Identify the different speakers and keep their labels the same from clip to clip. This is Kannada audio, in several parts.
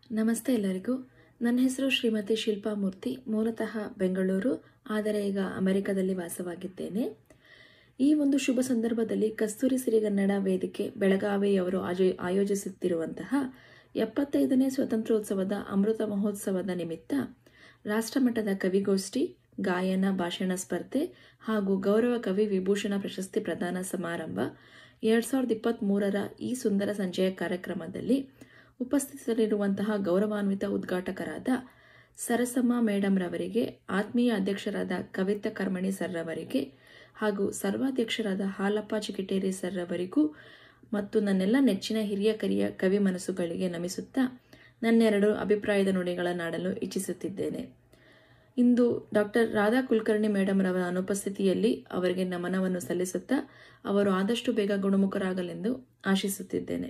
Speaker 1: ನಮಸ್ತೆ ಎಲ್ಲರಿಗೂ ನನ್ನ ಹೆಸರು ಶ್ರೀಮತಿ ಶಿಲ್ಪಾ ಮೂರ್ತಿ ಮೂಲತಃ ಬೆಂಗಳೂರು ಆದರೆ ಈಗ ಅಮೆರಿಕದಲ್ಲಿ ವಾಸವಾಗಿದ್ದೇನೆ ಈ ಒಂದು ಶುಭ ಸಂದರ್ಭದಲ್ಲಿ ಕಸ್ತೂರಿ ಸಿರಿಗನ್ನಡ ವೇದಿಕೆ ಬೆಳಗಾವಿಯವರು ಆಜೋ ಆಯೋಜಿಸುತ್ತಿರುವಂತಹ ಎಪ್ಪತ್ತೈದನೇ ಸ್ವಾತಂತ್ರ್ಯೋತ್ಸವದ ಅಮೃತ ಮಹೋತ್ಸವದ ನಿಮಿತ್ತ ರಾಷ್ಟ್ರಮಟ್ಟದ ಕವಿಗೋಷ್ಠಿ ಗಾಯನ ಭಾಷಣ ಸ್ಪರ್ಧೆ ಹಾಗೂ ಗೌರವ ಕವಿ ವಿಭೂಷಣ ಪ್ರಶಸ್ತಿ ಪ್ರದಾನ ಸಮಾರಂಭ ಎರಡ್ ಸಾವಿರದ ಇಪ್ಪತ್ತ್ ಮೂರರ ಈ ಸುಂದರ ಸಂಜೆಯ ಕಾರ್ಯಕ್ರಮದಲ್ಲಿ ಉಪಸ್ಥಿತರಿರುವಂತಹ ಗೌರವಾನ್ವಿತ ಉದ್ಘಾಟಕರಾದ ಸರಸಮ್ಮ ಮೇಡಮ್ ರವರಿಗೆ ಆತ್ಮೀಯ ಅಧ್ಯಕ್ಷರಾದ ಕವಿತಾ ಕರ್ಮಣಿ ಸರ್ ರವರಿಗೆ ಹಾಗೂ ಸರ್ವಾಧ್ಯಕ್ಷರಾದ ಹಾಲಪ್ಪ ಚಿಕಿಟೇರಿ ಸರ್ ರವರಿಗೂ ಮತ್ತು ನನ್ನೆಲ್ಲ ನೆಚ್ಚಿನ ಹಿರಿಯ ಕರಿಯ ಕವಿ ಮನಸ್ಸುಗಳಿಗೆ ನಮಿಸುತ್ತಾ ನನ್ನೆರಡು ಅಭಿಪ್ರಾಯದ ನುಡಿಗಳನ್ನಾಡಲು ಇಚ್ಛಿಸುತ್ತಿದ್ದೇನೆ ಇಂದು ಡಾಕ್ಟರ್ ರಾಧಾ ಕುಲಕರ್ಣಿ ಮೇಡಮ್ ರವರ ಅನುಪಸ್ಥಿತಿಯಲ್ಲಿ ಅವರಿಗೆ ನಮನವನ್ನು ಸಲ್ಲಿಸುತ್ತಾ ಅವರು ಆದಷ್ಟು ಬೇಗ ಗುಣಮುಖರಾಗಲೆಂದು ಆಶಿಸುತ್ತಿದ್ದೇನೆ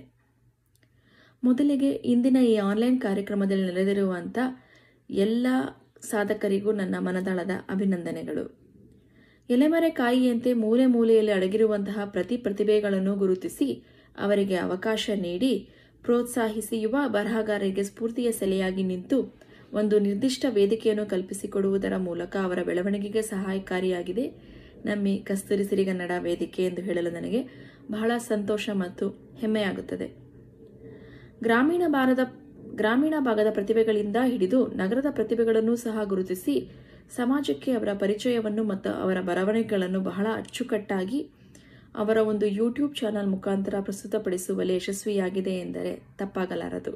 Speaker 1: ಮೊದಲಿಗೆ ಇಂದಿನ ಈ ಆನ್ಲೈನ್ ಕಾರ್ಯಕ್ರಮದಲ್ಲಿ ನೆರೆದಿರುವಂಥ ಎಲ್ಲ ಸಾಧಕರಿಗೂ ನನ್ನ ಮನದಾಳದ ಅಭಿನಂದನೆಗಳು ಎಲೆಮರೆ ಕಾಯಿಯಂತೆ ಮೂಲೆ ಮೂಲೆಯಲ್ಲಿ ಅಡಗಿರುವಂತಹ ಪ್ರತಿ ಪ್ರತಿಭೆಗಳನ್ನು ಗುರುತಿಸಿ ಅವರಿಗೆ ಅವಕಾಶ ನೀಡಿ ಪ್ರೋತ್ಸಾಹಿಸಿ ಯುವ ಬರಹಗಾರರಿಗೆ ಸ್ಫೂರ್ತಿಯ ಸೆಲೆಯಾಗಿ ನಿಂತು ಒಂದು ನಿರ್ದಿಷ್ಟ ವೇದಿಕೆಯನ್ನು ಕಲ್ಪಿಸಿಕೊಡುವುದರ ಮೂಲಕ ಅವರ ಬೆಳವಣಿಗೆಗೆ ಸಹಾಯಕಾರಿಯಾಗಿದೆ ನಮ್ಮಿ ಕಸ್ತೂರಿ ಸಿರಿಗನ್ನಡ ವೇದಿಕೆ ಎಂದು ಹೇಳಲು ನನಗೆ ಬಹಳ ಸಂತೋಷ ಮತ್ತು ಹೆಮ್ಮೆಯಾಗುತ್ತದೆ ಗ್ರಾಮೀಣ ಭಾರತ ಗ್ರಾಮೀಣ ಭಾಗದ ಪ್ರತಿಭೆಗಳಿಂದ ಹಿಡಿದು ನಗರದ ಪ್ರತಿಭೆಗಳನ್ನು ಸಹ ಗುರುತಿಸಿ ಸಮಾಜಕ್ಕೆ ಅವರ ಪರಿಚಯವನ್ನು ಮತ್ತು ಅವರ ಬರವಣಿಗೆಗಳನ್ನು ಬಹಳ ಅಚ್ಚುಕಟ್ಟಾಗಿ ಅವರ ಒಂದು ಯೂಟ್ಯೂಬ್ ಚಾನಲ್ ಮುಖಾಂತರ ಪ್ರಸ್ತುತಪಡಿಸುವಲ್ಲಿ ಯಶಸ್ವಿಯಾಗಿದೆ ಎಂದರೆ ತಪ್ಪಾಗಲಾರದು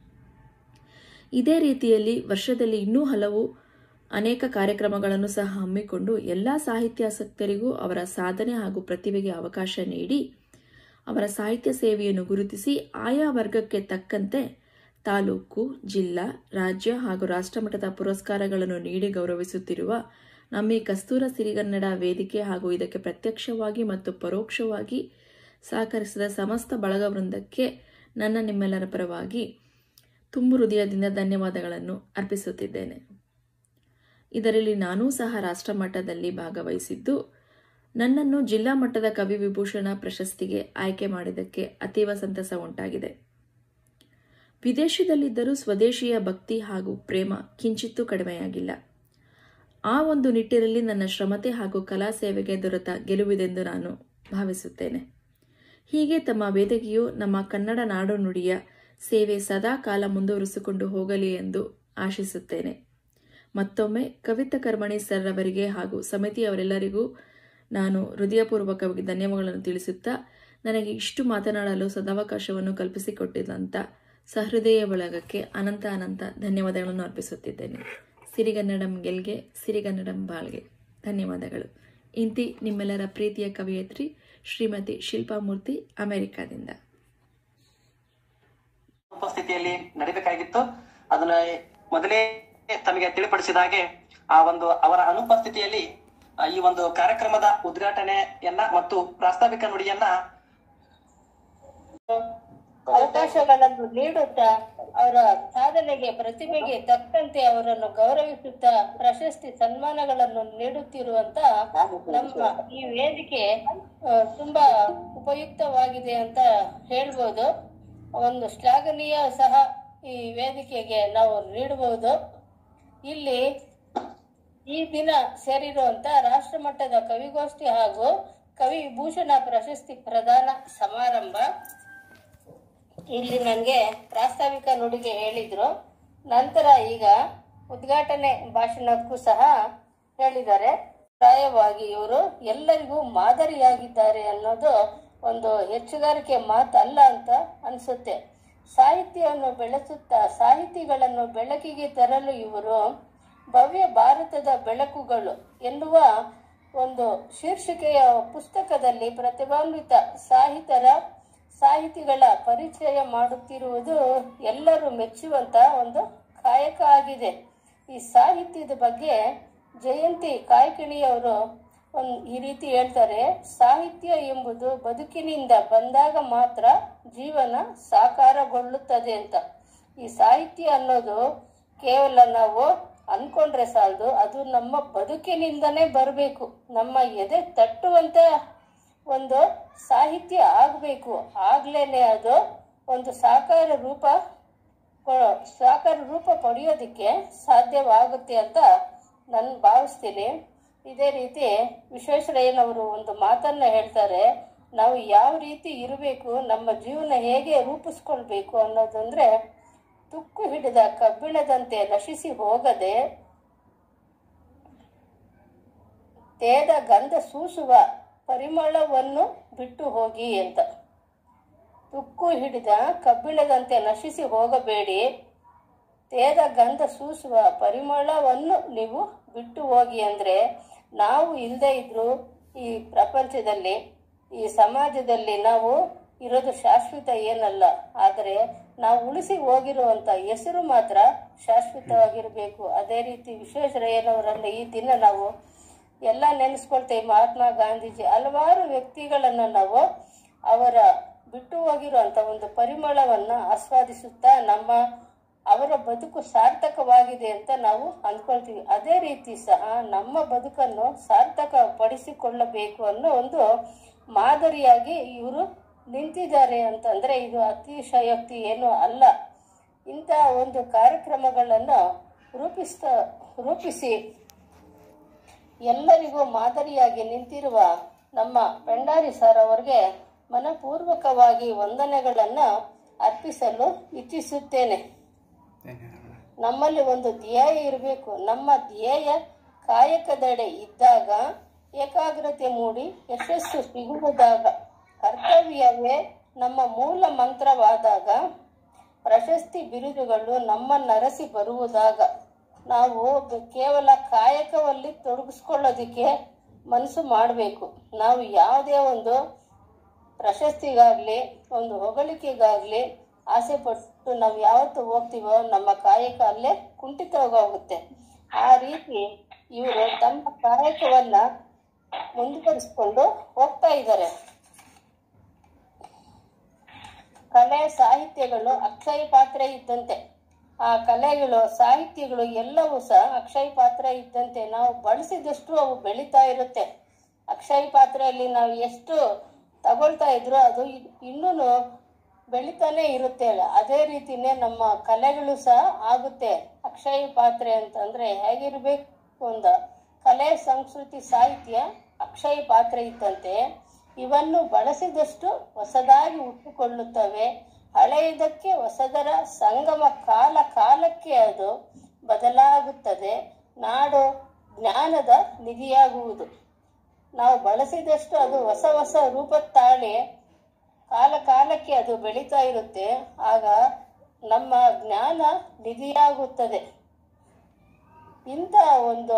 Speaker 1: ಇದೇ ರೀತಿಯಲ್ಲಿ ವರ್ಷದಲ್ಲಿ ಇನ್ನೂ ಹಲವು ಅನೇಕ ಕಾರ್ಯಕ್ರಮಗಳನ್ನು ಸಹ ಹಮ್ಮಿಕೊಂಡು ಎಲ್ಲ ಸಾಹಿತ್ಯಾಸಕ್ತರಿಗೂ ಅವರ ಸಾಧನೆ ಹಾಗೂ ಪ್ರತಿಭೆಗೆ ಅವಕಾಶ ನೀಡಿ ಅವರ ಸಾಹಿತ್ಯ ಸೇವೆಯನ್ನು ಗುರುತಿಸಿ ಆಯಾ ವರ್ಗಕ್ಕೆ ತಕ್ಕಂತೆ ತಾಲೂಕು ಜಿಲ್ಲಾ ರಾಜ್ಯ ಹಾಗೂ ರಾಷ್ಟ್ರಮಟ್ಟದ ಪುರಸ್ಕಾರಗಳನ್ನು ನೀಡಿ ಗೌರವಿಸುತ್ತಿರುವ ನಮ್ಮ ಈ ಕಸ್ತೂರ ಸಿರಿಗನ್ನಡ ವೇದಿಕೆ ಹಾಗೂ ಇದಕ್ಕೆ ಪ್ರತ್ಯಕ್ಷವಾಗಿ ಮತ್ತು ಪರೋಕ್ಷವಾಗಿ ಸಹಕರಿಸಿದ ಸಮಸ್ತ ಬಳಗ ವೃಂದಕ್ಕೆ ನನ್ನ ನಿಮ್ಮೆಲ್ಲರ ಪರವಾಗಿ ತುಂಬು ಹೃದಯದಿಂದ ಧನ್ಯವಾದಗಳನ್ನು ಅರ್ಪಿಸುತ್ತಿದ್ದೇನೆ ಇದರಲ್ಲಿ ನಾನೂ ಸಹ ರಾಷ್ಟ್ರಮಟ್ಟದಲ್ಲಿ ಭಾಗವಹಿಸಿದ್ದು ನನ್ನನ್ನು ಜಿಲ್ಲಾ ಮಟ್ಟದ ಕವಿ ವಿಭೂಷಣ ಪ್ರಶಸ್ತಿಗೆ ಆಯ್ಕೆ ಮಾಡಿದ್ದಕ್ಕೆ ಅತೀವ ಸಂತಸ ಉಂಟಾಗಿದೆ ವಿದೇಶದಲ್ಲಿದ್ದರೂ ಸ್ವದೇಶಿಯ ಭಕ್ತಿ ಹಾಗೂ ಪ್ರೇಮ ಕಿಂಚಿತ್ತೂ ಕಡಿಮೆಯಾಗಿಲ್ಲ ಆ ಒಂದು ನಿಟ್ಟಿನಲ್ಲಿ ನನ್ನ ಶ್ರಮತೆ ಹಾಗೂ ಕಲಾ ಸೇವೆಗೆ ದೊರೆತ ಗೆಲುವಿದೆಂದು ನಾನು ಭಾವಿಸುತ್ತೇನೆ ಹೀಗೆ ತಮ್ಮ ವೇದಿಕೆಯು ನಮ್ಮ ಕನ್ನಡ ನಾಡು ನುಡಿಯ ಸೇವೆ ಸದಾ ಕಾಲ ಮುಂದುವರಿಸಿಕೊಂಡು ಹೋಗಲಿ ಎಂದು ಆಶಿಸುತ್ತೇನೆ ಮತ್ತೊಮ್ಮೆ ಕವಿತಾ ಕರ್ಮಣಿ ಸರ್ ಅವರಿಗೆ ಹಾಗೂ ಸಮಿತಿಯವರೆಲ್ಲರಿಗೂ ನಾನು ಹೃದಯಪೂರ್ವಕವಾಗಿ ಧನ್ಯವಾದಗಳನ್ನು ತಿಳಿಸುತ್ತಾ ನನಗೆ ಇಷ್ಟು ಮಾತನಾಡಲು ಸದಾವಕಾಶವನ್ನು ಕಲ್ಪಿಸಿಕೊಟ್ಟಿದ್ದಂಥ ಸಹೃದಯ ಬಳಗಕ್ಕೆ ಅನಂತ ಅನಂತ ಧನ್ಯವಾದಗಳನ್ನು ಅರ್ಪಿಸುತ್ತಿದ್ದೇನೆ ಸಿರಿಗನ್ನಡಂ ಗೆಲ್ಗೆ ಸಿರಿಗನ್ನಡಂ ಬಾಳ್ಗೆ ಧನ್ಯವಾದಗಳು ಇಂತಿ ನಿಮ್ಮೆಲ್ಲರ ಪ್ರೀತಿಯ ಕವಿಯತ್ರಿ ಶ್ರೀಮತಿ ಶಿಲ್ಪಾ ಮೂರ್ತಿ ಅಮೆರಿಕಾದಿಂದ
Speaker 2: ಉಪಸ್ಥಿತಿಯಲ್ಲಿ ನಡೀಬೇಕಾಗಿತ್ತು ಅದನ್ನ ಮೊದಲೇ ತಮಗೆ ತಿಳಿಪಡಿಸಿದ ಹಾಗೆ ಆ ಒಂದು ಅವರ ಅನುಪಸ್ಥಿತಿಯಲ್ಲಿ ಆ, ಈ ಒಂದು ಕಾರ್ಯಕ್ರಮದ ಉದ್ಘಾಟನೆಯನ್ನ ಮತ್ತು ಪ್ರಾಸ್ತಾವಿಕ ನುಡಿಯನ್ನ
Speaker 3: ಅವಕಾಶಗಳನ್ನು ನೀಡುತ್ತಾ ಅವರ ಸಾಧನೆಗೆ ಪ್ರತಿಭೆಗೆ ತಕ್ಕಂತೆ ಅವರನ್ನು ಗೌರವಿಸುತ್ತಾ ಪ್ರಶಸ್ತಿ ಸನ್ಮಾನಗಳನ್ನು ನೀಡುತ್ತಿರುವಂತ ನಮ್ಮ ಈ ವೇದಿಕೆ ಆ, ತುಂಬಾ ಉಪಯುಕ್ತವಾಗಿದೆ ಅಂತ ಹೇಳ್ಬೋದು ಒಂದು ಶ್ಲಾಘನೀಯ ಸಹ ಈ ವೇದಿಕೆಗೆ ನಾವು ನೀಡಬಹುದು ಇಲ್ಲಿ ಈ ದಿನ ಸೇರಿರುವಂತ ರಾಷ್ಟ್ರ ಮಟ್ಟದ ಕವಿಗೋಷ್ಠಿ ಹಾಗೂ ಕವಿ ವಿಭೂಷಣ ಪ್ರಶಸ್ತಿ ಪ್ರದಾನ ಸಮಾರಂಭ ಇಲ್ಲಿ ನನಗೆ ಪ್ರಾಸ್ತಾವಿಕ ನುಡಿಗೆ ಹೇಳಿದ್ರು ನಂತರ ಈಗ ಉದ್ಘಾಟನೆ ಭಾಷಣಕ್ಕೂ ಸಹ ಹೇಳಿದ್ದಾರೆ ಪ್ರಾಯವಾಗಿ ಇವರು ಎಲ್ಲರಿಗೂ ಮಾದರಿಯಾಗಿದ್ದಾರೆ ಅನ್ನೋದು ಒಂದು ಹೆಚ್ಚುಗಾರಿಕೆ ಮಾತಲ್ಲ ಅಂತ ಅನಿಸುತ್ತೆ ಸಾಹಿತ್ಯವನ್ನು ಬೆಳೆಸುತ್ತಾ ಸಾಹಿತಿಗಳನ್ನು ಬೆಳಕಿಗೆ ತರಲು ಇವರು ಭವ್ಯ ಭಾರತದ ಬೆಳಕುಗಳು ಎನ್ನುವ ಒಂದು ಶೀರ್ಷಿಕೆಯ ಪುಸ್ತಕದಲ್ಲಿ ಪ್ರತಿಭಾನ್ವಿತ ಸಾಹಿತರ ಸಾಹಿತಿಗಳ ಪರಿಚಯ ಮಾಡುತ್ತಿರುವುದು ಎಲ್ಲರೂ ಮೆಚ್ಚುವಂತ ಒಂದು ಕಾಯಕ ಆಗಿದೆ ಈ ಸಾಹಿತ್ಯದ ಬಗ್ಗೆ ಜಯಂತಿ ಕಾಯ್ಕಿಣಿಯವರು ಒಂದ್ ಈ ರೀತಿ ಹೇಳ್ತಾರೆ ಸಾಹಿತ್ಯ ಎಂಬುದು ಬದುಕಿನಿಂದ ಬಂದಾಗ ಮಾತ್ರ ಜೀವನ ಸಾಕಾರಗೊಳ್ಳುತ್ತದೆ ಅಂತ ಈ ಸಾಹಿತ್ಯ ಅನ್ನೋದು ಕೇವಲ ನಾವು ಅನ್ಕೊಂಡ್ರೆ ಸಾಲದು ಅದು ನಮ್ಮ ಬದುಕಿನಿಂದನೇ ಬರಬೇಕು ನಮ್ಮ ಎದೆ ತಟ್ಟುವಂತ ಒಂದು ಸಾಹಿತ್ಯ ಆಗಬೇಕು ಆಗ್ಲೇನೆ ಅದು ಒಂದು ಸಾಕಾರ ರೂಪ ಕೊ- ಸಾಕಾರ ರೂಪ ಪಡೆಯೋದಕ್ಕೆ ಸಾಧ್ಯವಾಗುತ್ತೆ ಅಂತ ನಾನು ಭಾವಿಸ್ತೀನಿ ಇದೇ ರೀತಿ ವಿಶ್ವೇಶ್ವರಯ್ಯನವರು ಒಂದು ಮಾತನ್ನ ಹೇಳ್ತಾರೆ ನಾವು ಯಾವ ರೀತಿ ಇರಬೇಕು ನಮ್ಮ ಜೀವನ ಹೇಗೆ ರೂಪಿಸ್ಕೊಳ್ಬೇಕು ಅನ್ನೋದಂದ್ರೆ ತುಕ್ಕು ಹಿಡಿದ ಕಬ್ಬಿಣದಂತೆ ನಶಿಸಿ ಹೋಗದೆ ತೇದ ಗಂಧ ಸೂಸುವ ಪರಿಮಳವನ್ನು ಬಿಟ್ಟು ಹೋಗಿ ಅಂತ ತುಕ್ಕು ಹಿಡಿದ ಕಬ್ಬಿಣದಂತೆ ನಶಿಸಿ ಹೋಗಬೇಡಿ ತೇದ ಗಂಧ ಸೂಸುವ ಪರಿಮಳವನ್ನು ನೀವು ಬಿಟ್ಟು ಹೋಗಿ ಅಂದರೆ ನಾವು ಇಲ್ಲದೆ ಇದ್ರೂ ಈ ಪ್ರಪಂಚದಲ್ಲಿ ಈ ಸಮಾಜದಲ್ಲಿ ನಾವು ಇರೋದು ಶಾಶ್ವತ ಏನಲ್ಲ ಆದರೆ ನಾವು ಉಳಿಸಿ ಹೋಗಿರುವಂಥ ಹೆಸರು ಮಾತ್ರ ಶಾಶ್ವತವಾಗಿರಬೇಕು ಅದೇ ರೀತಿ ವಿಶ್ವೇಶ್ವರಯ್ಯನವರನ್ನು ಈ ದಿನ ನಾವು ಎಲ್ಲ ನೆನೆಸ್ಕೊಳ್ತೇವೆ ಮಹಾತ್ಮ ಗಾಂಧೀಜಿ ಹಲವಾರು ವ್ಯಕ್ತಿಗಳನ್ನು ನಾವು ಅವರ ಬಿಟ್ಟು ಹೋಗಿರುವಂಥ ಒಂದು ಪರಿಮಳವನ್ನು ಆಸ್ವಾದಿಸುತ್ತಾ ನಮ್ಮ ಅವರ ಬದುಕು ಸಾರ್ಥಕವಾಗಿದೆ ಅಂತ ನಾವು ಅಂದ್ಕೊಳ್ತೀವಿ ಅದೇ ರೀತಿ ಸಹ ನಮ್ಮ ಬದುಕನ್ನು ಸಾರ್ಥಕ ಪಡಿಸಿಕೊಳ್ಳಬೇಕು ಅನ್ನೋ ಒಂದು ಮಾದರಿಯಾಗಿ ಇವರು ನಿಂತಿದ್ದಾರೆ ಅಂತಂದ್ರೆ ಇದು ಅತಿಶಯೋಕ್ತಿ ಏನೂ ಅಲ್ಲ ಇಂಥ ಒಂದು ಕಾರ್ಯಕ್ರಮಗಳನ್ನು ರೂಪಿಸ್ತಾ ರೂಪಿಸಿ ಎಲ್ಲರಿಗೂ ಮಾದರಿಯಾಗಿ ನಿಂತಿರುವ ನಮ್ಮ ಭಂಡಾರಿ ಸರ್ ಅವರಿಗೆ ಮನಪೂರ್ವಕವಾಗಿ ವಂದನೆಗಳನ್ನು ಅರ್ಪಿಸಲು ಇಚ್ಛಿಸುತ್ತೇನೆ ನಮ್ಮಲ್ಲಿ ಒಂದು ಧ್ಯೇಯ ಇರಬೇಕು ನಮ್ಮ ಧ್ಯೇಯ ಕಾಯಕದೆಡೆ ಇದ್ದಾಗ ಏಕಾಗ್ರತೆ ಮೂಡಿ ಯಶಸ್ಸು ಸಿಗುವುದಾಗ ಕರ್ತವ್ಯವೇ ನಮ್ಮ ಮೂಲ ಮಂತ್ರವಾದಾಗ ಪ್ರಶಸ್ತಿ ಬಿರುದುಗಳು ನಮ್ಮನ್ನರಸಿ ಬರುವುದಾಗ ನಾವು ಬ- ಕೇವಲ ಕಾಯಕವಲ್ಲಿ ತೊಡಗಿಸ್ಕೊಳ್ಳೋದಕ್ಕೆ ಮನಸ್ಸು ಮಾಡಬೇಕು ನಾವು ಯಾವುದೇ ಒಂದು ಪ್ರಶಸ್ತಿಗಾಗಲಿ ಒಂದು ಹೊಗಳಿಕೆಗಾಗಲಿ ಆಸೆ ಪಟ್ಟು ನಾವು ಯಾವತ್ತು ಹೋಗ್ತೀವೋ ನಮ್ಮ ಕಾಯಕ ಅಲ್ಲೇ ಕುಂಠಿತವಾಗೋಗುತ್ತೆ ಆ ರೀತಿ ಇವರು ತಮ್ಮ ಕಾಯಕವನ್ನ ಮುಂದುವರಿಸ್ಕೊಂಡು ಹೋಗ್ತಾ ಇದ್ದಾರೆ ಕಲೆ ಸಾಹಿತ್ಯಗಳು ಅಕ್ಷಯ ಪಾತ್ರೆ ಇದ್ದಂತೆ ಆ ಕಲೆಗಳು ಸಾಹಿತ್ಯಗಳು ಎಲ್ಲವೂ ಸಹ ಅಕ್ಷಯ ಪಾತ್ರೆ ಇದ್ದಂತೆ ನಾವು ಬಳಸಿದಷ್ಟು ಅವು ಬೆಳೀತಾ ಇರುತ್ತೆ ಅಕ್ಷಯ ಪಾತ್ರೆಯಲ್ಲಿ ನಾವು ಎಷ್ಟು ತಗೊಳ್ತಾ ಇದ್ರು ಅದು ಇನ್ನೂ ಬೆಳಿತಾನೆ ಇರುತ್ತೆ ಅದೇ ರೀತಿನೇ ನಮ್ಮ ಕಲೆಗಳು ಸಹ ಆಗುತ್ತೆ ಅಕ್ಷಯ ಪಾತ್ರೆ ಅಂತಂದ್ರೆ ಹೇಗಿರ್ಬೇಕು ಅಂದ ಕಲೆ ಸಂಸ್ಕೃತಿ ಸಾಹಿತ್ಯ ಅಕ್ಷಯ ಪಾತ್ರೆ ಇದ್ದಂತೆ ಇವನ್ನು ಬಳಸಿದಷ್ಟು ಹೊಸದಾಗಿ ಹುಟ್ಟುಕೊಳ್ಳುತ್ತವೆ ಹಳೆಯದಕ್ಕೆ ಹೊಸದರ ಸಂಗಮ ಕಾಲ ಕಾಲಕ್ಕೆ ಅದು ಬದಲಾಗುತ್ತದೆ ನಾಡು ಜ್ಞಾನದ ನಿಧಿಯಾಗುವುದು ನಾವು ಬಳಸಿದಷ್ಟು ಅದು ಹೊಸ ಹೊಸ ರೂಪ ತಾಳಿ ಕಾಲ ಕಾಲಕ್ಕೆ ಅದು ಬೆಳೀತಾ ಇರುತ್ತೆ ಆಗ ನಮ್ಮ ಜ್ಞಾನ ನಿಧಿಯಾಗುತ್ತದೆ ಇಂಥ ಒಂದು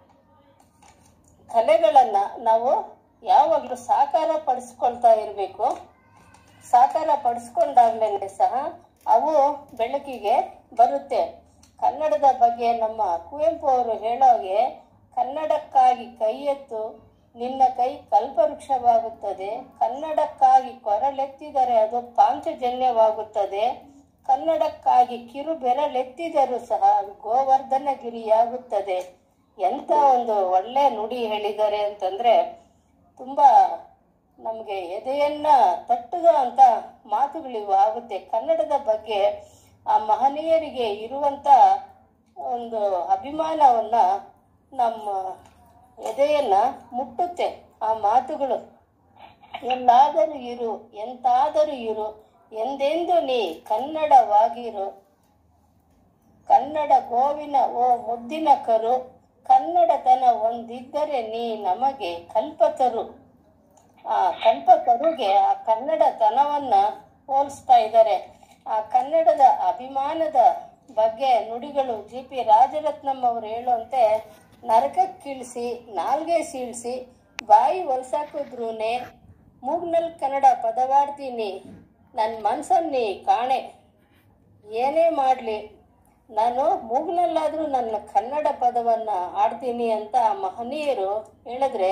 Speaker 3: ಕಲೆಗಳನ್ನ ನಾವು ಯಾವಾಗಲೂ ಸಾಕಾರ ಪಡಿಸ್ಕೊಳ್ತಾ ಇರಬೇಕು ಸಾಕಾರ ಪಡಿಸ್ಕೊಂಡಾಗ್ಲೇ ಸಹ ಅವು ಬೆಳಕಿಗೆ ಬರುತ್ತೆ ಕನ್ನಡದ ಬಗ್ಗೆ ನಮ್ಮ ಕುವೆಂಪು ಅವರು ಹೇಳೋಗೆ ಕನ್ನಡಕ್ಕಾಗಿ ಕೈ ಎತ್ತು ನಿನ್ನ ಕೈ ಕಲ್ಪವೃಕ್ಷವಾಗುತ್ತದೆ ಕನ್ನಡಕ್ಕಾಗಿ ಕೊರಳೆತ್ತಿದರೆ ಅದು ಪಾಂಚಜನ್ಯವಾಗುತ್ತದೆ ಕನ್ನಡಕ್ಕಾಗಿ ಕಿರು ಬೆರಳೆತ್ತಿದರೂ ಸಹ ಅದು ಗೋವರ್ಧನಗಿರಿಯಾಗುತ್ತದೆ ಎಂತ ಒಂದು ಒಳ್ಳೆ ನುಡಿ ಹೇಳಿದ್ದಾರೆ ಅಂತಂದ್ರೆ ತುಂಬಾ ನಮಗೆ ಎದೆಯನ್ನ ತಟ್ಟುವ ಅಂತ ಮಾತುಗಳಿವು ಆಗುತ್ತೆ ಕನ್ನಡದ ಬಗ್ಗೆ ಆ ಮಹನೀಯರಿಗೆ ಇರುವಂತ ಒಂದು ಅಭಿಮಾನವನ್ನ ನಮ್ಮ ಎದೆಯನ್ನ ಮುಟ್ಟುತ್ತೆ ಆ ಮಾತುಗಳು ಎಲ್ಲಾದರೂ ಇರು ಎಂತಾದರೂ ಇರು ಎಂದೆಂದು ನೀ ಕನ್ನಡವಾಗಿರು ಕನ್ನಡ ಗೋವಿನ ಓ ಮುದ್ದಿನ ಕರು ಕನ್ನಡತನ ಒಂದಿದ್ದರೆ ನೀ ನಮಗೆ ಕಲ್ಪತರು ಆ ಕಲ್ಪತರುಗೆ ಆ ಕನ್ನಡತನವನ್ನ ಹೋಲಿಸ್ತಾ ಇದ್ದಾರೆ ಆ ಕನ್ನಡದ ಅಭಿಮಾನದ ಬಗ್ಗೆ ನುಡಿಗಳು ಜಿ ಪಿ ರಾಜರತ್ನಂ ಅವರು ಹೇಳುವಂತೆ ನರಕಕ್ಕಿಳಿಸಿ ನಾಲ್ಗೆ ಸೀಳಿಸಿ ಬಾಯಿ ಹೊಲ್ಸಾಕಿದ್ರೂನೆ ಮೂಗ್ನಲ್ಲಿ ಕನ್ನಡ ಪದವಾಡ್ತೀನಿ ನನ್ನ ಮನ್ಸನ್ನಿ ಕಾಣೆ ಏನೇ ಮಾಡಲಿ ನಾನು ಮೂಗ್ನಲ್ಲಾದರೂ ನನ್ನ ಕನ್ನಡ ಪದವನ್ನು ಆಡ್ತೀನಿ ಅಂತ ಆ ಮಹನೀಯರು ಹೇಳಿದ್ರೆ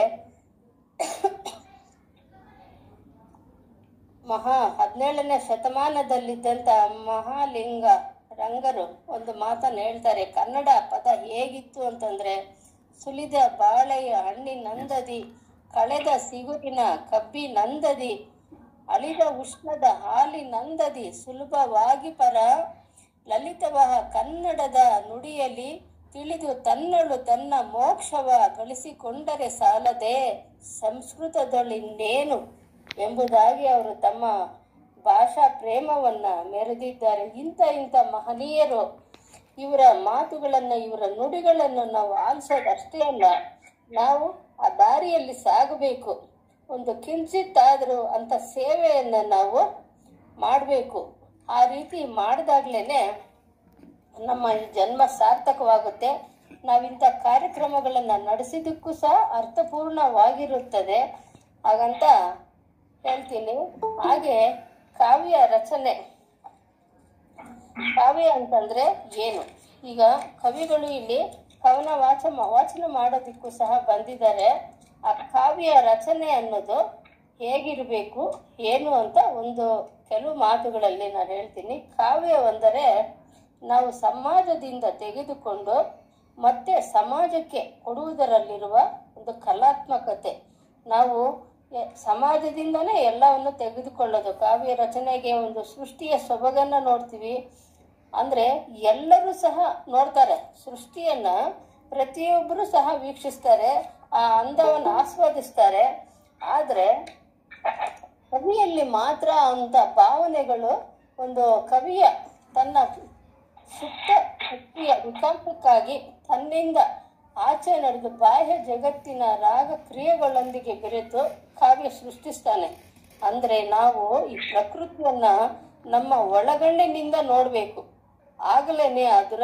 Speaker 3: ಮಹಾ ಹದಿನೇಳನೇ ಶತಮಾನದಲ್ಲಿದ್ದಂಥ ಮಹಾಲಿಂಗ ರಂಗರು ಒಂದು ಮಾತನ್ನು ಹೇಳ್ತಾರೆ ಕನ್ನಡ ಪದ ಹೇಗಿತ್ತು ಅಂತಂದ್ರೆ ಸುಲಿದ ಬಾಳೆಯ ಹಣ್ಣಿನಂದದಿ ಕಳೆದ ಸಿಗುರಿನ ಕಬ್ಬಿನಂದದಿ ಅಳಿದ ಉಷ್ಣದ ಹಾಲಿನಂದದಿ ಸುಲಭವಾಗಿ ಪರ ಲಲಿತ ಕಲಿತವಹ ಕನ್ನಡದ ನುಡಿಯಲ್ಲಿ ತಿಳಿದು ತನ್ನಳು ತನ್ನ ಮೋಕ್ಷವ ಗಳಿಸಿಕೊಂಡರೆ ಸಾಲದೆ ಸಂಸ್ಕೃತದಲ್ಲಿನ್ನೇನು ಎಂಬುದಾಗಿ ಅವರು ತಮ್ಮ ಭಾಷಾ ಪ್ರೇಮವನ್ನ ಮೆರೆದಿದ್ದಾರೆ ಇಂಥ ಇಂಥ ಮಹನೀಯರು ಇವರ ಮಾತುಗಳನ್ನು ಇವರ ನುಡಿಗಳನ್ನು ನಾವು ಆಲಿಸೋದಷ್ಟೇ ಅಲ್ಲ ನಾವು ಆ ದಾರಿಯಲ್ಲಿ ಸಾಗಬೇಕು ಒಂದು ಕಿಂಚಿತ್ತಾದರೂ ಅಂತ ಸೇವೆಯನ್ನು ನಾವು ಮಾಡಬೇಕು ಆ ರೀತಿ ಮಾಡಿದಾಗ್ಲೇ ನಮ್ಮ ಈ ಜನ್ಮ ಸಾರ್ಥಕವಾಗುತ್ತೆ ನಾವಿಂಥ ಕಾರ್ಯಕ್ರಮಗಳನ್ನು ನಡೆಸಿದ್ದಕ್ಕೂ ಸಹ ಅರ್ಥಪೂರ್ಣವಾಗಿರುತ್ತದೆ ಹಾಗಂತ ಹೇಳ್ತೀನಿ ಹಾಗೆ ಕಾವ್ಯ ರಚನೆ ಕಾವ್ಯ ಅಂತಂದ್ರೆ ಏನು ಈಗ ಕವಿಗಳು ಇಲ್ಲಿ ಕವನ ವಾಚ ವಾಚನ ಮಾಡೋದಕ್ಕೂ ಸಹ ಬಂದಿದ್ದಾರೆ ಆ ಕಾವ್ಯ ರಚನೆ ಅನ್ನೋದು ಹೇಗಿರಬೇಕು ಏನು ಅಂತ ಒಂದು ಕೆಲವು ಮಾತುಗಳಲ್ಲಿ ನಾನು ಹೇಳ್ತೀನಿ ಕಾವ್ಯವೆಂದರೆ ನಾವು ಸಮಾಜದಿಂದ ತೆಗೆದುಕೊಂಡು ಮತ್ತೆ ಸಮಾಜಕ್ಕೆ ಕೊಡುವುದರಲ್ಲಿರುವ ಒಂದು ಕಲಾತ್ಮಕತೆ ನಾವು ಎ- ಸಮಾಜದಿಂದನೇ ಎಲ್ಲವನ್ನು ತೆಗೆದುಕೊಳ್ಳೋದು ಕಾವ್ಯ ರಚನೆಗೆ ಒಂದು ಸೃಷ್ಟಿಯ ಸೊಬಗನ್ನ ನೋಡ್ತೀವಿ ಅಂದ್ರೆ ಎಲ್ಲರೂ ಸಹ ನೋಡ್ತಾರೆ ಸೃಷ್ಟಿಯನ್ನ ಪ್ರತಿಯೊಬ್ಬರು ಸಹ ವೀಕ್ಷಿಸ್ತಾರೆ ಆ ಅಂದವನ್ನು ಆಸ್ವಾದಿಸ್ತಾರೆ ಆದ್ರೆ ಕವಿಯಲ್ಲಿ ಮಾತ್ರ ಅಂತ ಭಾವನೆಗಳು ಒಂದು ಕವಿಯ ತನ್ನ ಸುತ್ತ ಶಕ್ತಿಯ ವಿಕಲ್ಪಕ್ಕಾಗಿ ತನ್ನಿಂದ ಆಚೆ ನಡೆದು ಬಾಹ್ಯ ಜಗತ್ತಿನ ರಾಗ ಕ್ರಿಯೆಗಳೊಂದಿಗೆ ಬೆರೆತು ಕಾವ್ಯ ಸೃಷ್ಟಿಸ್ತಾನೆ ಅಂದ್ರೆ ನಾವು ಈ ಪ್ರಕೃತಿಯನ್ನ ನಮ್ಮ ಒಳಗಣ್ಣಿನಿಂದ ನೋಡ್ಬೇಕು ಆಗಲೇನೆ ಅದರ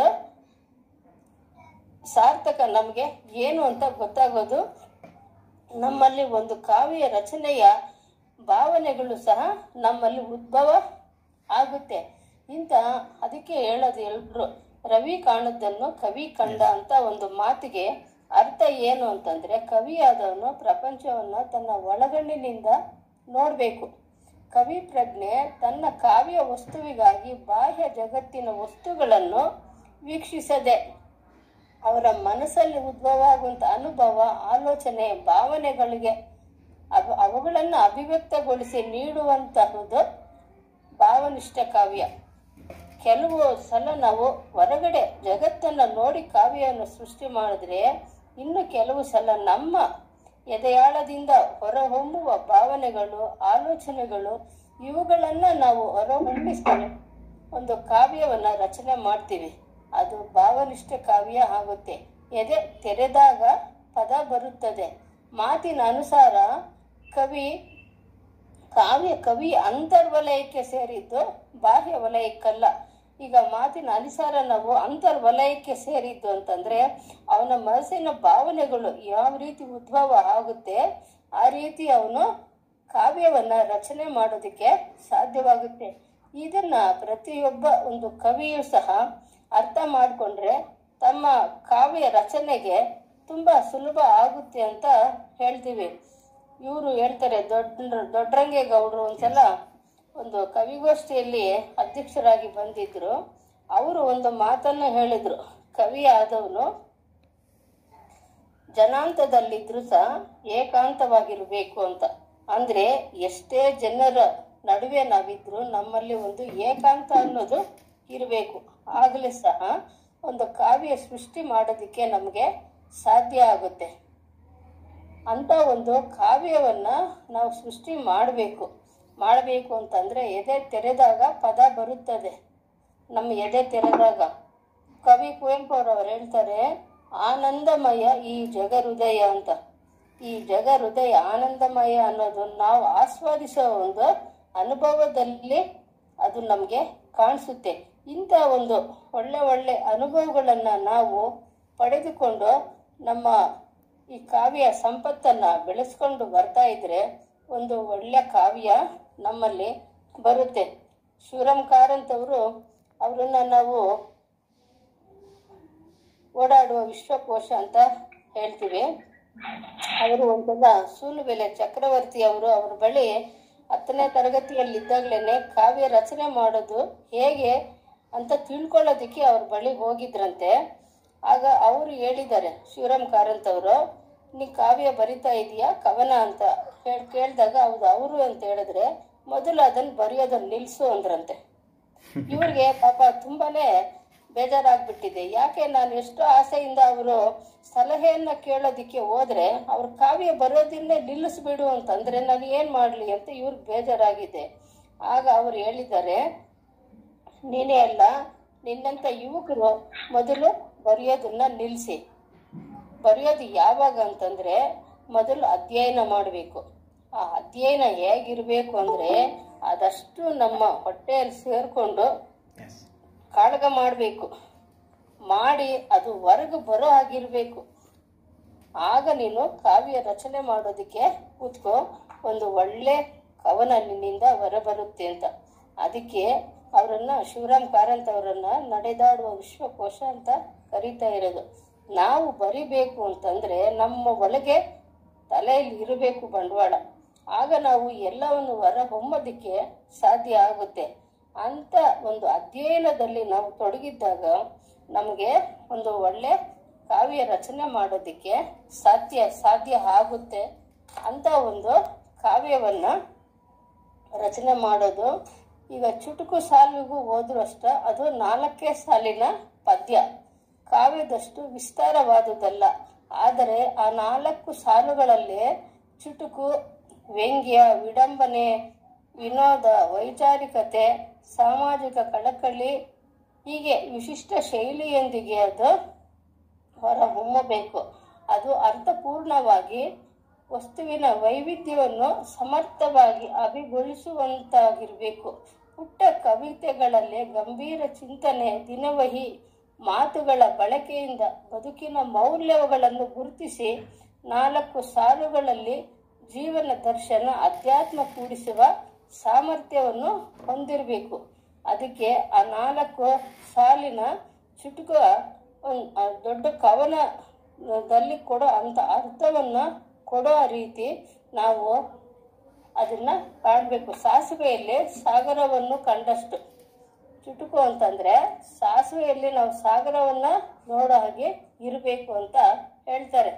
Speaker 3: ಸಾರ್ಥಕ ನಮಗೆ ಏನು ಅಂತ ಗೊತ್ತಾಗೋದು ನಮ್ಮಲ್ಲಿ ಒಂದು ಕಾವ್ಯ ರಚನೆಯ ಭಾವನೆಗಳು ಸಹ ನಮ್ಮಲ್ಲಿ ಉದ್ಭವ ಆಗುತ್ತೆ ಇಂಥ ಅದಕ್ಕೆ ಹೇಳೋದು ಎಲ್ರು ರವಿ ಕಾಣದ್ದನ್ನು ಕವಿ ಕಂಡ ಅಂತ ಒಂದು ಮಾತಿಗೆ ಅರ್ಥ ಏನು ಅಂತಂದ್ರೆ ಕವಿಯಾದವನು ಪ್ರಪಂಚವನ್ನ ತನ್ನ ಒಳಗಣ್ಣಿನಿಂದ ನೋಡಬೇಕು ಕವಿ ಪ್ರಜ್ಞೆ ತನ್ನ ಕಾವ್ಯ ವಸ್ತುವಿಗಾಗಿ ಬಾಹ್ಯ ಜಗತ್ತಿನ ವಸ್ತುಗಳನ್ನು ವೀಕ್ಷಿಸದೆ ಅವರ ಮನಸ್ಸಲ್ಲಿ ಉದ್ಭವ ಆಗುವಂತ ಅನುಭವ ಆಲೋಚನೆ ಭಾವನೆಗಳಿಗೆ ಅವ ಅವುಗಳನ್ನು ಅಭಿವ್ಯಕ್ತಗೊಳಿಸಿ ನೀಡುವಂತಹುದು ಭಾವನಿಷ್ಠ ಕಾವ್ಯ ಕೆಲವು ಸಲ ನಾವು ಹೊರಗಡೆ ಜಗತ್ತನ್ನು ನೋಡಿ ಕಾವ್ಯವನ್ನು ಸೃಷ್ಟಿ ಮಾಡಿದ್ರೆ ಇನ್ನು ಕೆಲವು ಸಲ ನಮ್ಮ ಎದೆಯಾಳದಿಂದ ಹೊರಹೊಮ್ಮುವ ಭಾವನೆಗಳು ಆಲೋಚನೆಗಳು ಇವುಗಳನ್ನ ನಾವು ಹೊರಹೊಮ್ಮಿಸ್ಕೊಂಡು ಒಂದು ಕಾವ್ಯವನ್ನ ರಚನೆ ಮಾಡ್ತೀವಿ ಅದು ಭಾವನಿಷ್ಠ ಕಾವ್ಯ ಆಗುತ್ತೆ ಎದೆ ತೆರೆದಾಗ ಪದ ಬರುತ್ತದೆ ಮಾತಿನ ಅನುಸಾರ ಕವಿ ಕಾವ್ಯ ಕವಿ ಅಂತರ್ವಲಯಕ್ಕೆ ಸೇರಿದ್ದು ಬಾಹ್ಯ ವಲಯಕ್ಕಲ್ಲ ಈಗ ಮಾತಿನ ಅನುಸಾರ ನಾವು ಅಂತರ್ವಲಯಕ್ಕೆ ಸೇರಿದ್ದು ಅಂತಂದ್ರೆ ಅವನ ಮನಸ್ಸಿನ ಭಾವನೆಗಳು ಯಾವ ರೀತಿ ಉದ್ಭವ ಆಗುತ್ತೆ ಆ ರೀತಿ ಅವನು ಕಾವ್ಯವನ್ನ ರಚನೆ ಮಾಡೋದಕ್ಕೆ ಸಾಧ್ಯವಾಗುತ್ತೆ ಇದನ್ನ ಪ್ರತಿಯೊಬ್ಬ ಒಂದು ಕವಿಯು ಸಹ ಅರ್ಥ ಮಾಡಿಕೊಂಡ್ರೆ ತಮ್ಮ ಕಾವ್ಯ ರಚನೆಗೆ ತುಂಬಾ ಸುಲಭ ಆಗುತ್ತೆ ಅಂತ ಹೇಳ್ತೀವಿ ಇವರು ಹೇಳ್ತಾರೆ ದೊಡ್ಡ ದೊಡ್ಡರಂಗೇಗೌಡರು ಒಂದ್ಸಲ ಒಂದು ಕವಿಗೋಷ್ಠಿಯಲ್ಲಿ ಅಧ್ಯಕ್ಷರಾಗಿ ಬಂದಿದ್ರು ಅವರು ಒಂದು ಮಾತನ್ನ ಹೇಳಿದ್ರು ಕವಿ ಆದವನು ಜನಾಂತದಲ್ಲಿದ್ರು ಸಹ ಏಕಾಂತವಾಗಿರಬೇಕು ಅಂತ ಅಂದ್ರೆ ಎಷ್ಟೇ ಜನರ ನಡುವೆ ನಾವಿದ್ರು ನಮ್ಮಲ್ಲಿ ಒಂದು ಏಕಾಂತ ಅನ್ನೋದು ಇರಬೇಕು ಆಗಲೇ ಸಹ ಒಂದು ಕಾವ್ಯ ಸೃಷ್ಟಿ ಮಾಡೋದಕ್ಕೆ ನಮಗೆ ಸಾಧ್ಯ ಆಗುತ್ತೆ ಅಂತ ಒಂದು ಕಾವ್ಯವನ್ನ ನಾವು ಸೃಷ್ಟಿ ಮಾಡಬೇಕು ಮಾಡಬೇಕು ಅಂತಂದ್ರೆ ಎದೆ ತೆರೆದಾಗ ಪದ ಬರುತ್ತದೆ ನಮ್ಮ ಎದೆ ತೆರೆದಾಗ ಕವಿ ಕುವೆಂಪು ಅವರವರು ಹೇಳ್ತಾರೆ ಆನಂದಮಯ ಈ ಜಗ ಹೃದಯ ಅಂತ ಈ ಜಗ ಹೃದಯ ಆನಂದಮಯ ಅನ್ನೋದು ನಾವು ಆಸ್ವಾದಿಸೋ ಒಂದು ಅನುಭವದಲ್ಲಿ ಅದು ನಮಗೆ ಕಾಣಿಸುತ್ತೆ ಇಂಥ ಒಂದು ಒಳ್ಳೆ ಒಳ್ಳೆ ಅನುಭವಗಳನ್ನು ನಾವು ಪಡೆದುಕೊಂಡು ನಮ್ಮ ಈ ಕಾವ್ಯ ಸಂಪತ್ತನ್ನ ಬೆಳೆಸ್ಕೊಂಡು ಬರ್ತಾ ಇದ್ರೆ ಒಂದು ಒಳ್ಳೆ ಕಾವ್ಯ ನಮ್ಮಲ್ಲಿ ಬರುತ್ತೆ ಶಿವರಾಮ್ ಕಾರಂತ್ ಅವರು ಅವರನ್ನ ನಾವು ಓಡಾಡುವ ವಿಶ್ವಕೋಶ ಅಂತ ಹೇಳ್ತೀವಿ ಅವರು ಒಂದ್ಸಲ ಸೂಲುಬೆಲೆ ಚಕ್ರವರ್ತಿ ಅವರು ಅವ್ರ ಬಳಿ ಹತ್ತನೇ ತರಗತಿಯಲ್ಲಿದ್ದಾಗಲೇ ಕಾವ್ಯ ರಚನೆ ಮಾಡೋದು ಹೇಗೆ ಅಂತ ತಿಳ್ಕೊಳ್ಳೋದಕ್ಕೆ ಅವ್ರ ಬಳಿ ಹೋಗಿದ್ರಂತೆ ಆಗ ಅವರು ಹೇಳಿದ್ದಾರೆ ಶಿವರಾಮ್ ಕಾರಂತ್ ಅವರು ನೀ ಕಾವ್ಯ ಬರಿತಾ ಇದೀಯಾ ಕವನ ಅಂತ ಹೇಳ್ ಕೇಳಿದಾಗ ಹೌದು ಅವರು ಅಂತ ಹೇಳಿದ್ರೆ ಮೊದಲು ಅದನ್ನ ಬರೆಯೋದನ್ನ ನಿಲ್ಸು ಅಂದ್ರಂತೆ ಇವ್ರಿಗೆ ಪಾಪ ತುಂಬಾನೇ ಬೇಜಾರಾಗ್ಬಿಟ್ಟಿದೆ ಯಾಕೆ ನಾನು ಎಷ್ಟು ಆಸೆಯಿಂದ ಅವರು ಸಲಹೆಯನ್ನ ಕೇಳೋದಿಕ್ಕೆ ಹೋದ್ರೆ ಅವ್ರ ಕಾವ್ಯ ಬರೋದಿಲ್ಲೇ ನಿಲ್ಲಿಸ್ಬಿಡು ಅಂತಂದ್ರೆ ನಾನು ಏನ್ ಮಾಡ್ಲಿ ಅಂತ ಇವ್ರಿಗೆ ಬೇಜಾರಾಗಿದೆ ಆಗ ಅವ್ರು ಹೇಳಿದ್ದಾರೆ ನೀನೇ ಅಲ್ಲ ನಿನ್ನಂತ ಯುವಕರು ಮೊದಲು ಬರೆಯೋದನ್ನ ನಿಲ್ಲಿಸಿ ಬರೆಯೋದು ಯಾವಾಗ ಅಂತಂದ್ರೆ ಮೊದಲು ಅಧ್ಯಯನ ಮಾಡಬೇಕು ಆ ಅಧ್ಯಯನ ಹೇಗಿರ್ಬೇಕು ಅಂದ್ರೆ ಅದಷ್ಟು ನಮ್ಮ ಹೊಟ್ಟೆಯಲ್ಲಿ ಸೇರ್ಕೊಂಡು
Speaker 4: ಎಸ್
Speaker 3: ಕಾಳಗ ಮಾಡಬೇಕು ಮಾಡಿ ಅದು ಹೊರಗೆ ಬರೋ ಹಾಗಿರ್ಬೇಕು ಆಗ ನೀನು ಕಾವ್ಯ ರಚನೆ ಮಾಡೋದಕ್ಕೆ ಕೂತ್ಕೋ ಒಂದು ಒಳ್ಳೆ ಕವನ ನಿನ್ನಿಂದ ಹೊರಬರುತ್ತೆ ಅಂತ ಅದಕ್ಕೆ ಅವರನ್ನ ಶಿವರಾಮ್ ಕಾರಂತ್ ಅವರನ್ನ ನಡೆದಾಡುವ ವಿಶ್ವಕೋಶ ಅಂತ ಕರೀತಾ ಇರೋದು ನಾವು ಬರಿಬೇಕು ಅಂತಂದ್ರೆ ನಮ್ಮ ಒಳಗೆ ತಲೆಯಲ್ಲಿ ಇರಬೇಕು ಬಂಡವಾಳ ಆಗ ನಾವು ಎಲ್ಲವನ್ನು ಹೊರ ಹೊಮ್ಮೋದಕ್ಕೆ ಸಾಧ್ಯ ಆಗುತ್ತೆ ಅಂತ ಒಂದು ಅಧ್ಯಯನದಲ್ಲಿ ನಾವು ತೊಡಗಿದ್ದಾಗ ನಮಗೆ ಒಂದು ಒಳ್ಳೆ ಕಾವ್ಯ ರಚನೆ ಮಾಡೋದಕ್ಕೆ ಸಾಧ್ಯ ಸಾಧ್ಯ ಆಗುತ್ತೆ ಅಂತ ಒಂದು ಕಾವ್ಯವನ್ನ ರಚನೆ ಮಾಡೋದು ಈಗ ಚುಟುಕು ಸಾಲಿಗೂ ಹೋದ್ರೂ ಅಷ್ಟ ಅದು ನಾಲ್ಕೇ ಸಾಲಿನ ಪದ್ಯ ಕಾವ್ಯದಷ್ಟು ವಿಸ್ತಾರವಾದುದಲ್ಲ ಆದರೆ ಆ ನಾಲ್ಕು ಸಾಲುಗಳಲ್ಲೇ ಚುಟುಕು ವ್ಯಂಗ್ಯ ವಿಡಂಬನೆ ವಿನೋದ ವೈಚಾರಿಕತೆ ಸಾಮಾಜಿಕ ಕಳಕಳಿ ಹೀಗೆ ವಿಶಿಷ್ಟ ಶೈಲಿಯೊಂದಿಗೆ ಅದು ಹೊರ ಹೊಮ್ಮಬೇಕು ಅದು ಅರ್ಥಪೂರ್ಣವಾಗಿ ವಸ್ತುವಿನ ವೈವಿಧ್ಯವನ್ನು ಸಮರ್ಥವಾಗಿ ಅಭಿಗೊಳಿಸುವಂತಾಗಿರಬೇಕು ಪುಟ್ಟ ಕವಿತೆಗಳಲ್ಲೇ ಗಂಭೀರ ಚಿಂತನೆ ದಿನವಹಿ ಮಾತುಗಳ ಬಳಕೆಯಿಂದ ಬದುಕಿನ ಮೌಲ್ಯಗಳನ್ನು ಗುರುತಿಸಿ ನಾಲ್ಕು ಸಾಲುಗಳಲ್ಲಿ ಜೀವನ ದರ್ಶನ ಅಧ್ಯಾತ್ಮ ಕೂಡಿಸುವ ಸಾಮರ್ಥ್ಯವನ್ನು ಹೊಂದಿರಬೇಕು ಅದಕ್ಕೆ ಆ ನಾಲ್ಕು ಸಾಲಿನ ಚುಟುಕ ಒಂದ್- ಆ ದೊಡ್ಡ ಕವನದಲ್ಲಿ ಕೊಡೋ ಅಂತ ಅರ್ಥವನ್ನ ಕೊಡೋ ರೀತಿ ನಾವು ಅದನ್ನ ಕಾಣಬೇಕು ಸಾಸಿವೆಯಲ್ಲಿ ಸಾಗರವನ್ನು ಕಂಡಷ್ಟು ಚುಟುಕು ಅಂತಂದ್ರೆ ಸಾಸಿವೆಯಲ್ಲಿ ನಾವು ಸಾಗರವನ್ನ ನೋಡೋ ಹಾಗೆ ಇರಬೇಕು ಅಂತ ಹೇಳ್ತಾರೆ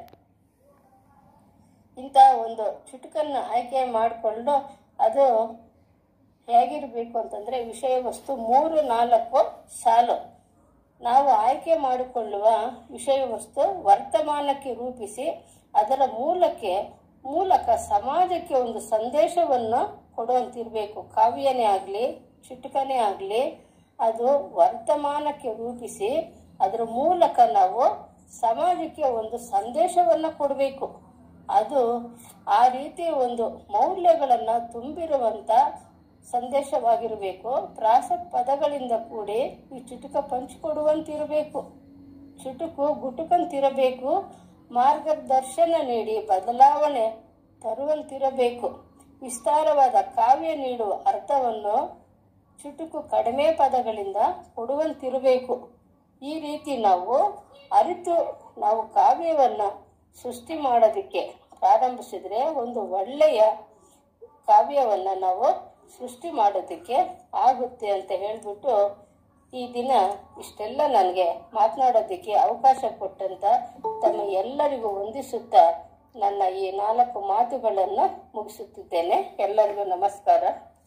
Speaker 3: ಇಂಥ ಒಂದು ಚುಟುಕನ್ನ ಆಯ್ಕೆ ಮಾಡಿಕೊಂಡು ಅದು ಹೇಗಿರಬೇಕು ಅಂತಂದ್ರೆ ವಿಷಯ ವಸ್ತು ಮೂರು ನಾಲ್ಕು ಸಾಲು ನಾವು ಆಯ್ಕೆ ಮಾಡಿಕೊಳ್ಳುವ ವಿಷಯ ವಸ್ತು ವರ್ತಮಾನಕ್ಕೆ ರೂಪಿಸಿ ಅದರ ಮೂಲಕ್ಕೆ ಮೂಲಕ ಸಮಾಜಕ್ಕೆ ಒಂದು ಸಂದೇಶವನ್ನು ಕೊಡುವಂತಿರಬೇಕು ಕಾವ್ಯನೇ ಆಗಲಿ ಚುಟುಕನೇ ಆಗಲಿ ಅದು ವರ್ತಮಾನಕ್ಕೆ ರೂಪಿಸಿ ಅದರ ಮೂಲಕ ನಾವು ಸಮಾಜಕ್ಕೆ ಒಂದು ಸಂದೇಶವನ್ನು ಕೊಡಬೇಕು ಅದು ಆ ರೀತಿ ಒಂದು ಮೌಲ್ಯಗಳನ್ನು ತುಂಬಿರುವಂತ ಸಂದೇಶವಾಗಿರಬೇಕು ಪ್ರಾಸ ಪದಗಳಿಂದ ಕೂಡಿ ಈ ಚುಟುಕ ಪಂಚಿಕೊಡುವಂತಿರಬೇಕು ಚುಟುಕು ಗುಟುಕಂತಿರಬೇಕು ಮಾರ್ಗದರ್ಶನ ನೀಡಿ ಬದಲಾವಣೆ ತರುವಂತಿರಬೇಕು ವಿಸ್ತಾರವಾದ ಕಾವ್ಯ ನೀಡುವ ಅರ್ಥವನ್ನು ಚುಟುಕು ಕಡಿಮೆ ಪದಗಳಿಂದ ಕೊಡುವಂತಿರಬೇಕು ಈ ರೀತಿ ನಾವು ಅರಿತು ನಾವು ಕಾವ್ಯವನ್ನ ಸೃಷ್ಟಿ ಮಾಡೋದಕ್ಕೆ ಪ್ರಾರಂಭಿಸಿದ್ರೆ ಒಂದು ಒಳ್ಳೆಯ ಕಾವ್ಯವನ್ನ ನಾವು ಸೃಷ್ಟಿ ಮಾಡೋದಕ್ಕೆ ಆಗುತ್ತೆ ಅಂತ ಹೇಳ್ಬಿಟ್ಟು ಈ ದಿನ ಇಷ್ಟೆಲ್ಲ ನನಗೆ ಮಾತನಾಡೋದಕ್ಕೆ ಅವಕಾಶ ಕೊಟ್ಟಂತ ತಮ್ಮ ಎಲ್ಲರಿಗೂ ವಂದಿಸುತ್ತಾ ನನ್ನ ಈ ನಾಲ್ಕು ಮಾತುಗಳನ್ನು ಮುಗಿಸುತ್ತಿದ್ದೇನೆ ಎಲ್ಲರಿಗೂ ನಮಸ್ಕಾರ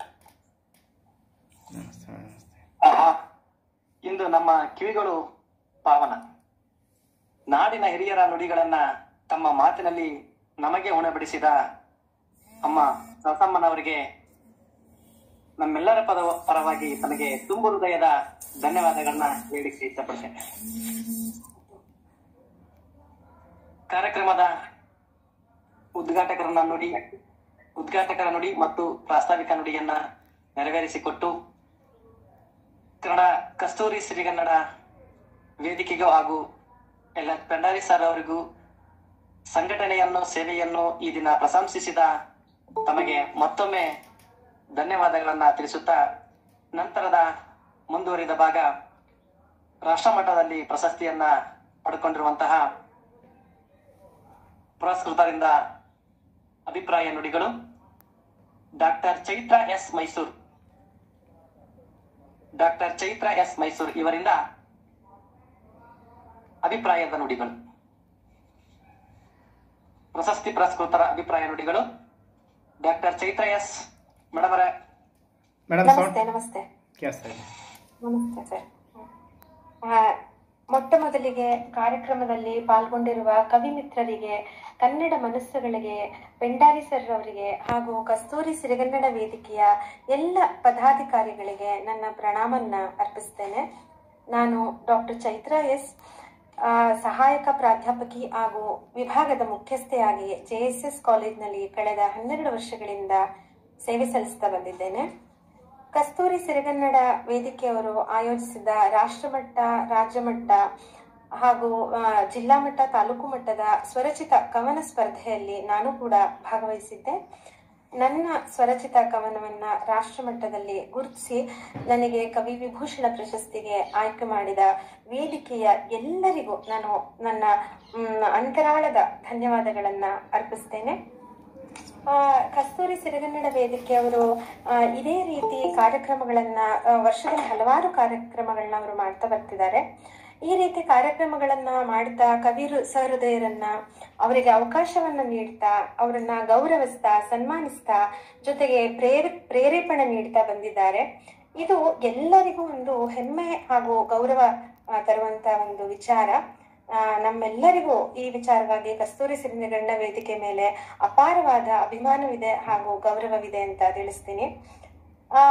Speaker 4: ನಮಸ್ತೆ ನಮಸ್ತೆ
Speaker 2: ಆಹಾ ಇಂದು ನಮ್ಮ ಕಿವಿಗಳು ಪಾವನ ನಾಡಿನ ಹಿರಿಯರ ನುಡಿಗಳನ್ನ ತಮ್ಮ ಮಾತಿನಲ್ಲಿ ನಮಗೆ ಉಣಬಡಿಸಿದ ಅಮ್ಮ ಸಸಮ್ಮನವರಿಗೆ ನಮ್ಮೆಲ್ಲರ ಪದ ಪರವಾಗಿ ತಮಗೆ ತುಂಬು ಹೃದಯದ ಧನ್ಯವಾದಗಳನ್ನ ಹೇಳಿಕ್ಕೆ ಇಷ್ಟಪಡ್ತೇನೆ ಕಾರ್ಯಕ್ರಮದ ಉದ್ಘಾಟಕರನ್ನ ನುಡಿ ಉದ್ಘಾಟಕರ ನುಡಿ ಮತ್ತು ಪ್ರಾಸ್ತಾವಿಕ ನುಡಿಯನ್ನ ನೆರವೇರಿಸಿಕೊಟ್ಟು ಕನ್ನಡ ಕಸ್ತೂರಿ ಸಿರಿಗನ್ನಡ ವೇದಿಕೆಗೂ ಹಾಗೂ ಎಲ್ಲ ಭಂಡಾರಿ ಸರ್ ಅವರಿಗೂ ಸಂಘಟನೆಯನ್ನು ಸೇವೆಯನ್ನು ಈ ದಿನ ಪ್ರಶಂಸಿಸಿದ ತಮಗೆ ಮತ್ತೊಮ್ಮೆ ಧನ್ಯವಾದಗಳನ್ನ ತಿಳಿಸುತ್ತಾ ನಂತರದ ಮುಂದುವರಿದ ಭಾಗ ರಾಷ್ಟ್ರಮಟ್ಟದಲ್ಲಿ ಪ್ರಶಸ್ತಿಯನ್ನ ಪಡ್ಕೊಂಡಿರುವಂತಹ ಪುರಸ್ಕೃತರಿಂದ ಅಭಿಪ್ರಾಯ ನುಡಿಗಳು doctor Chaitra S Mysuru doctor Chaitra S Mysuru ಇವರಿಂದ ಅಭಿಪ್ರಾಯದ ನುಡಿಗಳು ಪ್ರಶಸ್ತಿ ಪುರಸ್ಕೃತರ ಅಭಿಪ್ರಾಯ ನುಡಿಗಳು ಡಾಕ್ಟರ್ ಚೈತ್ರ ಎಸ್ ಮೇಡಮ್ ಅವರೇ
Speaker 4: ಮೇಡಮ್
Speaker 5: ನಮಸ್ತೆ
Speaker 4: ಸೌಂಡ್
Speaker 5: ನಮಸ್ತೆ
Speaker 4: ಕೇಳಿಸ್ತಾ ಇದೆ
Speaker 5: ನಮಸ್ತೆ ಸರ್
Speaker 4: ಆ, ಮೊಟ್ಟ ಮೊದಲಿಗೆ ಕಾರ್ಯಕ್ರಮದಲ್ಲಿ ಪಾಲ್ಗೊಂಡಿರುವ ಕವಿ ಮಿತ್ರರಿಗೆ ಕನ್ನಡ ಮನಸ್ಸುಗಳಿಗೆ ಪೆಂಡಾರಿ ಸರ್ ಅವರಿಗೆ ಹಾಗೂ ಕಸ್ತೂರಿ ಸಿರಿಗನ್ನಡ ವೇದಿಕೆಯ ಎಲ್ಲ ಪದಾಧಿಕಾರಿಗಳಿಗೆ ನನ್ನ ಪ್ರಣಾಮನ್ನ ಅರ್ಪಿಸ್ತೇನೆ ನಾನು ಡಾಕ್ಟರ್ ಚೈತ್ರ ಎಸ್ ಆ, ಸಹಾಯಕ ಪ್ರಾಧ್ಯಾಪಕಿ ಹಾಗೂ ವಿಭಾಗದ ಮುಖ್ಯಸ್ಥೆಯಾಗಿ ಜೆ ಎಸ್ ಎಸ್ ಕಾಲೇಜ್ನಲ್ಲಿ ಕಳೆದ ಹನ್ನೆರಡು ವರ್ಷಗಳಿಂದ ಸೇವೆ ಸಲ್ಲಿಸ್ತಾ ಬಂದಿದ್ದೇನೆ ಕಸ್ತೂರಿ ಸಿರಿಗನ್ನಡ ವೇದಿಕೆಯವರು ಆಯೋಜಿಸಿದ ರಾಷ್ಟ್ರಮಟ್ಟ ರಾಜ್ಯಮಟ್ಟ ಹಾಗೂ ಆ, ಜಿಲ್ಲಾ ಮಟ್ಟ ತಾಲೂಕು ಮಟ್ಟದ ಸ್ವರಚಿತ ಕವನ ಸ್ಪರ್ಧೆಯಲ್ಲಿ ನಾನು ಕೂಡ ಭಾಗವಹಿಸಿದ್ದೆ ನನ್ನ ಸ್ವರಚಿತ ಕವನವನ್ನ ರಾಷ್ಟ್ರಮಟ್ಟದಲ್ಲಿ ಗುರುತಿಸಿ ನನಗೆ ಕವಿ ವಿಭೂಷಣ ಪ್ರಶಸ್ತಿಗೆ ಆಯ್ಕೆ ಮಾಡಿದ ವೇದಿಕೆಯ ಎಲ್ಲರಿಗೂ ನಾನು ನನ್ನ ಮ್, ಅಂತರಾಳದ ಧನ್ಯವಾದಗಳನ್ನ ಅರ್ಪಿಸ್ತೇನೆ ಆ, ಕಸ್ತೂರಿ ಸಿರಿಗನ್ನಡ ವೇದಿಕೆಯವರು ಆ, ಇದೇ ರೀತಿ ಕಾರ್ಯಕ್ರಮಗಳನ್ನ ಆ, ವರ್ಷದಲ್ಲಿ ಹಲವಾರು ಕಾರ್ಯಕ್ರಮಗಳನ್ನ ಅವರು ಮಾಡ್ತಾ ಬರ್ತಿದ್ದಾರೆ ಈ ರೀತಿ ಕಾರ್ಯಕ್ರಮಗಳನ್ನ ಮಾಡ್ತಾ ಕವಿ ಹೃ- ಸಹೃದಯರನ್ನ ಅವರಿಗೆ ಅವಕಾಶವನ್ನ ನೀಡ್ತಾ ಅವರನ್ನ ಗೌರವಿಸ್ತಾ ಸನ್ಮಾನಿಸ್ತಾ ಜೊತೆಗೆ ಪ್ರೇರ ಪ್ರೇರೇಪಣೆ ನೀಡ್ತಾ ಬಂದಿದ್ದಾರೆ ಇದು ಎಲ್ಲರಿಗೂ ಒಂದು ಹೆಮ್ಮೆ ಹಾಗೂ ಗೌರವ ಆ, ತರುವಂತ ಒಂದು ವಿಚಾರ ಆ, ನಮ್ಮೆಲ್ಲರಿಗೂ ಈ ವಿಚಾರವಾಗಿ ಕಸ್ತೂರಿ ಸಿರಿಗನ್ನಡ ವೇದಿಕೆ ಮೇಲೆ ಅಪಾರವಾದ ಅಭಿಮಾನವಿದೆ ಹಾಗೂ ಗೌರವವಿದೆ ಅಂತ ತಿಳಿಸ್ತೀನಿ ಆ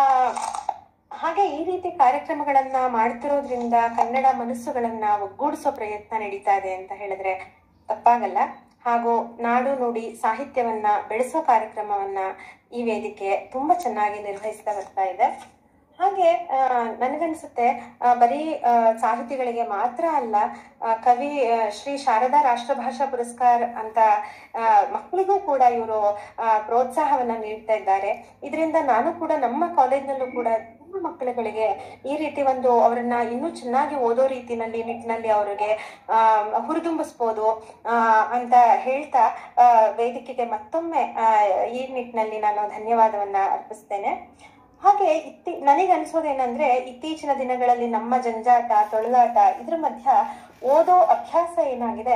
Speaker 4: ಹಾಗೆ ಈ ರೀತಿ ಕಾರ್ಯಕ್ರಮಗಳನ್ನ ಮಾಡ್ತಿರೋದ್ರಿಂದ ಕನ್ನಡ ಮನಸ್ಸುಗಳನ್ನ ಒಗ್ಗೂಡಿಸೋ ಪ್ರಯತ್ನ ನಡೀತಾ ಇದೆ ಅಂತ ಹೇಳಿದ್ರೆ ತಪ್ಪಾಗಲ್ಲ ಹಾಗೂ ನಾಡು ನುಡಿ ಸಾಹಿತ್ಯವನ್ನ ಬೆಳೆಸೋ ಕಾರ್ಯಕ್ರಮವನ್ನ ಈ ವೇದಿಕೆ ತುಂಬಾ ಚೆನ್ನಾಗಿ ನಿರ್ವಹಿಸ್ತಾ ಬರ್ತಾ ಇದೆ ಹಾಗೆ ಆ, ನನಗನ್ಸುತ್ತೆ ಆ, ಬರೀ ಆ, ಸಾಹಿತಿಗಳಿಗೆ ಮಾತ್ರ ಅಲ್ಲ ಆ, ಕವಿ ಆ, ಶ್ರೀ ಶಾರದಾ ರಾಷ್ಟ್ರಭಾಷಾ ಪುರಸ್ಕಾರ ಅಂತ ಆ, ಮಕ್ಕಳಿಗೂ ಕೂಡ ಇವರು ಪ್ರೋತ್ಸಾಹವನ್ನ ನೀಡ್ತಾ ಇದ್ದಾರೆ ಇದರಿಂದ ನಾನು ಕೂಡ ನಮ್ಮ ಕಾಲೇಜ್ನಲ್ಲೂ ಕೂಡ ತುಂಬ ಮಕ್ಕಳುಗಳಿಗೆ ಈ ರೀತಿ ಒಂದು ಅವರನ್ನ ಇನ್ನೂ ಚೆನ್ನಾಗಿ ಓದೋ ರೀತಿನಲ್ಲಿ ನಿಟ್ಟಿನಲ್ಲಿ ಅವರಿಗೆ ಆ, ಹುರಿದುಂಬಿಸ್ಬೋದು ಆ, ಅಂತ ಹೇಳ್ತಾ ಆ, ವೇದಿಕೆಗೆ ಮತ್ತೊಮ್ಮೆ ಆ, ಈ ನಿಟ್ಟಿನಲ್ಲಿ ನಾನು ಧನ್ಯವಾದವನ್ನ ಅರ್ಪಿಸ್ತೇನೆ ಹಾಗೆ ಇತ್ತಿ ನನಗೆ ಅನ್ಸೋದೇನಂದ್ರೆ ಇತ್ತೀಚಿನ ದಿನಗಳಲ್ಲಿ ನಮ್ಮ ಜಂಜಾಟ ತೊಳಲಾಟ ಇದ್ರ ಮಧ್ಯ ಓದೋ ಅಭ್ಯಾಸ ಏನಾಗಿದೆ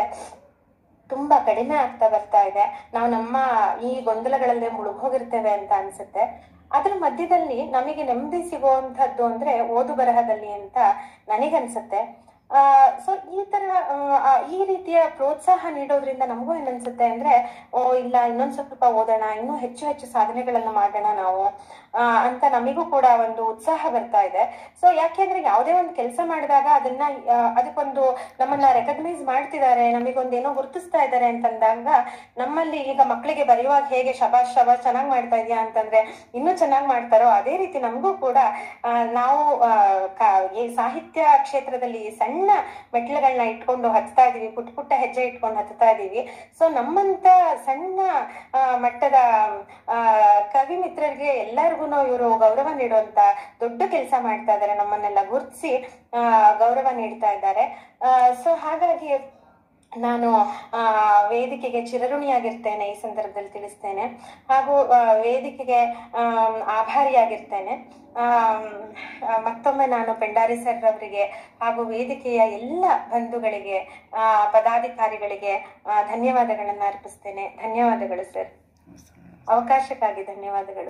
Speaker 4: ತುಂಬಾ ಕಡಿಮೆ ಆಗ್ತಾ ಬರ್ತಾ ಇದೆ ನಾವು ನಮ್ಮ ಈ ಗೊಂದಲಗಳಲ್ಲೇ ಮುಳುಗೋಗಿರ್ತೇವೆ ಅಂತ ಅನ್ಸುತ್ತೆ ಅದ್ರ ಮಧ್ಯದಲ್ಲಿ ನಮಗೆ ನೆಮ್ಮದಿ ಸಿಗುವಂತಹದ್ದು ಅಂದ್ರೆ ಓದು ಬರಹದಲ್ಲಿ ಅಂತ ನನಗನ್ಸುತ್ತೆ ಆ ಸೊ ಈ ತರ ಆ, ಆ, ಈ ರೀತಿಯ ಪ್ರೋತ್ಸಾಹ ನೀಡೋದ್ರಿಂದ ನಮಗೂ ಏನನ್ಸುತ್ತೆ ಅಂದ್ರೆ ಓ ಇಲ್ಲ ಇನ್ನೊಂದ್ ಸ್ವಲ್ಪ ಓದೋಣ ಇನ್ನೂ ಹೆಚ್ಚು ಹೆಚ್ಚು ಸಾಧನೆಗಳನ್ನ ಮಾಡೋಣ ನಾವು ಆ, ಅಂತ ನಮಿಗೂ ಕೂಡ ಒಂದು ಉತ್ಸಾಹ ಬರ್ತಾ ಇದೆ ಸೊ ಯಾಕೆಂದ್ರೆ ಯಾವುದೇ ಒಂದು ಕೆಲಸ ಮಾಡಿದಾಗ ಅದನ್ನ ಆ, ಅದಕ್ಕೊಂದು ನಮ್ಮನ್ನ ರೆಕಗ್ನೈಸ್ ಮಾಡ್ತಿದ್ದಾರೆ ನಮಗೊಂದು ಏನೋ ಗುರುತಿಸ್ತಾ ಇದ್ದಾರೆ ಅಂತಂದಾಗ ನಮ್ಮಲ್ಲಿ ಈಗ ಮಕ್ಕಳಿಗೆ ಬರೆಯುವಾಗ ಹೇಗೆ ಶಬಾಷ್ ಶಬಾಷ್ ಚೆನ್ನಾಗಿ ಮಾಡ್ತಾ ಇದೆಯಾ ಅಂತಂದ್ರೆ ಇನ್ನೂ ಚೆನ್ನಾಗಿ ಮಾಡ್ತಾರೋ ಅದೇ ರೀತಿ ನಮಗೂ ಕೂಡ ಆ, ನಾವು ಆ, ಕ- ಈ ಸಾಹಿತ್ಯ ಕ್ಷೇತ್ರದಲ್ಲಿ ಸಣ್ಣ ಮೆಟ್ಲುಗಳನ್ನ ಇಟ್ಕೊಂಡು ಹತ್ತಾ ಇದೀವಿ ಪುಟ್ಟ ಪುಟ್ಟ ಹೆಜ್ಜೆ ಇಟ್ಕೊಂಡು ಹತ್ತಾ ಇದೀವಿ ಸೊ ನಮ್ಮಂತ ಸಣ್ಣ ಆ, ಮಟ್ಟದ ಆ, ಕವಿ ಮಿತ್ರರಿಗೆ ಎಲ್ಲರಿಗೂ ಇವರು ಗೌರವ ನೀಡುವಂತ ದೊಡ್ಡ ಕೆಲಸ ಮಾಡ್ತಾ ಇದ್ದಾರೆ ನಮ್ಮನ್ನೆಲ್ಲ ಗುರುತಿಸಿ ಗೌರವ ನೀಡ್ತಾ ಇದ್ದಾರೆ ಸೊ ಹಾಗಾಗಿ ನಾನು ಆ, ವೇದಿಕೆಗೆ ಚಿರಋಣಿಯಾಗಿರ್ತೇನೆ ಈ ಸಂದರ್ಭದಲ್ಲಿ ತಿಳಿಸ್ತೇನೆ ಹಾಗೂ ಆ, ವೇದಿಕೆಗೆ ಆಮ್, ಆಭಾರಿಯಾಗಿರ್ತೇನೆ ಆಮ್, ಆ, ಮತ್ತೊಮ್ಮೆ ನಾನು ಪೆಂಡಾರಿ ಸರ್ ಅವರಿಗೆ ಹಾಗೂ ವೇದಿಕೆಯ ಎಲ್ಲ ಬಂಧುಗಳಿಗೆ ಆ, ಪದಾಧಿಕಾರಿಗಳಿಗೆ ಆ, ಧನ್ಯವಾದಗಳನ್ನ ಅರ್ಪಿಸ್ತೇನೆ ಧನ್ಯವಾದಗಳು ಸರ್ ಅವಕಾಶಕ್ಕಾಗಿ ಧನ್ಯವಾದಗಳು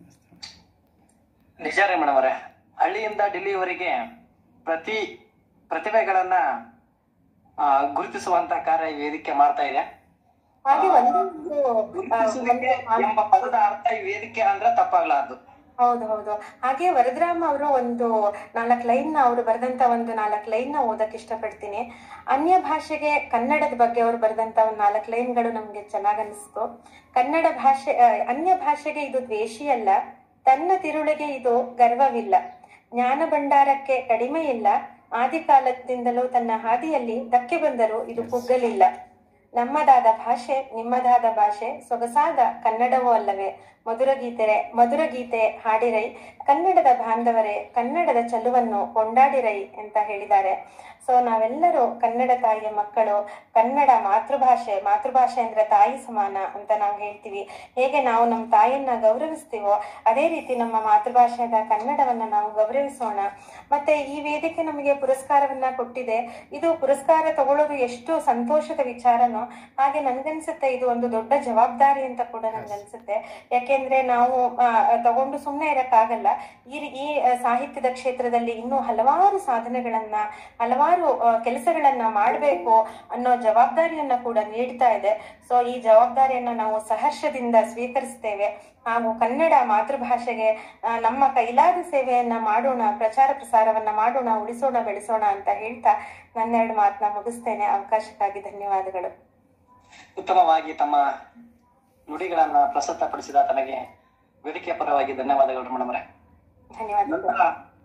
Speaker 2: ನಿಜ ರೀ ಮೇಡಮ್ ಅವರೇ ಹಳ್ಳಿಯಿಂದ ಡಿಲ್ಲಿಯವರೆಗೆ ಪ್ರತಿ ಪ್ರತಿಭೆಗಳನ್ನ ಆ, ಗುರುತಿಸುವಂತ ಕಾರ್ಯ ಈ ವೇದಿಕೆ ಮಾಡ್ತಾ ಇದೆ
Speaker 4: ಹಾಗೆ ಒಂದೇ ಒಂದು ಆ,
Speaker 2: ಗುರುತಿಸುವಿಕೆ
Speaker 4: ಒಂದು
Speaker 2: ಎಂಬ ಪದದ ಅರ್ಥ ಈ ವೇದಿಕೆ ಅಂದ್ರೆ ತಪ್ಪಾಗ್ಲಾರ್ದು
Speaker 4: ಹೌದು ಹೌದು ಹಾಗೆ ವರದರಾಮ್ ಅವರು ಒಂದು ನಾಲ್ಕು ಲೈನ್ ನ ಅವರು ಬರೆದಂತ ಒಂದು ನಾಲ್ಕು ಲೈನ್ ನ ಓದಕ್ ಇಷ್ಟಪಡ್ತೀನಿ ಅನ್ಯ ಭಾಷೆಗೆ ಕನ್ನಡದ ಬಗ್ಗೆ ಅವರು ಬರೆದಂತ ಒಂದು ನಾಲ್ಕು ಲೈನ್ಗಳು ನಮ್ಗೆ ಚೆನ್ನಾಗ್ ಅನಿಸ್ತು ಕನ್ನಡ ಭಾಷೆ ಆ, ಅನ್ಯ ಭಾಷೆಗೆ ಇದು ದ್ವೇಷಿ ಅಲ್ಲ ತನ್ನ ತಿರುಳಿಗೆ ಇದು ಗರ್ವವಿಲ್ಲ ಜ್ಞಾನ ಭಂಡಾರಕ್ಕೆ ಕಡಿಮೆ ಇಲ್ಲ ಆದಿಕಾಲದಿಂದಲೂ ತನ್ನ ಹಾದಿಯಲ್ಲಿ ಧಕ್ಕೆ ಬಂದರೂ ಇದು ಕುಗ್ಗಲಿಲ್ಲ ನಮ್ಮದಾದ ಭಾಷೆ ನಿಮ್ಮದಾದ ಭಾಷೆ ಸೊಗಸಾದ ಕನ್ನಡವೂ ಅಲ್ಲವೇ ಮಧುರ ಗೀತೆ ಮಧುರ ಗೀತೆ ಹಾಡಿರೈ ಕನ್ನಡದ ಬಾಂಧವರೇ ಕನ್ನಡದ ಚಲುವನ್ನು ಕೊಂಡಾಡಿರೈ ಅಂತ ಹೇಳಿದ್ದಾರೆ ಸೊ ನಾವೆಲ್ಲರೂ ಕನ್ನಡ ತಾಯಿಯ ಮಕ್ಕಳು ಕನ್ನಡ ಮಾತೃಭಾಷೆ ಮಾತೃಭಾಷೆ ಅಂದ್ರೆ ತಾಯಿ ಸಮಾನ ಅಂತ ನಾವು ಹೇಳ್ತೀವಿ ಹೇಗೆ ನಾವು ನಮ್ಮ ತಾಯಿಯನ್ನ ಗೌರವಿಸ್ತೀವೋ ಅದೇ ರೀತಿ ನಮ್ಮ ಮಾತೃಭಾಷೆಯಾದ ಕನ್ನಡವನ್ನ ನಾವು ಗೌರವಿಸೋಣ ಮತ್ತೆ ಈ ವೇದಿಕೆ ನಮಗೆ ಪುರಸ್ಕಾರವನ್ನ ಕೊಟ್ಟಿದೆ ಇದು ಪುರಸ್ಕಾರ ತಗೊಳ್ಳೋದು ಎಷ್ಟು ಸಂತೋಷದ ವಿಚಾರನೋ ಖುಷಿನೋ ಹಾಗೆ ನನ್ಗನ್ಸುತ್ತೆ ಇದು ಒಂದು ದೊಡ್ಡ ಜವಾಬ್ದಾರಿ ಅಂತ ಕೂಡ ನನ್ಗನ್ಸುತ್ತೆ ಯಾಕೆಂದ್ರೆ ನಾವು ಆ, ತಗೊಂಡು ಸುಮ್ಮನೆ ಇರಕ್ಕಾಗಲ್ಲ ಈ ಈ ಆ, ಸಾಹಿತ್ಯದ ಕ್ಷೇತ್ರದಲ್ಲಿ ಇನ್ನೂ ಹಲವಾರು ಸಾಧನೆಗಳನ್ನ ಹಲವಾರು ಆ, ಕೆಲಸಗಳನ್ನ ಮಾಡಬೇಕು ಅನ್ನೋ ಜವಾಬ್ದಾರಿಯನ್ನ ಕೂಡ ನೀಡ್ತಾ ಇದೆ ಸೊ ಈ ಜವಾಬ್ದಾರಿಯನ್ನ ನಾವು ಸಹರ್ಷದಿಂದ ಸ್ವೀಕರಿಸ್ತೇವೆ ಹಾಗೂ ಕನ್ನಡ ಮಾತೃಭಾಷೆಗೆ ಆ, ನಮ್ಮ ಕೈಲಾದ ಸೇವೆಯನ್ನ ಮಾಡೋಣ ಪ್ರಚಾರ ಪ್ರಸಾರವನ್ನ ಮಾಡೋಣ ಉಳಿಸೋಣ ಬೆಳೆಸೋಣ ಅಂತ ಹೇಳ್ತಾ ನನ್ನೆರಡು ಮಾತನ್ನ ಮುಗಿಸ್ತೇನೆ ಅವಕಾಶಕ್ಕಾಗಿ ಧನ್ಯವಾದಗಳು
Speaker 2: ಉತ್ತಮವಾಗಿ ತಮ್ಮ ನುಡಿಗಳನ್ನ ಪ್ರಸ್ತುತಪಡಿಸಿದ ತಮಗೆ ವೇದಿಕೆಯ ಪರವಾಗಿ ಧನ್ಯವಾದಗಳು ರಮಣವರೇ
Speaker 4: ಧನ್ಯವಾದಗಳು
Speaker 2: ನಂತರ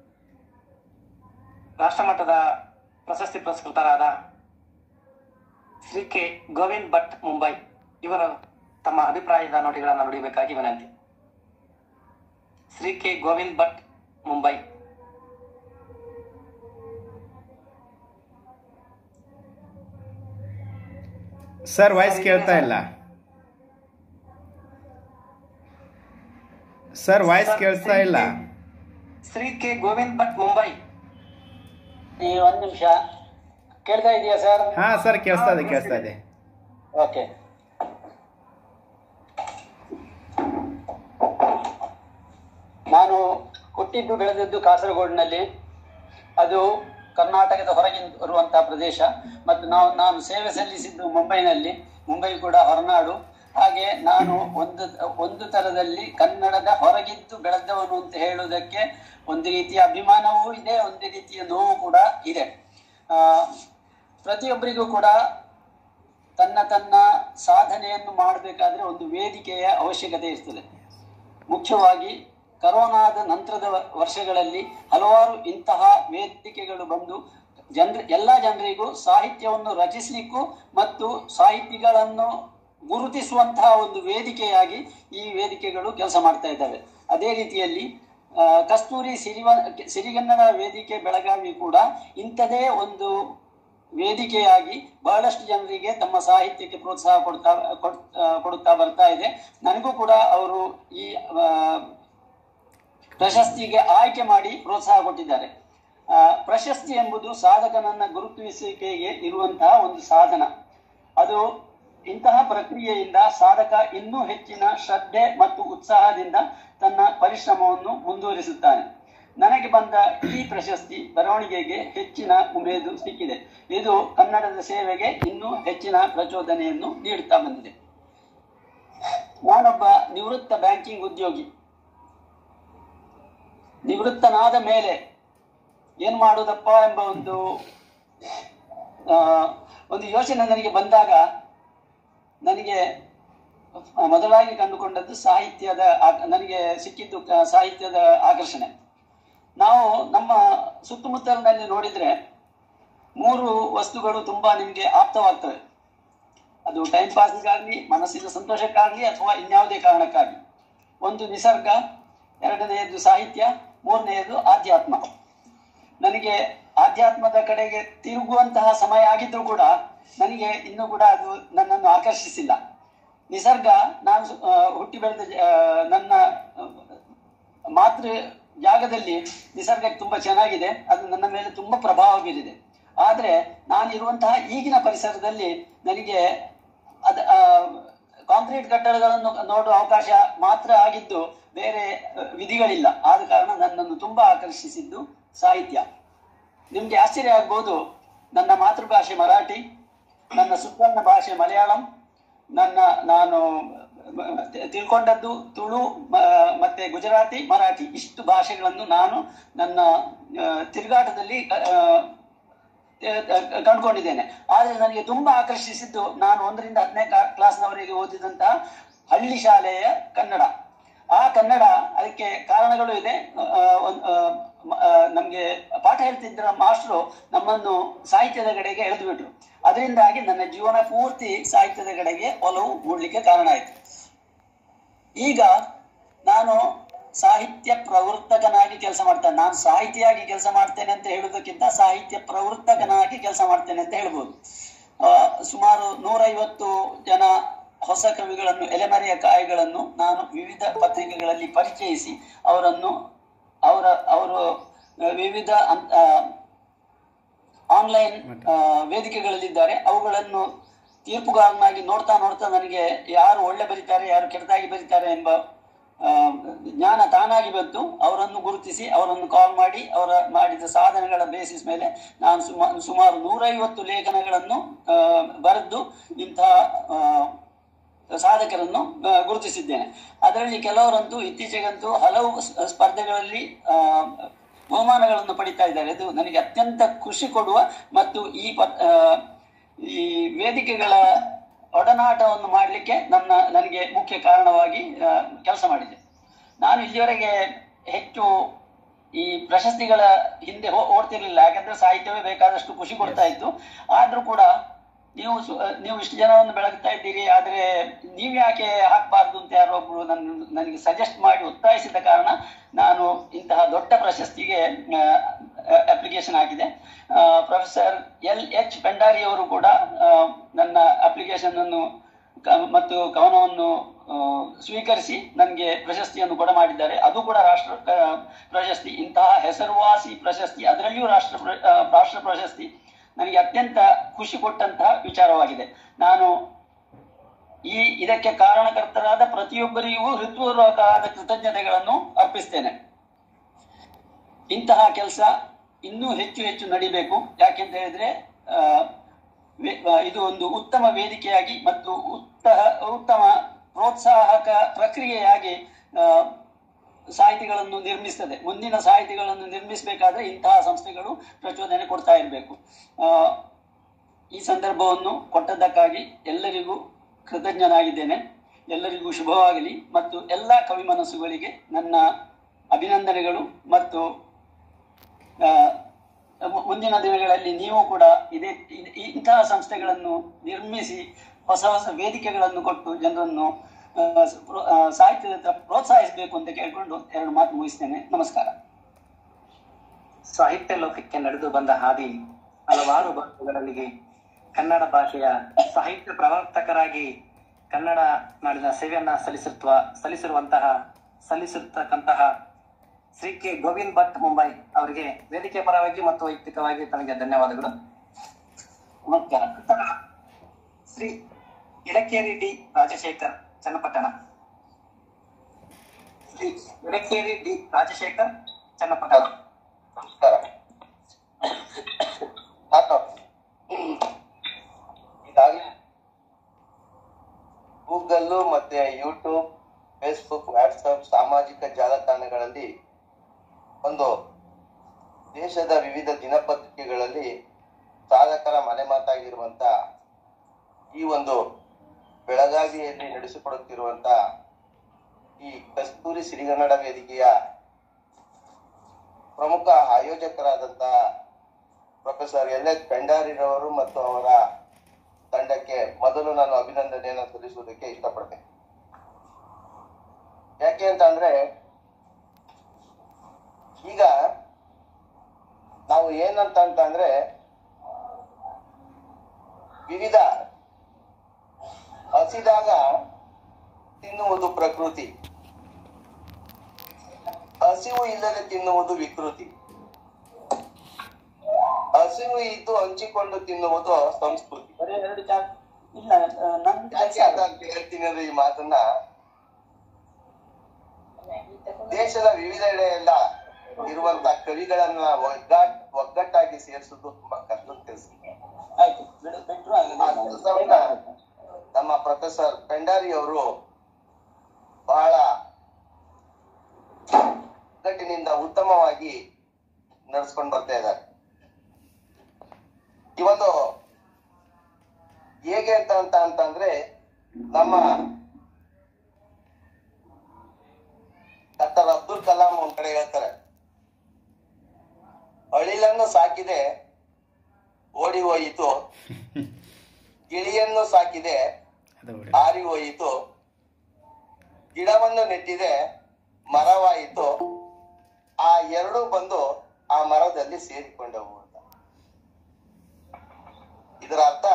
Speaker 2: ರಾಷ್ಟ್ರಮಟ್ಟದ ಪ್ರಶಸ್ತಿ ಪುರಸ್ಕೃತರಾದ ಶ್ರೀ ಕೆ ಗೋವಿಂದ್ ಭಟ್ ಮುಂಬೈ ಇವರು ತಮ್ಮ ಅಭಿಪ್ರಾಯದ ನುಡಿಗಳನ್ನು ನುಡಿಬೇಕಾಗಿ ವಿನಂತಿ Shri K Govind Bhat Mumbai
Speaker 5: sir voice ಕೇಳ್ತಾ ಇಲ್ಲ ಸರ್ ವಾಯ್ಸ್ ಕೇಳ್ತಾ ಇಲ್ಲ
Speaker 2: ಶ್ರೀ ಕೆ ಗೋವಿಂದ್ ಭಟ್ ಮುಂಬೈ
Speaker 6: ಈ ಒಂದ್ ನಿಮಿಷ ಕೇಳ್ತಾ ಇದೆಯಾ ಸರ್
Speaker 5: ಹಾ ಸರ್ ಕೇಳಿಸ್ತಾ ಇದೆ ಕೇಳಿಸ್ತಾ ಇದೆ
Speaker 6: ಓಕೆ ನಾನು ಹುಟ್ಟಿದ್ದು ಬೆಳೆದದ್ದು ಕಾಸರಗೋಡಿನಲ್ಲಿ ಅದು ಕರ್ನಾಟಕದ ಹೊರಗೆ ಇರುವಂತಹ ಪ್ರದೇಶ ಮತ್ತು ನಾವು ನಾನು ಸೇವೆ ಸಲ್ಲಿಸಿದ್ದು ಮುಂಬೈನಲ್ಲಿ ಮುಂಬೈ ಕೂಡ ಹೊರನಾಡು ಹಾಗೆ ನಾನು ಒಂದು ಒಂದು ತರದಲ್ಲಿ ಕನ್ನಡದ ಹೊರಗಿದ್ದು ಬೆಳೆದವನು ಅಂತ ಹೇಳುವುದಕ್ಕೆ ಒಂದು ರೀತಿಯ ಅಭಿಮಾನವೂ ಇದೆ ಒಂದು ರೀತಿಯ ನೋವು ಕೂಡ ಇದೆ ಆ ಪ್ರತಿಯೊಬ್ಬರಿಗೂ ಕೂಡ ತನ್ನ ತನ್ನ ಸಾಧನೆಯನ್ನು ಮಾಡಬೇಕಾದ್ರೆ ಒಂದು ವೇದಿಕೆಯ ಅವಶ್ಯಕತೆ ಇರ್ತದೆ ಮುಖ್ಯವಾಗಿ ಕರೋನಾದ ನಂತರದ ವ- ವರ್ಷಗಳಲ್ಲಿ ಹಲವಾರು ಇಂತಹ ವೇದಿಕೆಗಳು ಬಂದು ಜನರ ಎಲ್ಲ ಜನರಿಗೂ ಸಾಹಿತ್ಯವನ್ನು ರಚಿಸಲಿಕ್ಕೂ ಮತ್ತು ಸಾಹಿತಿಗಳನ್ನು ಗುರುತಿಸುವಂತಹ ಒಂದು ವೇದಿಕೆಯಾಗಿ ಈ ವೇದಿಕೆಗಳು ಕೆಲಸ ಮಾಡ್ತಾ ಇದ್ದಾವೆ ಅದೇ ರೀತಿಯಲ್ಲಿ ಆ, ಕಸ್ತೂರಿ ಸಿರಿವ ಸಿರಿಗನ್ನಡ ವೇದಿಕೆ ಬೆಳಗಾವಿ ಕೂಡ ಇಂಥದೇ ಒಂದು ವೇದಿಕೆಯಾಗಿ ಬಹಳಷ್ಟು ಜನರಿಗೆ ತಮ್ಮ ಸಾಹಿತ್ಯಕ್ಕೆ ಪ್ರೋತ್ಸಾಹ ಕೊಡ್ತಾ ಕೊಡ್- ಆ, ಕೊಡುತ್ತಾ ಬರ್ತಾ ಇದೆ ನನಗೂ ಕೂಡ ಅವರು ಈ ಆ, ಪ್ರಶಸ್ತಿಗೆ ಆಯ್ಕೆ ಮಾಡಿ ಪ್ರೋತ್ಸಾಹ ಕೊಟ್ಟಿದ್ದಾರೆ ಆ, ಪ್ರಶಸ್ತಿ ಎಂಬುದು ಸಾಧಕನನ್ನ ಗುರುತಿಸುವಿಕೆಗೆ ಇರುವಂತಹ ಒಂದು ಸಾಧನ ಅದು ಇಂತಹ ಪ್ರಕ್ರಿಯೆಯಿಂದ ಸಾಧಕ ಇನ್ನೂ ಹೆಚ್ಚಿನ ಶ್ರದ್ಧೆ ಮತ್ತು ಉತ್ಸಾಹದಿಂದ ತನ್ನ ಪರಿಶ್ರಮವನ್ನು ಮುಂದುವರಿಸುತ್ತಾನೆ ನನಗೆ ಬಂದ ಈ ಪ್ರಶಸ್ತಿ ಬರವಣಿಗೆಗೆ ಹೆಚ್ಚಿನ ಉಮೇದು ಸಿಕ್ಕಿದೆ ಇದು ಕನ್ನಡದ ಸೇವೆಗೆ ಇನ್ನೂ ಹೆಚ್ಚಿನ ಪ್ರಚೋದನೆಯನ್ನು ನೀಡುತ್ತಾ ಬಂದಿದೆ ನಾನೊಬ್ಬ ನಿವೃತ್ತ ಬ್ಯಾಂಕಿಂಗ್ ಉದ್ಯೋಗಿ ನಿವೃತ್ತನಾದ ಮೇಲೆ ಏನ್ ಮಾಡುವುದಪ್ಪ ಎಂಬ ಒಂದು ಆ, ಒಂದು ಯೋಚನೆ ನನಗೆ ಬಂದಾಗ ನನಗೆ ಮೊದಲಾಗಿ ಕಂಡುಕೊಂಡದ್ದು ಸಾಹಿತ್ಯದ ಆ- ನನಗೆ ಸಿಕ್ಕಿದ್ದು ಕ- ಸಾಹಿತ್ಯದ ಆಕರ್ಷಣೆ ನಾವು ನಮ್ಮ ಸುತ್ತಮುತ್ತಲಿನಲ್ಲಿ ನೋಡಿದ್ರೆ ಮೂರು ವಸ್ತುಗಳು ತುಂಬಾ ನಿಮ್ಗೆ ಆಪ್ತವಾಗ್ತವೆ ಅದು ಟೈಮ್ ಪಾಸ್ಗಾಗ್ಲಿ ಮನಸ್ಸಿನ ಸಂತೋಷಕ್ಕಾಗ್ಲಿ ಅಥವಾ ಇನ್ಯಾವುದೇ ಕಾರಣಕ್ಕಾಗಿ ಒಂದು ನಿಸರ್ಗ ಎರಡನೆಯದು ಸಾಹಿತ್ಯ ಮೂರನೆಯದು ಆಧ್ಯಾತ್ಮ ನನಗೆ ಆಧ್ಯಾತ್ಮದ ಕಡೆಗೆ ತಿರುಗುವಂತಹ ಸಮಯ ಆಗಿದ್ರೂ ಕೂಡ ನನಗೆ ಇನ್ನೂ ಕೂಡ ಅದು ನನ್ನನ್ನು ಆಕರ್ಷಿಸಿಲ್ಲ ನಿಸರ್ಗ ನಾನು ಸು- ಆ, ಹುಟ್ಟಿ ಬೆಳೆದ ಜ- ಆ, ನನ್ನ ಆ, ಮಾತೃ ಜಾಗದಲ್ಲಿ ನಿಸರ್ಗ ತುಂಬಾ ಚೆನ್ನಾಗಿದೆ ಅದು ನನ್ನ ಮೇಲೆ ತುಂಬಾ ಪ್ರಭಾವ ಬೀರಿದೆ ಆದ್ರೆ ನಾನಿರುವಂತಹ ಈಗಿನ ಪರಿಸರದಲ್ಲಿ ನನಗೆ ಅದ ಆ, ಕಾಂಕ್ರೀಟ್ ಕಟ್ಟಡಗಳನ್ನು ನೋಡುವ ಅವಕಾಶ ಮಾತ್ರ ಆಗಿದ್ದು ಬೇರೆ ಆ, ವಿಧಿಗಳಿಲ್ಲ ಆದ ಕಾರಣ ನನ್ನನ್ನು ತುಂಬಾ ಆಕರ್ಷಿಸಿದ್ದು ಸಾಹಿತ್ಯ ನಿಮ್ಗೆ ಆಶ್ಚರ್ಯ ಆಗ್ಬೋದು ನನ್ನ ಮಾತೃಭಾಷೆ ಮರಾಠಿ ನನ್ನ ಸುತ್ತಲಿನ ಭಾಷೆ ಮಲಯಾಳಂ ನನ್ನ ನಾನು ತಿ- ತಿಳ್ಕೊಂಡದ್ದು ತುಳು ಮ- ಮತ್ತೆ ಗುಜರಾತಿ ಮರಾಠಿ ಇಷ್ಟು ಭಾಷೆಗಳನ್ನು ನಾನು ನನ್ನ ಆ, ತಿರುಗಾಟದಲ್ಲಿ ಆ, ಆ, ಕಂಡುಕೊಂಡಿದ್ದೇನೆ ಆದ್ರೆ ನನಗೆ ತುಂಬಾ ಆಕರ್ಷಿಸಿದ್ದು ನಾನು ಒಂದರಿಂದ ಹತ್ತನೇ ಕ್ಲಾಸ್ನವರೆಗೆ ಓದಿದಂತಹ ಹಳ್ಳಿ ಶಾಲೆಯ ಕನ್ನಡ ಆ ಕನ್ನಡ ಅದಕ್ಕೆ ಕಾರಣಗಳು ಇದೆ ಆ, ಒಂದ್- ಆ, ಮ- ಆ, ನಮ್ಗೆ ಪಾಠ ಹೇಳ್ತಿದ್ರ ಮಾಸ್ಟ್ರು ನಮ್ಮನ್ನು ಸಾಹಿತ್ಯದ ಕಡೆಗೆ ಎಳೆದು ಬಿಟ್ರು ಅದರಿಂದಾಗಿ ನನ್ನ ಜೀವನ ಪೂರ್ತಿ ಸಾಹಿತ್ಯದ ಕಡೆಗೆ ಒಲವು ಮೂಡ್ಲಿಕ್ಕೆ ಕಾರಣ ಆಯ್ತು ಈಗ ನಾನು ಸಾಹಿತ್ಯ ಪ್ರವರ್ತಕನಾಗಿ ಕೆಲಸ ಮಾಡ್ತೇನೆ ನಾನು ಸಾಹಿತಿಯಾಗಿ ಕೆಲಸ ಮಾಡ್ತೇನೆ ಅಂತ ಹೇಳುವುದಕ್ಕಿಂತ ಸಾಹಿತ್ಯ ಪ್ರವರ್ತಕನಾಗಿ ಕೆಲಸ ಮಾಡ್ತೇನೆ ಅಂತ ಹೇಳ್ಬೋದು ಆ, ಸುಮಾರು ನೂರೈವತ್ತು ಜನ ಹೊಸ ಕವಿಗಳನ್ನು ಎಲೆಮರೆಯ ಕಾಯಿಗಳನ್ನು ನಾನು ವಿವಿಧ ಪತ್ರಿಕೆಗಳಲ್ಲಿ ಪರಿಚಯಿಸಿ ಅವರನ್ನು ಅವರ ಅವರು ಆ, ವಿವಿಧ ಅಂ- ಆ, ಆನ್ಲೈನ್ ವೇದಿಕೆಗಳಲ್ಲಿದ್ದಾರೆ ಅವುಗಳನ್ನು ತೀರ್ಪುಗಾರನಾಗಿ ನೋಡ್ತಾ ನೋಡ್ತಾ ನನಗೆ ಯಾರು ಒಳ್ಳೆ ಬರೀತಾರೆ ಯಾರು ಕೆಟ್ಟದಾಗಿ ಬರೀತಾರೆ ಎಂಬ ಆ, ಜ್ಞಾನ ತಾನಾಗಿ ಬಂತು ಅವರನ್ನು ಗುರುತಿಸಿ ಅವರನ್ನು ಕಾಲ್ ಮಾಡಿ ಅವರ ಮಾಡಿದ ಸಾಧನೆಗಳ ಬೇಸಿಸ್ ಮೇಲೆ ನಾನು ಸುಮಾ ಸುಮಾರು ನೂರೈವತ್ತು ಲೇಖನಗಳನ್ನು ಆ, ಬರೆದು ಇಂತಹ ಆ, ಸಾಧಕರನ್ನು ಆ, ಗುರುತಿಸಿದ್ದೇನೆ ಅದರಲ್ಲಿ ಕೆಲವರಂತೂ ಇತ್ತೀಚೆಗಂತೂ ಹಲವು ಸ್- ಸ್ಪರ್ಧೆಗಳಲ್ಲಿ ಆ, ಬಹುಮಾನಗಳನ್ನು ಪಡಿತಾ ಇದ್ದಾರೆ ಇದು ನನಗೆ ಅತ್ಯಂತ ಖುಷಿ ಕೊಡುವ ಮತ್ತು ಈ ಪ- ಆ, ಈ ವೇದಿಕೆಗಳ ಒಡನಾಟವನ್ನು ಮಾಡಲಿಕ್ಕೆ ನನ್ನ ನನಗೆ ಮುಖ್ಯ ಕಾರಣವಾಗಿ ಕೆಲಸ ಮಾಡಿದೆ ನಾನು ಇಲ್ಲಿವರೆಗೆ ಹೆಚ್ಚು ಈ ಪ್ರಶಸ್ತಿಗಳ ಹಿಂದೆ ಹೋ- ಓಡ್ತಿರ್ಲಿಲ್ಲ ಯಾಕಂದ್ರೆ ಸಾಹಿತ್ಯವೇ ಬೇಕಾದಷ್ಟು ಖುಷಿ ಕೊಡ್ತಾ ಇತ್ತು ಆದ್ರೂ ಕೂಡ ನೀವು ಸು- ನೀವು ಇಷ್ಟು ಜನವನ್ನು ಬೆಳಗ್ತಾ ಇದ್ದೀರಿ ಆದ್ರೆ ನೀವ್ ಯಾಕೆ ಹಾಕ್ಬಾರ್ದು ಅಂತ ಯಾರೋ ಒಬ್ರು ನನ್ನ ನನಗೆ ಸಜೆಸ್ಟ್ ಮಾಡಿ ಒತ್ತಾಯಿಸಿದ ಕಾರಣ ನಾನು ಇಂತಹ ದೊಡ್ಡ ಪ್ರಶಸ್ತಿಗೆ ಅಪ್ಲಿಕೇಶನ್ ಹಾಕಿದೆ ಪ್ರೊಫೆಸರ್ ಎಲ್ ಎಚ್ ಭಂಡಾರಿ ಅವರು ಕೂಡ ಆ, ನನ್ನ ಅಪ್ಲಿಕೇಶನ್ ಅನ್ನು ಕ- ಮತ್ತು ಕವನವನ್ನು ಆ, ಸ್ವೀಕರಿಸಿ ನನಗೆ ಪ್ರಶಸ್ತಿಯನ್ನು ಕೂಡ ಮಾಡಿದ್ದಾರೆ ಅದು ಕೂಡ ರಾಷ್ಟ್ರ ಆ, ಪ್ರಶಸ್ತಿ ಇಂತಹ ಹೆಸರುವಾಸಿ ಪ್ರಶಸ್ತಿ ಅದರಲ್ಲಿಯೂ ರಾಷ್ಟ್ರ ಪ್ರ- ಆ, ರಾಷ್ಟ್ರ ಪ್ರಶಸ್ತಿ ನನಗೆ ಅತ್ಯಂತ ಖುಷಿ ಕೊಟ್ಟಂತಹ ವಿಚಾರವಾಗಿದೆ ನಾನು ಈ ಇದಕ್ಕೆ ಕಾರಣಕರ್ತರಾದ ಪ್ರತಿಯೊಬ್ಬರಿಗೂ ಹೃತ್ಪೂರ್ವಕವಾದ ಕೃತಜ್ಞತೆಗಳನ್ನು ಅರ್ಪಿಸ್ತೇನೆ ಇಂತಹ ಕೆಲಸ ಇನ್ನೂ ಹೆಚ್ಚು ಹೆಚ್ಚು ನಡಿಬೇಕು ಯಾಕೆಂತ ಹೇಳಿದ್ರೆ ಆ, ವೇ- ಆ, ಇದು ಒಂದು ಉತ್ತಮ ವೇದಿಕೆಯಾಗಿ ಮತ್ತು ಉತ್ತಮ ಉತ್ತಮ ಪ್ರೋತ್ಸಾಹಕ ಪ್ರಕ್ರಿಯೆಯಾಗಿ ಆ, ಸಾಹಿತಿಗಳನ್ನು ನಿರ್ಮಿಸ್ತದೆ ಮುಂದಿನ ಸಾಹಿತಿಗಳನ್ನು ನಿರ್ಮಿಸಬೇಕಾದ್ರೆ ಇಂತಹ ಸಂಸ್ಥೆಗಳು ಪ್ರಚೋದನೆ ಕೊಡ್ತಾ ಇರಬೇಕು ಈ ಸಂದರ್ಭವನ್ನು ಕೊಟ್ಟದ್ದಕ್ಕಾಗಿ ಎಲ್ಲರಿಗೂ ಕೃತಜ್ಞನಾಗಿದ್ದೇನೆ ಎಲ್ಲರಿಗೂ ಶುಭವಾಗಲಿ ಮತ್ತು ಎಲ್ಲ ಕವಿ ಮನಸ್ಸುಗಳಿಗೆ ನನ್ನ ಅಭಿನಂದನೆಗಳು ಮತ್ತು ಆ, ಮು- ಮುಂದಿನ ದಿನಗಳಲ್ಲಿ ನೀವು ಕೂಡ ಇದೇ ಇದ್- ಇಂತಹ ಸಂಸ್ಥೆಗಳನ್ನು ನಿರ್ಮಿಸಿ ಹೊಸ ಹೊಸ ವೇದಿಕೆಗಳನ್ನು ಕೊಟ್ಟು ಜನರನ್ನು ಆ, ಸ- ಪ್ರೋ- ಆ, ಸಾಹಿತ್ಯದ ಪ್ರೋತ್ಸಾಹಿಸಬೇಕು ಅಂತ ಕೇಳ್ಕೊಂಡು ಎರಡು ಮಾತು ಮುಗಿಸ್ತೇನೆ ನಮಸ್ಕಾರ
Speaker 2: ಸಾಹಿತ್ಯ ಲೋಕಕ್ಕೆ ನಡೆದು ಬಂದ ಹಾದಿ ಹಲವಾರು ಭಾಷೆಗಳಲ್ಲಿ ಕನ್ನಡ ಭಾಷೆಯ ಸಾಹಿತ್ಯ ಪ್ರವರ್ತಕರಾಗಿ ಕನ್ನಡ ನಾಡಿನ ಸೇವೆಯನ್ನ ಸಲ್ಲಿಸಿರುವ ಸಲ್ಲಿಸಿರುವಂತಹ ಸಲ್ಲಿಸಿರ್ತಕ್ಕಂತಹ ಶ್ರೀ ಕೆ ಗೋವಿಂದ್ ಭಟ್ ಮುಂಬೈ ಅವರಿಗೆ ವೇದಿಕೆ ಪರವಾಗಿ ಮತ್ತು ವೈಯಕ್ತಿಕವಾಗಿ ತಮಗೆ ಧನ್ಯವಾದಗಳು ನಮಸ್ಕಾರ ಶ್ರೀ ಇಡಕೇರಿ ಡಿ ರಾಜಶೇಖರ್ ಚನ್ನಪಟ್ಟಣ ಶ್ರೀ ಇಡಕೇರಿ ಡಿ ರಾಜಶೇಖರ್ ಚನ್ನಪಟ್ಟಣ
Speaker 7: ನಮಸ್ಕಾರ ಹಾಕೋ ಈಗಾಗಲೇ ಗೂಗಲ್ಲು ಮತ್ತೆ ಯೂಟ್ಯೂಬ್ ಫೇಸ್ಬುಕ್ ವಾಟ್ಸಪ್ ಸಾಮಾಜಿಕ ಜಾಲತಾಣಗಳಲ್ಲಿ ಒಂದು ದೇಶದ ವಿವಿಧ ದಿನಪತ್ರಿಕೆಗಳಲ್ಲಿ ಸಾಧಕರ ಮನೆ ಮಾತಾಗಿರುವಂತ ಈ ಒಂದು ಬೆಳಗಾವಿಯಲ್ಲಿ ನಡೆಸಿಕೊಡುತ್ತಿರುವಂತ ಈ ಕಸ್ತೂರಿ ಸಿರಿಗನ್ನಡ ವೇದಿಕೆಯ ಪ್ರಮುಖ ಆಯೋಜಕರಾದಂತ ಪ್ರೊಫೆಸರ್ ಎಲ್ ಎಚ್ ಭಂಡಾರಿರವರು ಮತ್ತು ಅವರ ತಂಡಕ್ಕೆ ಮೊದಲು ನಾನು ಅಭಿನಂದನೆಯನ್ನು ಸಲ್ಲಿಸುವುದಕ್ಕೆ ಇಷ್ಟಪಡ್ತೇನೆ ಯಾಕೆ ಅಂತ ಅಂದ್ರೆ ಈಗ ನಾವು ಏನಂತ ಅಂತ ಅಂದ್ರೆ ವಿವಿಧ ಹಸಿದಾಗ ತಿನ್ನುವುದು ಪ್ರಕೃತಿ ಹಸಿವು ಇಲ್ಲದೆ ತಿನ್ನುವುದು ವಿಕೃತಿ ಹಸಿವು ಇದ್ದು ಹಂಚಿಕೊಂಡು ತಿನ್ನುವುದು ಸಂಸ್ಕೃತಿ
Speaker 6: ಬರೀ ಎರಡು ಚಾ ಇಲ್ಲ ಆ, ನನ್ನ
Speaker 7: ಯಾಕೆ ಅಂತ ಹೇಳ್ತೀನಿ ಅಂದ್ರೆ ಈ ಮಾತನ್ನ ದೇಶದ ವಿವಿಧೆಡೆಯೆಲ್ಲ ಇರುವಂತ ಕವಿಗಳನ್ನ ಒಗ್ಗಟ್ ಒಗ್ಗಟ್ಟಾಗಿ ಸೇರಿಸುವುದು ತುಂಬಾ ಕಷ್ಟದ ಕೆಲಸ
Speaker 6: ಆಯ್ತು ಬಿಡು ಬಿಟ್ರು
Speaker 7: ಆ ಕೆಲಸವನ್ನ ನಮ್ಮ ಪ್ರೊಫೆಸರ್ ಭಂಡಾರಿ ಅವರು ಬಹಳ ಒಗ್ಗಟ್ಟಿನಿಂದ ಉತ್ತಮವಾಗಿ ನಡೆಸ್ಕೊಂಡು ಬರ್ತಾ ಇದ್ದಾರೆ ಈ ಒಂದು ಹೇಗೆ ಅಂತ ಅಂತ ಅಂತಂದ್ರೆ ನಮ್ಮ ಡಾಕ್ಟರ್ ಅಬ್ದುಲ್ ಕಲಾಂ ಒಂದ್ ಕಡೆ ಹೇಳ್ತಾರೆ ಅಳಿಲನ್ನು ಸಾಕಿದೆ ಓಡಿ ಹೋಯಿತು ಗಿಳಿಯನ್ನು ಸಾಕಿದೆ
Speaker 5: ಅದು ಬಿಡಿ.
Speaker 7: ಹಾರಿ ಹೋಯಿತು ಗಿಡವನ್ನು ನೆಟ್ಟಿದೆ ಮರವಾಯಿತು ಆ ಎರಡು ಬಂದು ಆ ಮರದಲ್ಲಿ ಸೇರಿಕೊಂಡವು ಅಂತ ಇದರ ಅರ್ಥ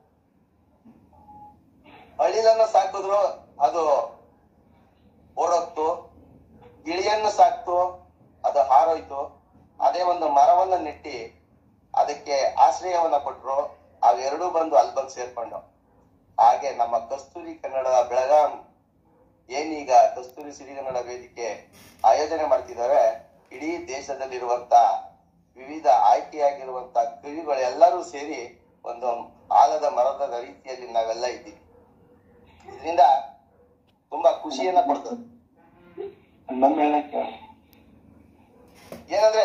Speaker 7: ಅಳಿಲನ್ನು ಸಾಕಿದ್ರು ಅದು ಓಡೋಗ್ತು ಗಿಳಿಯನ್ನು ಸಾಕ್ತು ಅದು ಹಾರೋಯ್ತು ಅದೇ ಒಂದು ಮರವನ್ನ ನೆಟ್ಟಿ ಅದಕ್ಕೆ ಆಶ್ರಯವನ್ನ ಕೊಟ್ರು ಅವೆರಡೂ ಬಂದು ಅಲ್ಲಿ ಬಂದು ಸೇರ್ಕೊಂಡು ಹಾಗೆ ನಮ್ಮ ಕಸ್ತೂರಿ ಕನ್ನಡದ ಬೆಳಗಾಂ ಏನೀಗ ಕಸ್ತೂರಿ ಸಿರಿಗನ್ನಡ ವೇದಿಕೆ ಆಯೋಜನೆ ಮಾಡ್ತಿದ್ದಾರೆ ಇಡೀ ದೇಶದಲ್ಲಿರುವಂತ ವಿವಿಧ ಆಯ್ಕೆಯಾಗಿರುವಂತ ಕವಿಗಳೆಲ್ಲರೂ ಸೇರಿ ಒಂದು ಆಲದ ಮರದ ರೀತಿಯಲ್ಲಿ ನಾವೆಲ್ಲ ಇದ್ದೀವಿ ಇದರಿಂದ ತುಂಬಾ ಖುಷಿಯನ್ನ ಕೊಡ್ತದೆ
Speaker 6: ನಮ್ಮ ಹೇಳಕ್ಕೆ
Speaker 7: ಏನಂದ್ರೆ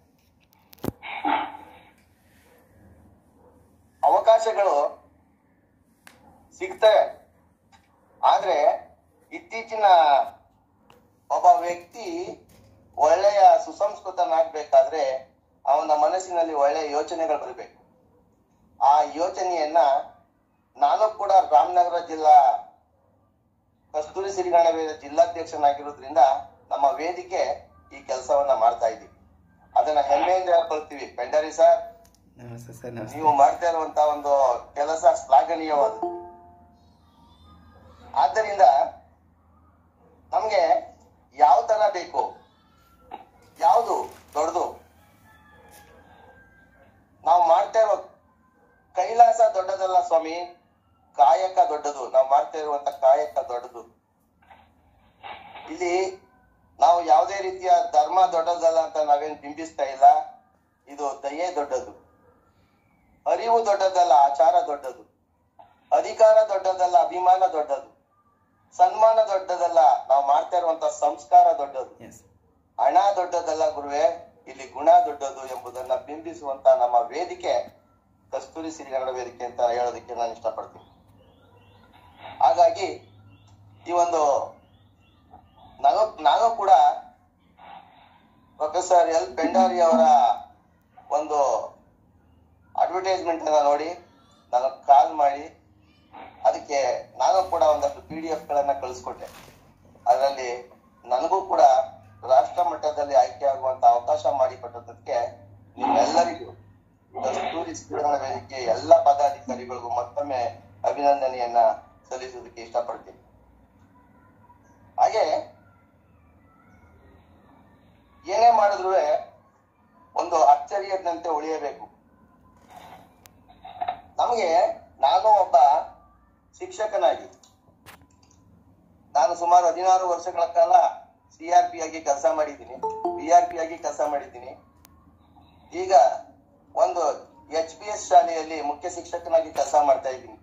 Speaker 7: ಅವಕಾಶಗಳು ಸಿಗ್ತವೆ ಆದ್ರೆ ಇತ್ತೀಚಿನ ಒಬ್ಬ ವ್ಯಕ್ತಿ ಒಳ್ಳೆಯ ಸುಸಂಸ್ಕೃತನಾಗ್ಬೇಕಾದ್ರೆ ಅವನ ಮನಸ್ಸಿನಲ್ಲಿ ಒಳ್ಳೆಯ ಯೋಚನೆಗಳು ಬರಬೇಕು ಆ ಯೋಚನೆಯನ್ನ ನಾನು ಕೂಡ ರಾಮನಗರ ಜಿಲ್ಲಾ ಕಸ್ತೂರಿ ಸಿರಿಗಣ ವೇದ ಜಿಲ್ಲಾಧ್ಯಕ್ಷನಾಗಿರೋದ್ರಿಂದ ನಮ್ಮ ವೇದಿಕೆ ಈ ಕೆಲಸವನ್ನ ಮಾಡ್ತಾ ಇದ್ದೀವಿ ಅದನ್ನ ಹೆಮ್ಮೆಯಿಂದ ಹೇಳ್ಕೊಳ್ತೀವಿ ಪೆಂಡರಿ ಸರ್
Speaker 5: ನಮಸ್ತೆ ಸರ್ ನಮಸ್ತೆ
Speaker 7: ನೀವು ಮಾಡ್ತಾ ಇರುವಂತ ಒಂದು ಕೆಲಸ ಶ್ಲಾಘನೀಯವಾದದ್ದು ಆದ್ದರಿಂದ ನಮ್ಗೆ ಯಾವ ತರ ಬೇಕು ಯಾವುದು ದೊಡ್ಡದು ನಾವು ಮಾಡ್ತಾ ಇರೋ ಕೈಲಾಸ ದೊಡ್ಡದಲ್ಲ ಸ್ವಾಮಿ ಕಾಯಕ ದೊಡ್ಡದು ನಾವು ಮಾಡ್ತಾ ಇರುವಂತ ಕಾಯಕ ದೊಡ್ಡದು ಇಲ್ಲಿ ನಾವು ಯಾವುದೇ ರೀತಿಯ ಧರ್ಮ ದೊಡ್ಡದಲ್ಲ ಅಂತ ನಾವೇನ್ ಬಿಂಬಿಸ್ತಾ ಇಲ್ಲ ಇದು ದಯೆ ದೊಡ್ಡದು ಅರಿವು ದೊಡ್ಡದಲ್ಲ ಆಚಾರ ದೊಡ್ಡದು ಅಧಿಕಾರ ದೊಡ್ಡದಲ್ಲ ಅಭಿಮಾನ ದೊಡ್ಡದು ಸನ್ಮಾನ ದೊಡ್ಡದಲ್ಲ ನಾವು ಮಾಡ್ತಾ ಇರುವಂತ ಸಂಸ್ಕಾರ ದೊಡ್ಡದು
Speaker 5: ಎಸ್
Speaker 7: ಹಣ ದೊಡ್ಡದಲ್ಲ ಗುರುವೆ ಇಲ್ಲಿ ಗುಣ ದೊಡ್ಡದು ಎಂಬುದನ್ನ ಬಿಂಬಿಸುವಂತ ನಮ್ಮ ವೇದಿಕೆ ಕಸ್ತೂರಿ ಸಿರಿಗನ್ನಡ ವೇದಿಕೆ ಅಂತ ಹೇಳೋದಕ್ಕೆ ನಾನು ಇಷ್ಟಪಡ್ತೀನಿ ಹಾಗಾಗಿ ಈ ಒಂದು ನಾನು ನಾನು ಕೂಡ ಪ್ರೊಫೆಸರ್ ಎಲ್ ಪೆಂಡಾರಿ ಅವರ ಒಂದು ಅಡ್ವರ್ಟೈಸ್ಮೆಂಟ್ ಅನ್ನ ನೋಡಿ ನಾನು ಕಾಲ್ ಮಾಡಿ ಅದಕ್ಕೆ ನಾನು ಕೂಡ ಒಂದಷ್ಟು ಪಿ ಡಿ ಎಫ್ ಗಳನ್ನ ಕಳಿಸ್ಕೊಟ್ಟೆ ಅದರಲ್ಲಿ ನನಗೂ ಕೂಡ ರಾಷ್ಟ್ರ ಮಟ್ಟದಲ್ಲಿ ಆಯ್ಕೆ ಆಗುವಂತ ಅವಕಾಶ ಮಾಡಿಕೊಟ್ಟದಕ್ಕೆ ನಿಮ್ಮೆಲ್ಲರಿಗೂ ಕಸ್ತೂರಿ ಸ್ಫೂರ್ಣ ವೇದಿಕೆ ಎಲ್ಲ ಪದಾಧಿಕಾರಿಗಳಿಗೂ ಮತ್ತೊಮ್ಮೆ ಅಭಿನಂದನೆಯನ್ನ ಸಲ್ಲಿಸೋದಕ್ಕೆ ಇಷ್ಟಪಡ್ತೀನಿ ಹಾಗೆ ಏನೇ ಮಾಡಿದ್ರು ಒಂದು ಅಚ್ಚರಿಯದಂತೆ ಉಳಿಯಬೇಕು ನಮಗೆ ನಾನು ಒಬ್ಬ ಶಿಕ್ಷಕನಾಗಿ ನಾನು ಸುಮಾರು ಹದಿನಾರು ವರ್ಷಗಳ ಕಾಲ ಸಿ ಆರ್ ಪಿ ಆಗಿ ಕೆಲಸ ಮಾಡಿದ್ದೀನಿ ಬಿ ಆರ್ ಪಿ ಆಗಿ ಕೆಲಸ ಮಾಡಿದ್ದೀನಿ ಈಗ ಒಂದು ಎಚ್ ಪಿ ಎಸ್ ಶಾಲೆಯಲ್ಲಿ ಮುಖ್ಯ ಶಿಕ್ಷಕನಾಗಿ ಕೆಲಸ ಮಾಡ್ತಾ ಇದ್ದೀನಿ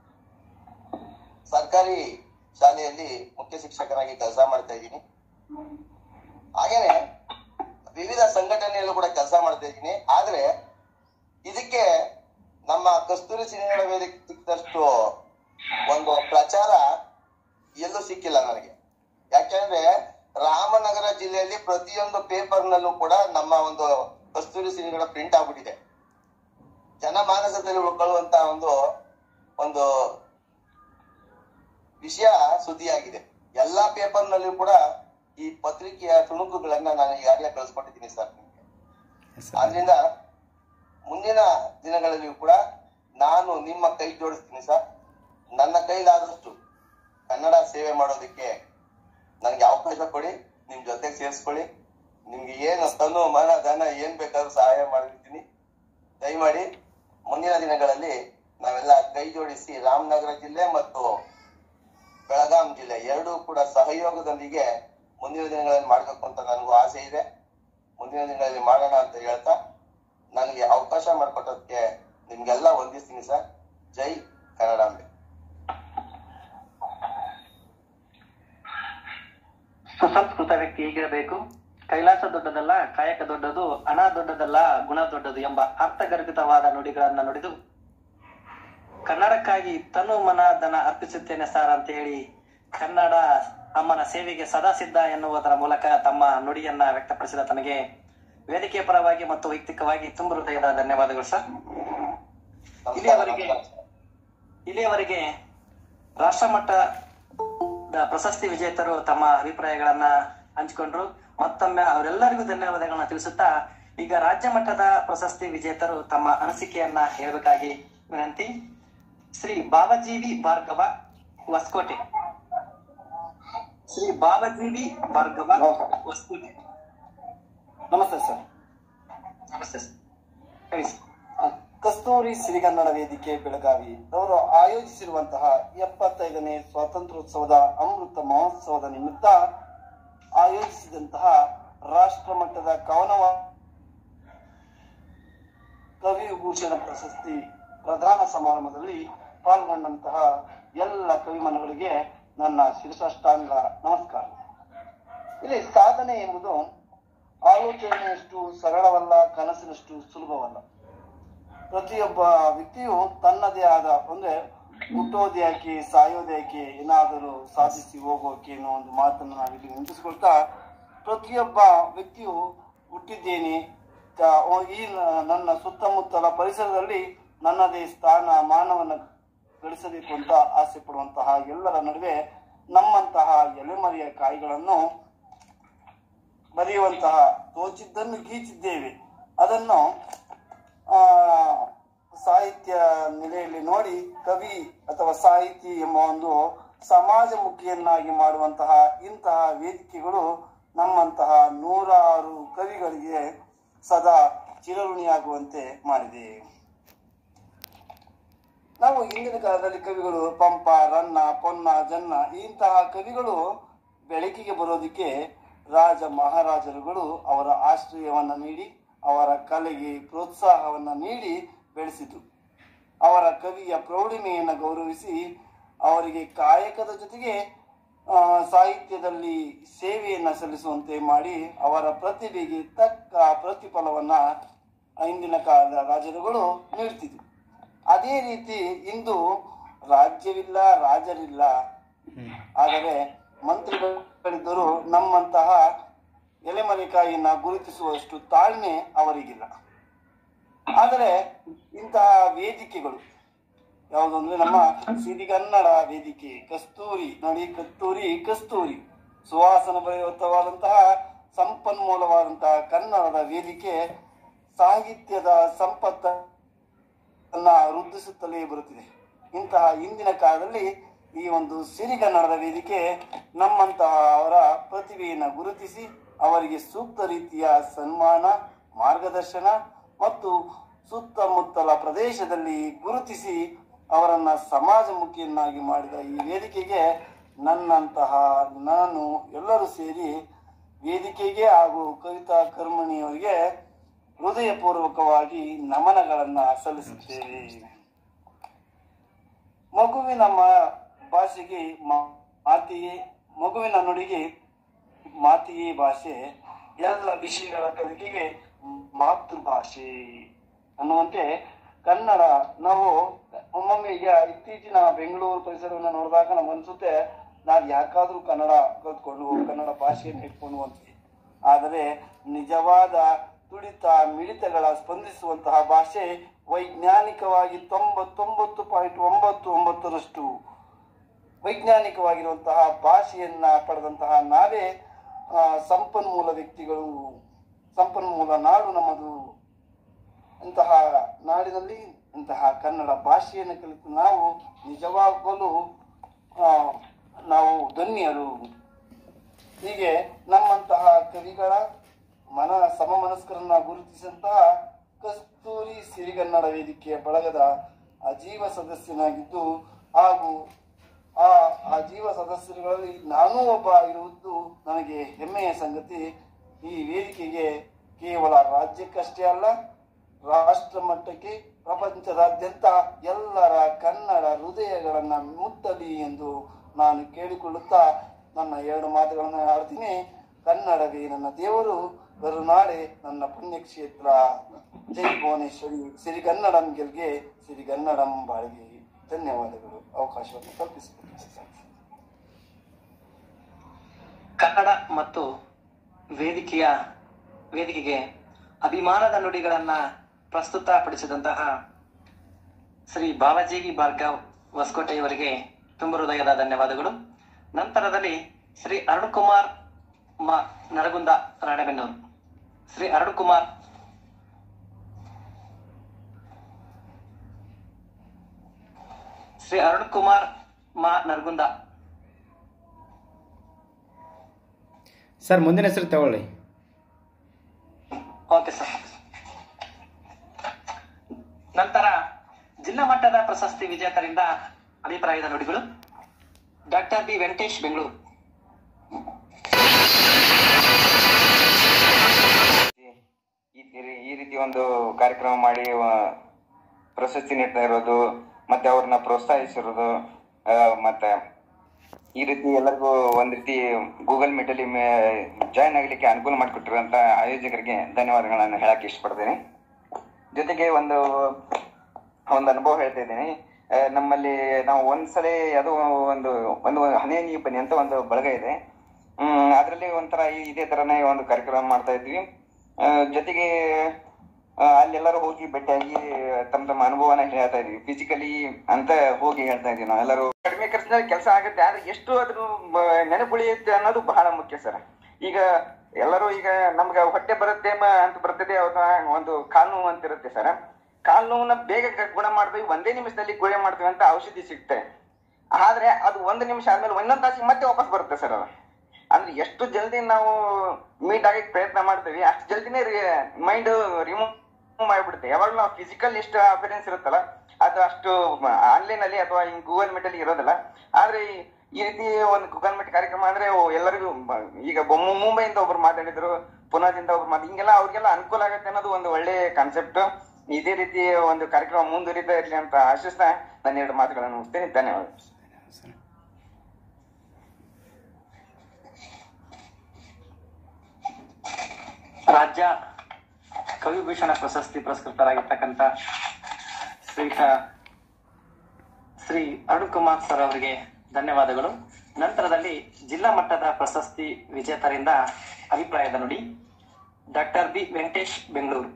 Speaker 7: ಸರ್ಕಾರಿ ಶಾಲೆಯಲ್ಲಿ ಮುಖ್ಯ ಶಿಕ್ಷಕನಾಗಿ ಕೆಲಸ ಮಾಡ್ತಾ ಇದ್ದೀನಿ ಹಾಗೇನೆ ವಿವಿಧ ಸಂಘಟನೆಯಲ್ಲೂ ಕೂಡ ಕೆಲಸ ಮಾಡ್ತಾ ಇದ್ದೀನಿ ಆದ್ರೆ ಇದಕ್ಕೆ ನಮ್ಮ ಕಸ್ತೂರಿ ಸಿನಿಮಾ ವೇದಿಕೆ ಸಿಕ್ಕದಷ್ಟು ಒಂದು ಪ್ರಚಾರ ಎಲ್ಲೂ ಸಿಕ್ಕಿಲ್ಲ ನನಗೆ ಯಾಕೆಂದ್ರೆ ರಾಮನಗರ ಜಿಲ್ಲೆಯಲ್ಲಿ ಪ್ರತಿಯೊಂದು ಪೇಪರ್ ನಲ್ಲೂ ಕೂಡ ನಮ್ಮ ಒಂದು ಕಸ್ತೂರಿ ಸಿನಿಗಳ ಪ್ರಿಂಟ್ ಆಗ್ಬಿಟ್ಟಿದೆ ಜನಮಾನಸದಲ್ಲಿ ಉಳ್ಕೊಳ್ಳುವಂತ ಒಂದು ಒಂದು ವಿಷಯ ಸುದ್ದಿಯಾಗಿದೆ ಎಲ್ಲಾ ಪೇಪರ್ ನಲ್ಲೂ ಕೂಡ ಈ ಪತ್ರಿಕೆಯ ತುಣುಕುಗಳನ್ನ ನಾನು ಈಗಾಗಲೇ ಕಳಿಸ್ಕೊಟ್ಟಿದ್ದೀನಿ ಸರ್ ನಿಮ್ಗೆ
Speaker 5: ಎಸ್ ಸರ್
Speaker 7: ಆದ್ರಿಂದ ಮುಂದಿನ ದಿನಗಳಲ್ಲಿಯೂ ಕೂಡ ನಾನು ನಿಮ್ಮ ಕೈ ಜೋಡಿಸ್ತೀನಿ ಸರ್ ನನ್ನ ಕೈಲಾದಷ್ಟು ಕನ್ನಡ ಸೇವೆ ಮಾಡೋದಕ್ಕೆ ನನಗೆ ಅವಕಾಶ ಕೊಡಿ ನಿಮ್ ಜೊತೆಗೆ ಸೇರಿಸ್ಕೊಳ್ಳಿ ನಿಮ್ಗೆ ಏನು ತನು ಮನ ಧನ ಏನ್ ಬೇಕಾದ್ರೂ ಸಹಾಯ ಮಾಡಿರ್ತೀನಿ ದಯಮಾಡಿ ಮುಂದಿನ ದಿನಗಳಲ್ಲಿ ನಾವೆಲ್ಲ ಕೈ ಜೋಡಿಸಿ ರಾಮನಗರ ಜಿಲ್ಲೆ ಮತ್ತು ಬೆಳಗಾಂ ಜಿಲ್ಲೆ ಎರಡೂ ಕೂಡ ಸಹಯೋಗದೊಂದಿಗೆ ಮುಂದಿನ ದಿನಗಳಲ್ಲಿ ಮಾಡ್ಬೇಕು ಅಂತ ನನಗೂ ಆಸೆ ಇದೆ ಮುಂದಿನ ದಿನಗಳಲ್ಲಿ ಮಾಡೋಣ ಅಂತ ಹೇಳ್ತಾ ನನಗೆ ಅವಕಾಶ ಮಾಡಿಕೊಟ್ಟದಕ್ಕೆ ನಿಮ್ಗೆಲ್ಲ ವಂದಿಸ್ತೀನಿ ಸರ್ ಜೈ ಕನ್ನಡಾಂಬೆ
Speaker 2: ಸುಸಂಸ್ಕೃತ ವ್ಯಕ್ತಿ ಹೇಗಿರಬೇಕು ಕೈಲಾಸ ದೊಡ್ಡದಲ್ಲ ಕಾಯಕ ದೊಡ್ಡದು ಹಣ ದೊಡ್ಡದಲ್ಲ ಗುಣ ದೊಡ್ಡದು ಎಂಬ ಅರ್ಥಗರ್ಭಿತವಾದ ನುಡಿಗಳನ್ನ ನುಡಿದು ಕನ್ನಡಕ್ಕಾಗಿ ತನು ಮನ ಧನ ಅರ್ಪಿಸುತ್ತೇನೆ ಸರ್ ಅಂತ ಹೇಳಿ ಕನ್ನಡ ಅಮ್ಮನ ಸೇವೆಗೆ ಸದಾ ಸಿದ್ಧ ಎನ್ನುವುದರ ಮೂಲಕ ತಮ್ಮ ನುಡಿಯನ್ನ ವ್ಯಕ್ತಪಡಿಸಿದ ತನಗೆ ವೇದಿಕೆಯ ಪರವಾಗಿ ಮತ್ತು ವೈಯಕ್ತಿಕವಾಗಿ ತುಂಬ ಹೃದಯದ ಧನ್ಯವಾದಗಳು ಸರ್
Speaker 7: ನಮಸ್ಕಾರ
Speaker 2: ಇಲ್ಲಿಯವರೆಗೆ
Speaker 7: ನಮಸ್ಕಾರ ಸರ್.
Speaker 2: ಇಲ್ಲಿಯವರೆಗೆ ರಾಷ್ಟ್ರ ಮಟ್ಟದ ಪ್ರಶಸ್ತಿ ವಿಜೇತರು ತಮ್ಮ ಅಭಿಪ್ರಾಯಗಳನ್ನ ಹಂಚಿಕೊಂಡ್ರು ಮತ್ತೊಮ್ಮೆ ಅವರೆಲ್ಲರಿಗೂ ಧನ್ಯವಾದಗಳನ್ನ ತಿಳಿಸುತ್ತಾ ಈಗ ರಾಜ್ಯ ಮಟ್ಟದ ಪ್ರಶಸ್ತಿ ವಿಜೇತರು ತಮ್ಮ ಅನಿಸಿಕೆಯನ್ನ ಹೇಳಬೇಕಾಗಿ ವಿನಂತಿ ಶ್ರೀ ಬಾಬಜೀವಿ ಭಾರ್ಗವ ಹೊಸಕೋಟೆ ಶ್ರೀ ಬಾಬಜೀವಿ ಭಾರ್ಗವ ಹೊಸಕೋಟೆ
Speaker 6: ನಮಸ್ತೆ ಸರ್
Speaker 2: ನಮಸ್ತೆ ಸರ್ ಹೇಳಿ ಸರ್.
Speaker 6: ಆ,
Speaker 8: ಕಸ್ತೂರಿ ಸಿರಿಗನ್ನಡ ವೇದಿಕೆ ಬೆಳಗಾವಿ ಅವರು ಆಯೋಜಿಸಿರುವಂತಹ ಎಪ್ಪತ್ತೈದನೇ ಸ್ವಾತಂತ್ರ್ಯೋತ್ಸವದ ಅಮೃತ ಮಹೋತ್ಸವದ ನಿಮಿತ್ತ ಆಯೋಜಿಸಿದಂತಹ ರಾಷ್ಟ್ರ ಮಟ್ಟದ ಕವನವ ಕವಿ ವಿಭೂಷಣ ಪ್ರಶಸ್ತಿ ಪ್ರಧಾನ ಸಮಾರಂಭದಲ್ಲಿ ಪಾಲ್ಗೊಂಡಂತಹ ಎಲ್ಲ ಕವಿಮನಗಳಿಗೆ ನನ್ನ ಶಿರಸಾಷ್ಟಾಂಗ ನಮಸ್ಕಾರ ಇಲ್ಲಿ ಸಾಧನೆ ಎಂಬುದು ಆಲೋಚನೆಯಷ್ಟು ಸರಳವಲ್ಲ ಕನಸಿನಷ್ಟು ಸುಲಭವಲ್ಲ ಪ್ರತಿಯೊಬ್ಬ ವ್ಯಕ್ತಿಯು ತನ್ನದೇ ಆದ ಅಂದ್ರೆ ಹುಟ್ಟೋದೇ ಯಾಕೆ ಸಾಯೋದೇ ಯಾಕೆ ಏನಾದರೂ ಸಾಧಿಸಿ ಹೋಗೋಕೆ ಅನ್ನೋ ಒಂದು ಮಾತನ್ನು ನಾವಿಲ್ಲಿ ನೆನಪಿಸ್ಕೊಳ್ತಾ ಪ್ರತಿಯೊಬ್ಬ ವ್ಯಕ್ತಿಯು ಹುಟ್ಟಿದ್ದೇನೆ ತ- ಓ, ಈ ನ- ನನ್ನ ಸುತ್ತಮುತ್ತಲ ಪರಿಸರದಲ್ಲಿ ನನ್ನದೇ ಸ್ಥಾನ ಮಾನವನ್ನ ಗಳಿಸಬೇಕು ಅಂತ ಆಸೆ ಪಡುವಂತಹ ಎಲ್ಲರ ನಡುವೆ ನಮ್ಮಂತಹ ಎಲೆಮರೆಯ ಕಾಯಿಗಳನ್ನು ಬರೆಯುವಂತಹ ತೋಚಿದ್ದನ್ನು ಗೀಚಿದ್ದೇವೆ ಅದನ್ನು ಆ ಸಾಹಿತ್ಯ ನೆಲೆಯಲ್ಲಿ ನೋಡಿ ಕವಿ ಅಥವಾ ಸಾಹಿತಿ ಎಂಬ ಒಂದು ಸಮಾಜಮುಖಿಯನ್ನಾಗಿ ಮಾಡುವಂತಹ ಇಂತಹ ವೇದಿಕೆಗಳು ನಮ್ಮಂತಹ ನೂರಾರು ಕವಿಗಳಿಗೆ ಸದಾ ಚಿರಋಣಿಯಾಗುವಂತೆ ಮಾಡಿದೆ ನಾವು ಹಿಂದಿನ ಕಾಲದಲ್ಲಿ ಕವಿಗಳು ಪಂಪ ರನ್ನ ಪೊನ್ನ ಜನ್ನ ಇಂತಹ ಕವಿಗಳು ಬೆಳಕಿಗೆ ಬರೋದಕ್ಕೆ ರಾಜ ಮಹಾರಾಜರುಗಳು ಅವರ ಆಶ್ರಯವನ್ನ ನೀಡಿ ಅವರ ಕಲೆಗೆ ಪ್ರೋತ್ಸಾಹವನ್ನ ನೀಡಿ ಬೆಳೆಸಿತು ಅವರ ಕವಿಯ ಪ್ರೌಢಿಮೆಯನ್ನು ಗೌರವಿಸಿ ಅವರಿಗೆ ಕಾಯಕದ ಜೊತೆಗೆ ಆ, ಸಾಹಿತ್ಯದಲ್ಲಿ ಸೇವೆಯನ್ನ ಸಲ್ಲಿಸುವಂತೆ ಮಾಡಿ ಅವರ ಪ್ರತಿಭೆಗೆ ತಕ್ಕ ಪ್ರತಿಫಲವನ್ನ ಹಿಂದಿನ ಕಾಲದ ರಾಜರುಗಳು ನೀಡ್ತಿದ್ರು ಅದೇ ರೀತಿ ಇಂದು ರಾಜ್ಯವಿಲ್ಲ ರಾಜರಿಲ್ಲ ಆದರೆ ಮಂತ್ರಿಗಳಿದ್ದರೂ ನಮ್ಮಂತಹ ಎಲೆಮರೆಕಾಯಿಯನ್ನ ಗುರುತಿಸುವಷ್ಟು ತಾಳ್ಮೆ ಅವರಿಗಿಲ್ಲ ಆದರೆ ಇಂತಹ ವೇದಿಕೆಗಳು ಯಾವುದಂದ್ರೆ ನಮ್ಮ ಸಿರಿಗನ್ನಡ ವೇದಿಕೆ ಕಸ್ತೂರಿ ನೋಡಿ ಕಸ್ತೂರಿ ಕಸ್ತೂರಿ ಸುವಾಸನ ಭರಿತವಾದಂತಹ ಸಂಪನ್ಮೂಲವಾದಂತಹ ಕನ್ನಡದ ವೇದಿಕೆ ಸಾಹಿತ್ಯದ ಸಂಪತ್ತನ್ನ ವೃದ್ಧಿಸುತ್ತಲೇ ಬರುತ್ತಿದೆ ಇಂತಹ ಇಂದಿನ ಕಾಲದಲ್ಲಿ ಈ ಒಂದು ಸಿರಿಗನ್ನಡದ ವೇದಿಕೆ ನಮ್ಮಂತಹ ಅವರ ಪ್ರತಿಭೆಯನ್ನು ಗುರುತಿಸಿ ಅವರಿಗೆ ಸೂಕ್ತ ರೀತಿಯ ಸನ್ಮಾನ ಮಾರ್ಗದರ್ಶನ ಮತ್ತು ಸುತ್ತಮುತ್ತಲ ಪ್ರದೇಶದಲ್ಲಿ ಗುರುತಿಸಿ ಅವರನ್ನ ಸಮಾಜಮುಖಿಯನ್ನಾಗಿ ಮಾಡಿದ ಈ ವೇದಿಕೆಗೆ ನನ್ನಂತಹ ನಾನು ಎಲ್ಲರೂ ಸೇರಿ ವೇದಿಕೆಗೆ ಹಾಗೂ ಕವಿತಾ ಕರ್ಮಣಿಯವರಿಗೆ ಹೃದಯಪೂರ್ವಕವಾಗಿ ನಮನಗಳನ್ನ ಸಲ್ಲಿಸುತ್ತೇವೆ ಮಗುವಿನ ಮ- ಭಾಷೆಗೆ ಮ- ಮಾತೆಯೇ ಮಗುವಿನ ನುಡಿಗೆ ಮಾತೆಯೇ ಭಾಷೆ ಎಲ್ಲ ವಿಷಯಗಳ ಕಲಿಕೆಗೆ ಮಾತೃಭಾಷೆ ಅನ್ನುವಂತೆ ಕನ್ನಡ ನಾವು ಒಮ್ಮೊಮ್ಮೆ ಈಗ ಇತ್ತೀಚಿನ ಬೆಂಗಳೂರು ಪರಿಸರವನ್ನು ನೋಡಿದಾಗ ನಮ್ಗೆ ಅನ್ಸುತ್ತೆ ನಾವು ಯಾಕಾದ್ರೂ ಕನ್ನಡ ಕಲ್ತ್ಕೊಂಡು ಕನ್ನಡ ಭಾಷೆಯನ್ನು ಇಟ್ಕೊಂಡು ಅಂತೀವಿ ಆದರೆ ನಿಜವಾದ ತುಡಿತ ಮಿಡಿತಗಳ ಸ್ಪಂದಿಸುವಂತಹ ಭಾಷೆ ವೈಜ್ಞಾನಿಕವಾಗಿ ತೊಂಬತ್ತೊಂಬತ್ತು ಪಾಯಿಂಟ್ ಒಂಬತ್ತು ಒಂಬತ್ತರಷ್ಟು ವೈಜ್ಞಾನಿಕವಾಗಿರುವಂತಹ ಭಾಷೆಯನ್ನ ಪಡೆದಂತಹ ನಾವೇ ಆ, ಸಂಪನ್ಮೂಲ ವ್ಯಕ್ತಿಗಳು ಸಂಪನ್ಮೂಲ ನಾಡು ನಮ್ಮದು ಇಂತಹ ನಾಡಿನಲ್ಲಿ ಇಂತಹ ಕನ್ನಡ ಭಾಷೆಯನ್ನು ಕಲಿತು ನಾವು ನಿಜವಾಗಲೂ ಆ, ನಾವು ಧನ್ಯರು ಹೀಗೆ ನಮ್ಮಂತಹ ಕವಿಗಳ ಮನ ಸಮಮನಸ್ಕರನ್ನ ಗುರುತಿಸಿದಂತಹ ಕಸ್ತೂರಿ ಸಿರಿಗನ್ನಡ ವೇದಿಕೆಯ ಬಳಗದ ಅಜೀವ ಸದಸ್ಯನಾಗಿದ್ದು ಹಾಗೂ ಆ ಅಜೀವ ಸದಸ್ಯರುಗಳಲ್ಲಿ ನಾನೂ ಒಬ್ಬ ಇರುವುದು ನನಗೆ ಹೆಮ್ಮೆಯ ಸಂಗತಿ ಈ ವೇದಿಕೆಗೆ ಕೇವಲ ರಾಜ್ಯಕ್ಕಷ್ಟೇ ಅಲ್ಲ ರಾಷ್ಟ್ರ ಮಟ್ಟಕ್ಕೆ ಪ್ರಪಂಚದಾದ್ಯಂತ ಎಲ್ಲರ ಕನ್ನಡ ಹೃದಯಗಳನ್ನ ಮುಟ್ಟಲಿ ಎಂದು ನಾನು ಕೇಳಿಕೊಳ್ಳುತ್ತಾ ನನ್ನ ಎರಡು ಮಾತುಗಳನ್ನು ಆಡ್ತೀನಿ ಕನ್ನಡವೇ ನನ್ನ ದೇವರು ಕರುನಾಡೆ ನನ್ನ ಪುಣ್ಯಕ್ಷೇತ್ರ ಜೈ ಭುವನೇಶ್ವರಿ ಸಿರಿಗನ್ನಡಂ ಗೆಲ್ಗೆ ಸಿರಿಗನ್ನಡಂ ಬಾಳ್ಗೆ ಧನ್ಯವಾದಗಳು ಅವಕಾಶವನ್ನು ಕಲ್ಪಿಸಿಕೊಡಿ
Speaker 2: ಕನ್ನಡ ಮತ್ತು ವೇದಿಕೆಯ ವೇದಿಕೆಗೆ ಅಭಿಮಾನದ ನುಡಿಗಳನ್ನ ಪ್ರಸ್ತುತಪಡಿಸಿದಂತಹ ಶ್ರೀ ಬಾವಾಜಿ ಭಾರ್ಗವ್ ಹೊಸಕೋಟೆಯವರಿಗೆ ತುಂಬ ಹೃದಯದ ಧನ್ಯವಾದಗಳು ನಂತರದಲ್ಲಿ ಶ್ರೀ ಅರುಣ್ ಕುಮಾರ್ ಮ ನರಗುಂದ ರಾಣೆಬೆನ್ನೂರು ಶ್ರೀ ಅರುಣ್ ಕುಮಾರ್ ಶ್ರೀ ಅರುಣ್ ಕುಮಾರ್ ಮಾ ನರಗುಂದ
Speaker 5: ಸರ್ ಮುಂದಿನ ಹೆಸರು ತಗೊಳ್ಳಿ
Speaker 2: ಓಕೆ ಸರ್ ನಂತರ ಜಿಲ್ಲಾ ಮಟ್ಟದ ಪ್ರಶಸ್ತಿ ವಿಜೇತರಿಂದ ಅಭಿಪ್ರಾಯದ ನುಡಿಗಳು ಡಾಕ್ಟರ್ ಬಿ ವೆಂಕಟೇಶ್ ಬೆಂಗಳೂರು
Speaker 9: ಈ ಈ- ಈ ರೀತಿ ಒಂದು ಕಾರ್ಯಕ್ರಮ ಮಾಡಿ ಆ, ಪ್ರಶಸ್ತಿ ನೀಡ್ತಾ ಇರೋದು ಮತ್ತೆ ಅವ್ರನ್ನ ಪ್ರೋತ್ಸಾಹಿಸಿರೋದು ಆ, ಮತ್ತೆ ಈ ರೀತಿ ಎಲ್ಲರಿಗೂ ಒಂದ್ ರೀತಿ ಗೂಗಲ್ ಮೀಟ್ ಅಲ್ಲಿ ಜಾಯ್ನ್ ಆಗ್ಲಿಕ್ಕೆ ಅನುಕೂಲ ಮಾಡಿಕೊಟ್ಟಿರುವಂತ ಆಯೋಜಕರಿಗೆ ಧನ್ಯವಾದಗಳನ್ನ ಹೇಳಕ್ ಇಷ್ಟಪಡ್ತೇನೆ ಜೊತೆಗೆ ಒಂದು ಒಂದು ಅನುಭವ ಹೇಳ್ತಾ ಇದ್ದೀನಿ ಆ, ನಮ್ಮಲ್ಲಿ ನಾವು ಒಂದ್ಸಲಿ ಅದು ಒಂದು ಒಂದು ಹನೇ ನೀ ಬನ್ನಿ ಅಂತ ಒಂದು ಬಳಗ ಇದೆ ಹ್ಮ್ ಅದ್ರಲ್ಲಿ ಒಂಥರ ಈ- ಇದೇ ತರನೇ ಒಂದು ಕಾರ್ಯಕ್ರಮ ಮಾಡ್ತಾ ಇದ್ವಿ ಆ, ಜೊತೆಗೆ ಆ, ಅಲ್ಲೆಲ್ಲರೂ ಹೋಗಿ ಭೇಟಿಯಾಗಿ ತಮ್ಮ ತಮ್ಮ ಅನುಭವನ ಹೇಳ್ತಾ ಇದ್ವಿ ಫಿಸಿಕಲಿ ಅಂತ ಹೋಗಿ ಹೇಳ್ತಾ ಇದ್ವಿ ನಾವೆಲ್ಲರೂ ಕಡಿಮೆ ಖರ್ಚಿನಲ್ಲಿ ಕೆಲಸ ಆಗುತ್ತೆ ಆದ್ರೆ ಎಷ್ಟು ಅದ್ರ ಮ- ನೆನಪುಳಿಯುತ್ತೆ ಅನ್ನೋದು ಬಹಳ ಮುಖ್ಯ ಸರ್ ಈಗ ಎಲ್ಲರೂ ಈಗ ನಮ್ಗೆ ಹೊಟ್ಟೆ ಬರುತ್ತೆ ಮ- ಅಂತ ಬರ್ತದೆ ಅವಾಗ ಒಂದು ಕಾಲು ನೋವು ಅಂತ ಇರುತ್ತೆ ಸರ್ ಕಾಲು ನೋವನ್ನ ಬೇಗ ಗ- ಗುಣ ಮಾಡ್ತೀವಿ ಒಂದೇ ನಿಮಿಷದಲ್ಲಿ ಗುಣ ಮಾಡ್ತೀವಿ ಅಂತ ಔಷಧಿ ಸಿಗ್ತೆ ಆದ್ರೆ ಅದು ಒಂದು ನಿಮಿಷ ಆದ್ಮೇಲೆ ಒಂದೊಂದು ತಾಸಿಗೆ ಮತ್ತೆ ವಾಪಸ್ ಬರುತ್ತೆ ಸರ್ ಅದು ಅಂದ್ರೆ ಎಷ್ಟು ಜಲ್ದಿ ನಾವು ಮೀಟ್ ಆಗಕ್ಕೆ ಪ್ರಯತ್ನ ಮಾಡ್ತೀವಿ ಅಷ್ಟು ಜಲ್ದಿನೇ ಮೈಂಡ್ ರಿಮೂವ್ ಮಾಡ್ಬಿಡುತ್ತೆ ಯಾವಾಗ ನಾವು ಫಿಸಿಕಲ್ ಎಷ್ಟು ಅಪಿರೆನ್ಸ್ ಇರುತ್ತಲ್ಲ ಅದು ಅಷ್ಟು ಆನ್ಲೈನ್ ಅಲ್ಲಿ ಅಥವಾ ಹಿಂಗ್ ಗೂಗಲ್ ಮೀಟ್ ಅಲ್ಲಿ ಇರೋದಿಲ್ಲ ಆದ್ರೆ ಈ- ಈ ರೀತಿ ಒಂದು ಗೂಗಲ್ ಮೀಟ್ ಕಾರ್ಯಕ್ರಮ ಅಂದ್ರೆ ಓ ಎಲ್ಲರಿಗೂ ಬ- ಈಗ ಬೊ- ಮು- ಮುಂಬೈಯಿಂದ ಒಬ್ರು ಮಾತಾಡಿದ್ರು ಪುನಾದಿಂದ ಒಬ್ರು ಮಾತಾಡಿ ಹಿಂಗೆಲ್ಲ ಅವ್ರಿಗೆಲ್ಲ ಅನುಕೂಲ ಆಗುತ್ತೆ ಅನ್ನೋದು ಒಂದು ಒಳ್ಳೆ ಕಾನ್ಸೆಪ್ಟ್ ಇದೇ ರೀತಿ ಒಂದು ಕಾರ್ಯಕ್ರಮ ಮುಂದುವರಿತಾ ಇರ್ಲಿ ಅಂತ ಆಶಿಸ್ತಾ ನಾನು ಎರಡು ಮಾತುಗಳನ್ನು ಮುಗಿಸ್ತೇನೆ ಧನ್ಯವಾದ
Speaker 2: ರಾಜ್ಯ ಕವಿಭೂಷಣ ಪ್ರಶಸ್ತಿ ಪುರಸ್ಕೃತರಾಗಿರ್ತಕ್ಕಂಥ ಶ್ರೀಯುತ ಶ್ರೀ ಅರುಣ್ ಕುಮಾರ್ ಸರ್ ಅವರಿಗೆ ಧನ್ಯವಾದಗಳು ನಂತರದಲ್ಲಿ ಜಿಲ್ಲಾ ಮಟ್ಟದ ಪ್ರಶಸ್ತಿ ವಿಜೇತರಿಂದ ಅಭಿಪ್ರಾಯದ ನುಡಿ doctor B Venkatesh Bengaluru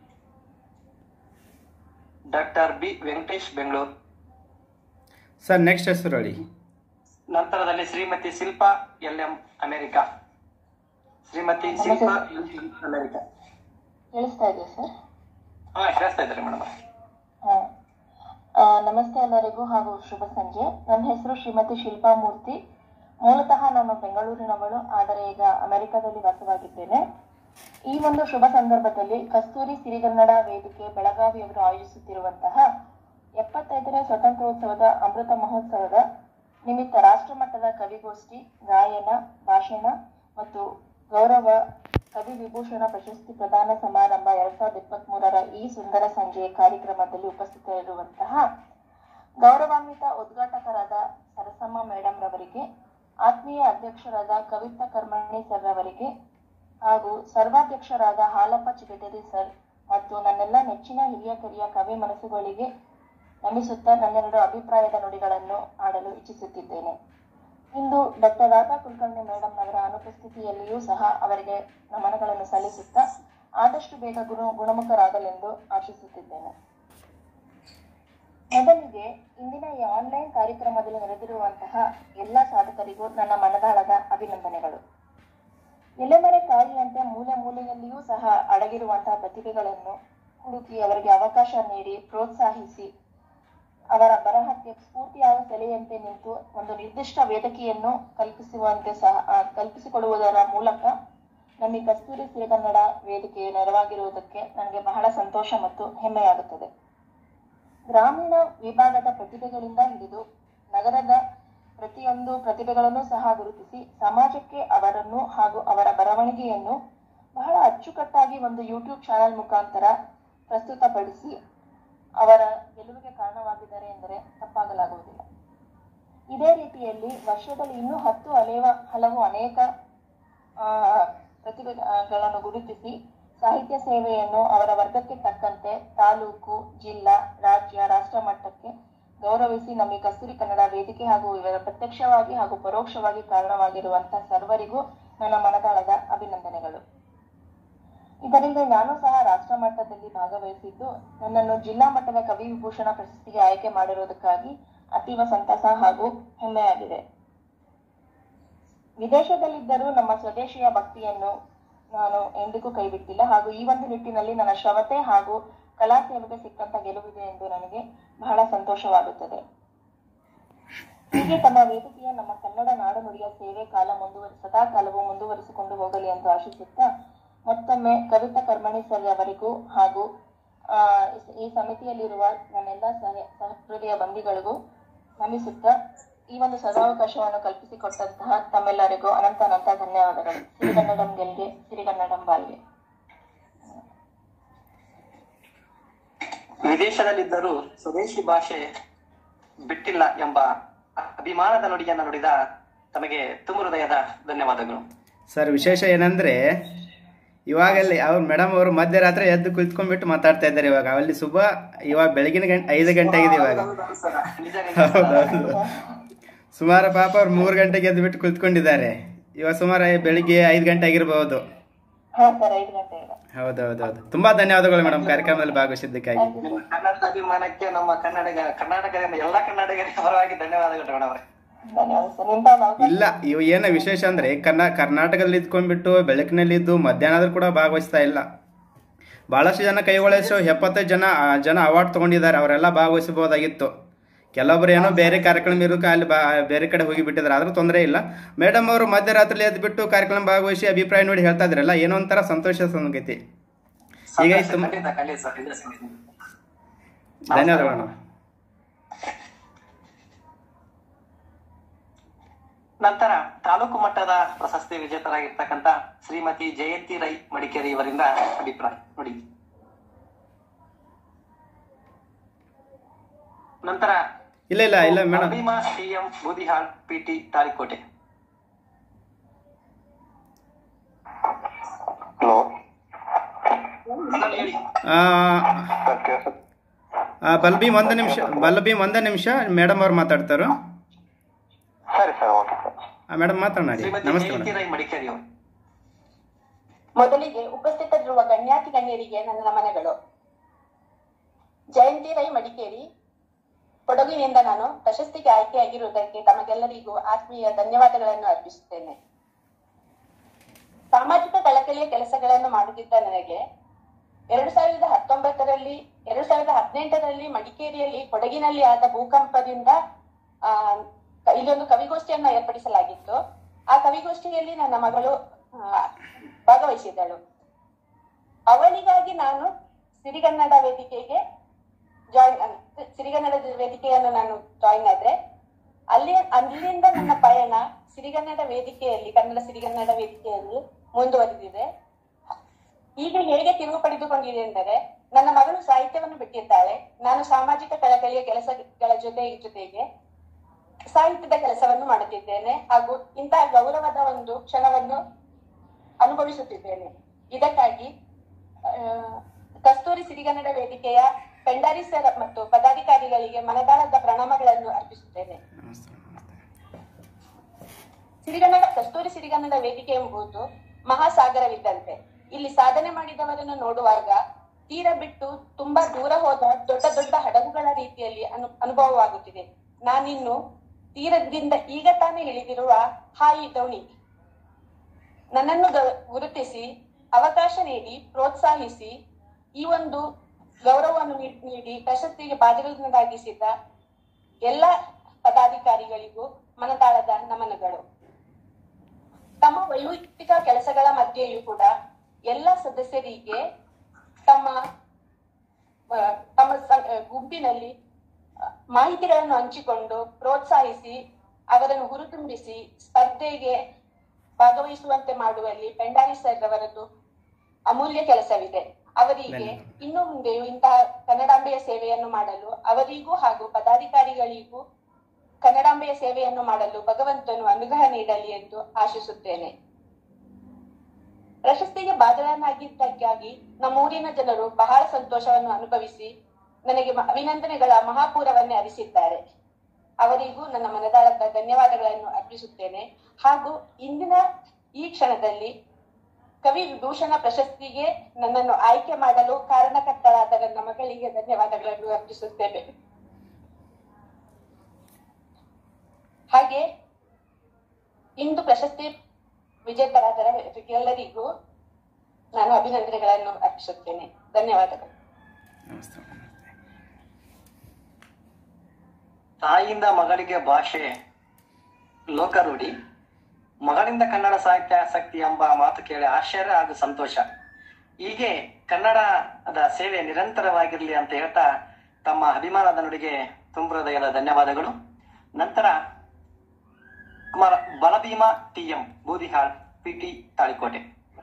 Speaker 2: doctor B Venkatesh Bengaluru
Speaker 5: sir next ಹೆಸರು ಹೇಳಿ
Speaker 2: ನಂತರದಲ್ಲಿ Shrimati Shilpa L M America Shrimati Shilpa L M America
Speaker 10: ಕೇಳಿಸ್ತಾ ಇದೆಯಾ ಸರ್
Speaker 2: ಹಾ ಕೇಳಿಸ್ತಾ ಇದ್ದಾರೆ ಮೇಡಮ್
Speaker 10: ಹಾ. ಆ, ನಮಸ್ತೆ ಎಲ್ಲರಿಗೂ ಹಾಗೂ ಶುಭ ಸಂಜೆ ನನ್ನ ಹೆಸರು ಶ್ರೀಮತಿ ಶಿಲ್ಪಾ ಮೂರ್ತಿ ಮೂಲತಃ ನಾನು ಬೆಂಗಳೂರಿನವಳು ಆದರೆ ಈಗ ಅಮೆರಿಕದಲ್ಲಿ ವಾಸವಾಗಿದ್ದೇನೆ ಈ ಒಂದು ಶುಭ ಸಂದರ್ಭದಲ್ಲಿ ಕಸ್ತೂರಿ ಸಿರಿಗನ್ನಡ ವೇದಿಕೆ ಬೆಳಗಾವಿಯವರು ಆಯೋಜಿಸುತ್ತಿರುವಂತಹ ಎಪ್ಪತ್ತೈದನೇ ಸ್ವಾತಂತ್ರ್ಯೋತ್ಸವದ ಅಮೃತ ಮಹೋತ್ಸವದ ನಿಮಿತ್ತ ರಾಷ್ಟ್ರಮಟ್ಟದ ಕವಿಗೋಷ್ಠಿ ಗಾಯನ ಭಾಷಣ ಮತ್ತು ಗೌರವ ಕವಿ ವಿಭೂಷಣ ಪ್ರಶಸ್ತಿ ಪ್ರದಾನ ಸಮಾರಂಭ ಎರಡ್ ಸಾವಿರದ ಇಪ್ಪತ್ತ್ ಮೂರರ ಈ ಸುಂದರ ಸಂಜೆಯ ಕಾರ್ಯಕ್ರಮದಲ್ಲಿ ಉಪಸ್ಥಿತರಿರುವಂತಹ ಗೌರವಾನ್ವಿತ ಉದ್ಘಾಟಕರಾದ ಸರಸಮ್ಮ ಮೇಡಮ್ ರವರಿಗೆ ಆತ್ಮೀಯ ಅಧ್ಯಕ್ಷರಾದ ಕವಿತಾ ಕರ್ಮಣಿ ಸರ್ ರವರಿಗೆ ಹಾಗೂ ಸರ್ವಾಧ್ಯಕ್ಷರಾದ ಹಾಲಪ್ಪ ಚಿಗಟೇರಿ ಸರ್ ಮತ್ತು ನನ್ನೆಲ್ಲ ನೆಚ್ಚಿನ ಹಿರಿಯ ಕಿರಿಯ ಕವಿ ಮನಸ್ಸುಗಳಿಗೆ ನಮಿಸುತ್ತಾ ನನ್ನೆರಡು ಅಭಿಪ್ರಾಯದ ನುಡಿಗಳನ್ನು ಆಡಲು ಇಚ್ಛಿಸುತ್ತಿದ್ದೇನೆ ಇಂದು ಡಾಕ್ಟರ್ ರಾಧಾ ಕುಲಕರ್ಣಿ ಮೇಡಮ್ ಅವರ ಅನುಪಸ್ಥಿತಿಯಲ್ಲಿಯೂ ಸಹ ಅವರಿಗೆ ನಮನಗಳನ್ನು ಸಲ್ಲಿಸುತ್ತಾ ಆದಷ್ಟು ಬೇಗ ಗುಣ ಗುಣಮುಖರಾಗಲೆಂದು ಆಶಿಸುತ್ತಿದ್ದೇನೆ ಮೊದಲಿಗೆ ಇಂದಿನ ಈ ಆನ್ಲೈನ್ ಕಾರ್ಯಕ್ರಮದಲ್ಲಿ ನೆರೆದಿರುವಂತಹ ಎಲ್ಲ ಸಾಧಕರಿಗೂ ನನ್ನ ಮನದಾಳದ ಅಭಿನಂದನೆಗಳು ಎಲೆಮರೆ ಕಾಯಿಯಂತೆ ಮೂಲೆ ಮೂಲೆಯಲ್ಲಿಯೂ ಸಹ ಅಡಗಿರುವಂತಹ ಪ್ರತಿಭೆಗಳನ್ನು ಹುಡುಕಿ ಅವರಿಗೆ ಅವಕಾಶ ನೀಡಿ ಪ್ರೋತ್ಸಾಹಿಸಿ ಅವರ ಬರಹಕ್ಕೆ ಸ್ಫೂರ್ತಿಯಾದ ಸೆಲೆಯಂತೆ ನಿಂತು ಒಂದು ನಿರ್ದಿಷ್ಟ ವೇದಿಕೆಯನ್ನು ಕಲ್ಪಿಸುವಂತೆ ಸಹ ಆ, ಕಲ್ಪಿಸಿಕೊಡುವುದರ ಮೂಲಕ ನಮಗೆ ಕಸ್ತೂರಿ ಸಿರಿಗನ್ನಡ ವೇದಿಕೆಯು ನೆರವಾಗಿರುವುದಕ್ಕೆ ನನಗೆ ಬಹಳ ಸಂತೋಷ ಮತ್ತು ಹೆಮ್ಮೆಯಾಗುತ್ತದೆ ಗ್ರಾಮೀಣ ವಿಭಾಗದ ಪ್ರತಿಭೆಗಳಿಂದ ಹಿಡಿದು ನಗರದ ಪ್ರತಿಯೊಂದು ಪ್ರತಿಭೆಗಳನ್ನು ಸಹ ಗುರುತಿಸಿ ಸಮಾಜಕ್ಕೆ ಅವರನ್ನು ಹಾಗೂ ಅವರ ಬರವಣಿಗೆಯನ್ನು ಬಹಳ ಅಚ್ಚುಕಟ್ಟಾಗಿ ಒಂದು ಯೂಟ್ಯೂಬ್ ಚಾನೆಲ್ ಮುಖಾಂತರ ಪ್ರಸ್ತುತಪಡಿಸಿ ಅವರ ಗೆಲುವಿಗೆ ಕಾರಣವಾಗಿದ್ದಾರೆ ಎಂದರೆ ತಪ್ಪಾಗಲಾಗುವುದಿಲ್ಲ ಇದೇ ರೀತಿಯಲ್ಲಿ ವರ್ಷದಲ್ಲಿ ಇನ್ನೂ ಹತ್ತು ಹಲೇವ ಹಲವು ಅನೇಕ ಆ, ಪ್ರತಿಭೆಗಳನ್ನು ಗುರುತಿಸಿ ಸಾಹಿತ್ಯ ಸೇವೆಯನ್ನು ಅವರ ವರ್ಗಕ್ಕೆ ತಕ್ಕಂತೆ ತಾಲೂಕು ಜಿಲ್ಲಾ ರಾಜ್ಯ ರಾಷ್ಟ್ರ ಮಟ್ಟಕ್ಕೆ ಗೌರವಿಸಿ ನಮಗೆ ಕಸ್ತೂರಿ ಕನ್ನಡ ವೇದಿಕೆ ಹಾಗೂ ಇವರ ಪ್ರತ್ಯಕ್ಷವಾಗಿ ಹಾಗೂ ಪರೋಕ್ಷವಾಗಿ ಕಾರಣವಾಗಿರುವಂತಹ ಸರ್ವರಿಗೂ ನನ್ನ ಮನದಾಳದ ಅಭಿನಂದನೆಗಳು ಇದರಿಂದ ನಾನು ಸಹ ರಾಷ್ಟ್ರ ಮಟ್ಟದಲ್ಲಿ ಭಾಗವಹಿಸಿದ್ದು ನನ್ನನ್ನು ಜಿಲ್ಲಾ ಮಟ್ಟದ ಕವಿ ವಿಭೂಷಣ ಪ್ರಶಸ್ತಿಗೆ ಆಯ್ಕೆ ಮಾಡಿರುವುದಕ್ಕಾಗಿ ಅತೀವ ಸಂತಸ ಹಾಗೂ ಹೆಮ್ಮೆಯಾಗಿದೆ ವಿದೇಶದಲ್ಲಿದ್ದರೂ ನಮ್ಮ ಸ್ವದೇಶಿಯ ಭಕ್ತಿಯನ್ನು ನಾನು ಎಂದಿಗೂ ಕೈಬಿಟ್ಟಿಲ್ಲ ಹಾಗೂ ಈ ಒಂದು ನಿಟ್ಟಿನಲ್ಲಿ ನನ್ನ ಶ್ರಮತೆ ಹಾಗೂ ಕಲಾ ಸೇವೆಗೆ ಸಿಕ್ಕಂತ ಗೆಲುವಿದೆ ಎಂದು ನನಗೆ ಬಹಳ ಸಂತೋಷವಾಗುತ್ತದೆ ಹೀಗೆ ತಮ್ಮ ವೇದಿಕೆಯ ನಮ್ಮ ಕನ್ನಡ ನಾಡು ನುಡಿಯ ಸೇವೆ ಕಾಲ ಮುಂದುವರಿ ಸದಾ ಕಾಲವು ಮುಂದುವರಿಸಿಕೊಂಡು ಹೋಗಲಿ ಎಂದು ಆಶಿಸುತ್ತಾ ಮತ್ತೊಮ್ಮೆ ಕವಿತಾ ಕರ್ಮಣಿ ಸರ್ ಅವರಿಗೂ ಹಾಗೂ ಆ, ಈ- ಈ ಸಮಿತಿಯಲ್ಲಿರುವ ನನ್ನೆಲ್ಲ ಸಹ ಸಹೃದಯ ಬಂಧಿಗಳಿಗೂ ನಮಿಸುತ್ತಾ ಈ ಒಂದು ಸದಾವಕಾಶವನ್ನು ಕಲ್ಪಿಸಿಕೊಟ್ಟಂತಹ ತಮ್ಮೆಲ್ಲರಿಗೂ ಅನಂತ ಅನಂತ ಧನ್ಯವಾದಗಳು ಸಿರಿಗನ್ನಡಂ ಗೆಲ್ಗೆ ಸಿರಿಗನ್ನಡಂ ಬಾಲ್ಗೆ
Speaker 2: ವಿದೇಶದಲ್ಲಿದ್ದರೂ ಸ್ವದೇಶಿ ಭಾಷೆ ಬಿಟ್ಟಿಲ್ಲ ಎಂಬ ಅಭಿಮಾನದ ನುಡಿಯನ್ನು ನುಡಿದ ತಮಗೆ ತುಂಬ ಹೃದಯದ ಧನ್ಯವಾದಗಳು
Speaker 5: ಸರ್ ವಿಶೇಷ ಏನಂದ್ರೆ ಇವಾಗಲ್ಲಿ ಅವ್ರು ಮೇಡಮ್ ಅವರು ಮಧ್ಯರಾತ್ರಿ ಎದ್ದು ಕುಳಿತ್ಕೊಂಡ್ಬಿಟ್ಟು ಮಾತಾಡ್ತಾ ಇದ್ದಾರೆ ಇವಾಗ ಅಲ್ಲಿ ಸುಬ ಇವಾಗ ಬೆಳಗಿನ ಗಂಟೆ ಐದು ಗಂಟೆ ಆಗಿದೆ ಇವಾಗ
Speaker 2: ನಿಜ
Speaker 5: ಹೌದೌದು ಸುಮಾರು ಪಾಪ ಅವ್ರು ಮೂರು ಗಂಟೆಗೆ ಎದ್ದು ಬಿಟ್ಟು ಕುಳಿತ್ಕೊಂಡಿದ್ದಾರೆ ಇವಾಗ ಸುಮಾರು ಬೆಳಿಗ್ಗೆ ಐದು ಗಂಟೆ ಆಗಿರ್ಬೋದು
Speaker 10: ಹಾ ಸರ್ ಐದು ಗಂಟೆ ಇದೆ
Speaker 5: ಹೌದೌದೌದು ತುಂಬಾ ಧನ್ಯವಾದಗಳು ಮೇಡಮ್ ಕಾರ್ಯಕ್ರಮದಲ್ಲಿ ಭಾಗವಹಿಸಿದ್ದಕ್ಕಾಗಿ
Speaker 2: ನಿಮ್ಮ ಕನ್ನಡದ ಅಭಿಮಾನಕ್ಕೆ ನಮ್ಮ ಕನ್ನಡಿಗ ಕರ್ನಾಟಕದಿಂದ ಎಲ್ಲಾ ಕನ್ನಡಿಗರಿಗೆ ಪರವಾಗಿ ಧನ್ಯವಾದಗಳು ಮೇಡಮ್ ಅವರೇ
Speaker 10: ಧನ್ಯವಾದ ಸರ್ ನಿಂತ
Speaker 5: ಇಲ್ಲ ಇವು ಏನು ವಿಶೇಷ ಅಂದ್ರೆ ಕರ್ನಾ ಕರ್ನಾಟಕದಲ್ಲಿ ಇದ್ಕೊಂಡ್ಬಿಟ್ಟು ಬೆಳಕಿನಲ್ಲಿದ್ದು ಮಧ್ಯಾಹ್ನದಲ್ಲಿ ಕೂಡ ಭಾಗವಹಿಸ್ತಾ ಇಲ್ಲ ಬಹಳಷ್ಟು ಜನ ಕೈಗೊಳಿಸೋ ಎಪ್ಪತ್ತೈದು ಜನ ಆ, ಜನ ಅವಾರ್ಡ್ ತಗೊಂಡಿದ್ದಾರೆ ಅವರೆಲ್ಲ ಭಾಗವಹಿಸಬಹುದಾಗಿತ್ತು ಕೆಲವೊಬ್ರು ಏನೋ ಬೇರೆ ಕಾರ್ಯಕ್ರಮ ಇರೋಕೆ ಅಲ್ಲಿ ಬಾ ಬೇರೆ ಕಡೆ ಹೋಗಿ ಬಿಟ್ಟಿದ್ದಾರೆ ಆದ್ರೂ ತೊಂದರೆ ಇಲ್ಲ ಮೇಡಮ್ ಅವರು ಮಧ್ಯರಾತ್ರಿ ಎದ್ದು ಬಿಟ್ಟು ಕಾರ್ಯಕ್ರಮ ಭಾಗವಹಿಸಿ ಅಭಿಪ್ರಾಯ ನೋಡಿ ಹೇಳ್ತಾ ಇದ್ರಲ್ಲ ಏನೋ ಒಂಥರ ಸಂತೋಷ ಸಂಗತಿ ಈಗ
Speaker 2: ಸಂತೋಷ,
Speaker 5: ಇತ್ತು
Speaker 2: ಖಂಡಿತ ಖಂಡಿತ ಸರ್ ನಿಜ ಸರ್.
Speaker 5: ಧನ್ಯವಾದಗಳು ಮೇಡಮ್
Speaker 2: ನಂತರ ತಾಲೂಕು ಮಟ್ಟದ ಪ್ರಶಸ್ತಿ ವಿಜೇತರಾಗಿರ್ತಕ್ಕಂಥ ಶ್ರೀಮತಿ ಜಯಂತಿ ರೈ ಮಡಿಕೇರಿ ಇವರಿಂದ ಅಭಿಪ್ರಾಯ ನೋಡಿ ನಂತರ
Speaker 5: ಇಲ್ಲ ಇಲ್ಲ ಇಲ್ಲ ಮೇಡಮ್
Speaker 2: ಅಭಿಮಾ CM Budihal PT Talikote
Speaker 9: hello
Speaker 2: ಹೇಳಿ
Speaker 5: ಆ, ಆ, ಬಲ್ಬೀಮ್ ಒಂದು ನಿಮಿಷ ಬಲ್ಬೀಮ್ ಒಂದೇ ನಿಮಿಷ ಮೇಡಮ್ ಅವ್ರು ಮಾತಾಡ್ತಾರು
Speaker 9: ಸರಿ ಸರ್ ಓಕೆ
Speaker 5: ಮೇಡಮ್ ಮಾತನಾಡಿ
Speaker 2: ಶ್ರೀಮತಿ
Speaker 5: ನಮಸ್ತೆ
Speaker 2: ಜಯಂತಿ
Speaker 5: ಮೇಡಮ್
Speaker 2: ರೈ ಮಡಿಕೇರಿ ಅವರು
Speaker 11: ಮೊದಲಿಗೆ ಉಪಸ್ಥಿತರಿರುವ ಗಣ್ಯಾತಿ ಗಣ್ಯರಿಗೆ ನನ್ನ ನಮನಗಳು ಜಯಂತಿ ರೈ ಮಡಿಕೇರಿ ಕೊಡಗಿನಿಂದ ನಾನು ಪ್ರಶಸ್ತಿಗೆ ಆಯ್ಕೆಯಾಗಿರುವುದಕ್ಕೆ ತಮಗೆಲ್ಲರಿಗೂ ಆತ್ಮೀಯ ಧನ್ಯವಾದಗಳನ್ನು ಅರ್ಪಿಸುತ್ತೇನೆ ಸಾಮಾಜಿಕ ಕಳಕಳಿಯ ಕೆಲಸಗಳನ್ನು ಮಾಡುತ್ತಿದ್ದ ನನಗೆ ಎರಡು ಸಾವಿರದ ಹತ್ತೊಂಬತ್ತರಲ್ಲಿ ಎರಡು ಸಾವಿರದ ಹದಿನೆಂಟರಲ್ಲಿ ಮಡಿಕೇರಿಯಲ್ಲಿ ಕೊಡಗಿನಲ್ಲಿ ಆದ ಭೂಕಂಪದಿಂದ ಆ ಇಲ್ಲೊಂದು ಕವಿಗೋಷ್ಠಿಯನ್ನು ಏರ್ಪಡಿಸಲಾಗಿತ್ತು ಆ ಕವಿಗೋಷ್ಠಿಯಲ್ಲಿ ನನ್ನ ಮಗಳು ಆ, ಭಾಗವಹಿಸಿದ್ದಳು ಅವಳಿಗಾಗಿ ನಾನು ಸಿರಿಗನ್ನಡ ವೇದಿಕೆಗೆ ಜಾಯಿನ್ ಸಿರಿಗನ್ನಡ ವೇದಿಕೆಯನ್ನು ನಾನು ಜಾಯಿನ್ ಆದ್ರೆ ಅಲ್ಲಿ ಅಲ್ಲಿಂದ ನನ್ನ ಪಯಣ ಸಿರಿಗನ್ನಡ ವೇದಿಕೆಯಲ್ಲಿ ಕನ್ನಡ ಸಿರಿಗನ್ನಡ ವೇದಿಕೆಯಲ್ಲಿ ಮುಂದುವರೆದಿದೆ ಈಗ ಹೇಗೆ ತಿರುವು ಪಡೆದುಕೊಂಡಿದೆ ಎಂದರೆ ನನ್ನ ಮಗಳು ಸಾಹಿತ್ಯವನ್ನು ಬಿಟ್ಟಿದ್ದಾಳೆ ನಾನು ಸಾಮಾಜಿಕ ಕಳಕಳಿಯ ಕೆಲಸಗಳ ಜೊತೆ ಜೊತೆಗೆ ಸಾಹಿತ್ಯದ ಕೆಲಸವನ್ನು ಮಾಡುತ್ತಿದ್ದೇನೆ ಹಾಗೂ ಇಂತಹ ಗೌರವದ ಒಂದು ಕ್ಷಣವನ್ನು ಅನುಭವಿಸುತ್ತಿದ್ದೇನೆ ಇದಕ್ಕಾಗಿ ಆ, ಕಸ್ತೂರಿ ಸಿರಿಗನ್ನಡ ವೇದಿಕೆಯ ಪೆಂಡಾರಿ ಸರ್ ಮತ್ತು ಪದಾಧಿಕಾರಿಗಳಿಗೆ ಮನದಾಳದ ಪ್ರಣಾಮಗಳನ್ನು ಅರ್ಪಿಸುತ್ತೇನೆ ಸಿರಿಗನ್ನಡ ಕಸ್ತೂರಿ ಸಿರಿಗನ್ನಡ ವೇದಿಕೆ ಎಂಬುದು ಮಹಾಸಾಗರವಿದ್ದಂತೆ ಇಲ್ಲಿ ಸಾಧನೆ ಮಾಡಿದವರನ್ನು ನೋಡುವಾಗ ತೀರ ಬಿಟ್ಟು ತುಂಬಾ ದೂರ ಹೋದ ದೊಡ್ಡ ದೊಡ್ಡ ಹಡಗುಗಳ ರೀತಿಯಲ್ಲಿ ಅನು ಅನುಭವವಾಗುತ್ತಿದೆ ನಾನಿನ್ನು ತೀರದಿಂದ ಈಗ ತಾನೇ ಇಳಿದಿರುವ ಹಾಯಿ ದೋಣಿ ನನ್ನನ್ನು ಗ- ಗುರುತಿಸಿ ಅವಕಾಶ ನೀಡಿ ಪ್ರೋತ್ಸಾಹಿಸಿ ಈ ಒಂದು ಗೌರವವನ್ನು ನೀ- ನೀಡಿ ಪ್ರಶಸ್ತಿಗೆ ಬಾಧ್ಯರನ್ನಾಗಿಸಿದ ಎಲ್ಲ ಪದಾಧಿಕಾರಿಗಳಿಗೂ ಮನದಾಳದ ನಮನಗಳು ತಮ್ಮ ವೈಯಕ್ತಿಕ ಕೆಲಸಗಳ ಮಧ್ಯೆಯೂ ಕೂಡ ಎಲ್ಲ ಸದಸ್ಯರಿಗೆ ತಮ್ಮ ಆ, ತಮ್ಮ ಸ- ಆ, ಗುಂಪಿನಲ್ಲಿ ಆ, ಮಾಹಿತಿಗಳನ್ನು ಹಂಚಿಕೊಂಡು ಪ್ರೋತ್ಸಾಹಿಸಿ ಅವರನ್ನು ಹುರಿದುಂಬಿಸಿ ಸ್ಪರ್ಧೆಗೆ ಭಾಗವಹಿಸುವಂತೆ ಮಾಡುವಲ್ಲಿ ಪೆಂಡಾರಿ ಸರ್ ಅವರದ್ದು ಅಮೂಲ್ಯ ಕೆಲಸವಿದೆ ಅವರಿಗೆ ಇನ್ನು ಮುಂದೆಯೂ ಇಂತಹ ಕನ್ನಡಾಂಬೆಯ ಸೇವೆಯನ್ನು ಮಾಡಲು ಅವರಿಗೂ ಹಾಗೂ ಪದಾಧಿಕಾರಿಗಳಿಗೂ ಕನ್ನಡಾಂಬೆಯ ಸೇವೆಯನ್ನು ಮಾಡಲು ಭಗವಂತನು ಅನುಗ್ರಹ ನೀಡಲಿ ಎಂದು ಆಶಿಸುತ್ತೇನೆ ಪ್ರಶಸ್ತಿಗೆ ಬಾಧ್ಯನಾಗಿದ್ದಕ್ಕಾಗಿ ನಮ್ಮೂರಿನ ಜನರು ಬಹಳ ಸಂತೋಷವನ್ನು ಅನುಭವಿಸಿ ನನಗೆ ಮ- ಅಭಿನಂದನೆಗಳ ಮಹಾಪೂರವನ್ನೇ ಹರಿಸಿದ್ದಾರೆ ಅವರಿಗೂ ನನ್ನ ಮನದಾಳದ ಧನ್ಯವಾದಗಳನ್ನು ಅರ್ಪಿಸುತ್ತೇನೆ ಹಾಗೂ ಇಂದಿನ ಈ ಕ್ಷಣದಲ್ಲಿ ಕವಿ ವಿಭೂಷಣ ಪ್ರಶಸ್ತಿಗೆ ನನ್ನನ್ನು ಆಯ್ಕೆ ಮಾಡಲು ಕಾರಣಕರ್ತರಾದ ನನ್ನ ಮಗಳಿಗೆ ಧನ್ಯವಾದಗಳನ್ನು ಅರ್ಪಿಸುತ್ತೇನೆ ಹಾಗೆ ಇಂದು ಪ್ರಶಸ್ತಿ ವಿಜೇತರಾದ ಎಲ್ಲರಿಗೂ ನಾನು ಅಭಿನಂದನೆಗಳನ್ನು ಅರ್ಪಿಸುತ್ತೇನೆ ಧನ್ಯವಾದಗಳು
Speaker 2: ತಾಯಿಯಿಂದ ಮಗಳಿಗೆ ಭಾಷೆ ಲೋಕರೂಢಿ ಮಗಳಿಂದ ಕನ್ನಡ ಸಾಹಿತ್ಯ ಆಸಕ್ತಿ ಎಂಬ ಮಾತು ಕೇಳಿ ಆಶ್ಚರ್ಯ ಹಾಗೂ ಸಂತೋಷ ಹೀಗೆ ಕನ್ನಡದ ಸೇವೆ ನಿರಂತರವಾಗಿರ್ಲಿ ಅಂತ ಹೇಳ್ತಾ ತಮ್ಮ ಅಭಿಮಾನದ ನುಡಿಗೆ ತುಂಬ ಹೃದಯದ ಧನ್ಯವಾದಗಳು ನಂತರ Kumara Balabhima T M Budihal P T Talikote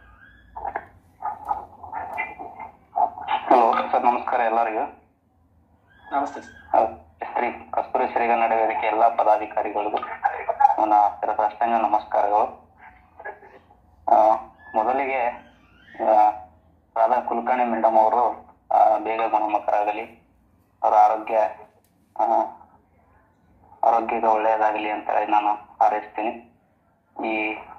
Speaker 12: hello sir ನಮಸ್ಕಾರ ಎಲ್ಲರಿಗೂ
Speaker 2: ನಮಸ್ತೆ
Speaker 12: ಶ್ರೀ ಕಸ್ತೂರಿ ಶ್ರೀಗನ್ನಡ ವೇದಿಕೆ ಎಲ್ಲಾ ಪದಾಧಿಕಾರಿಗಳಿಗೂ ನನ್ನ ಶಿರಸಾಷ್ಟಾಂಗ ನಮಸ್ಕಾರಗಳು ಆ, ಮೊದಲಿಗೆ ಆ, ರಾಧಾ ಕುಲಕರ್ಣಿ ಮೇಡಮ್ ಅವರು ಆ, ಬೇಗ ಗುಣಮುಖರಾಗಲಿ ಅವರ ಆರೋಗ್ಯ ಆ, ಆರೋಗ್ಯಕ್ಕೆ ಒಳ್ಳೆಯದಾಗಲಿ ಅಂತ ಹೇಳಿ ನಾನು ಹಾರೈಸ್ತೀನಿ ಈ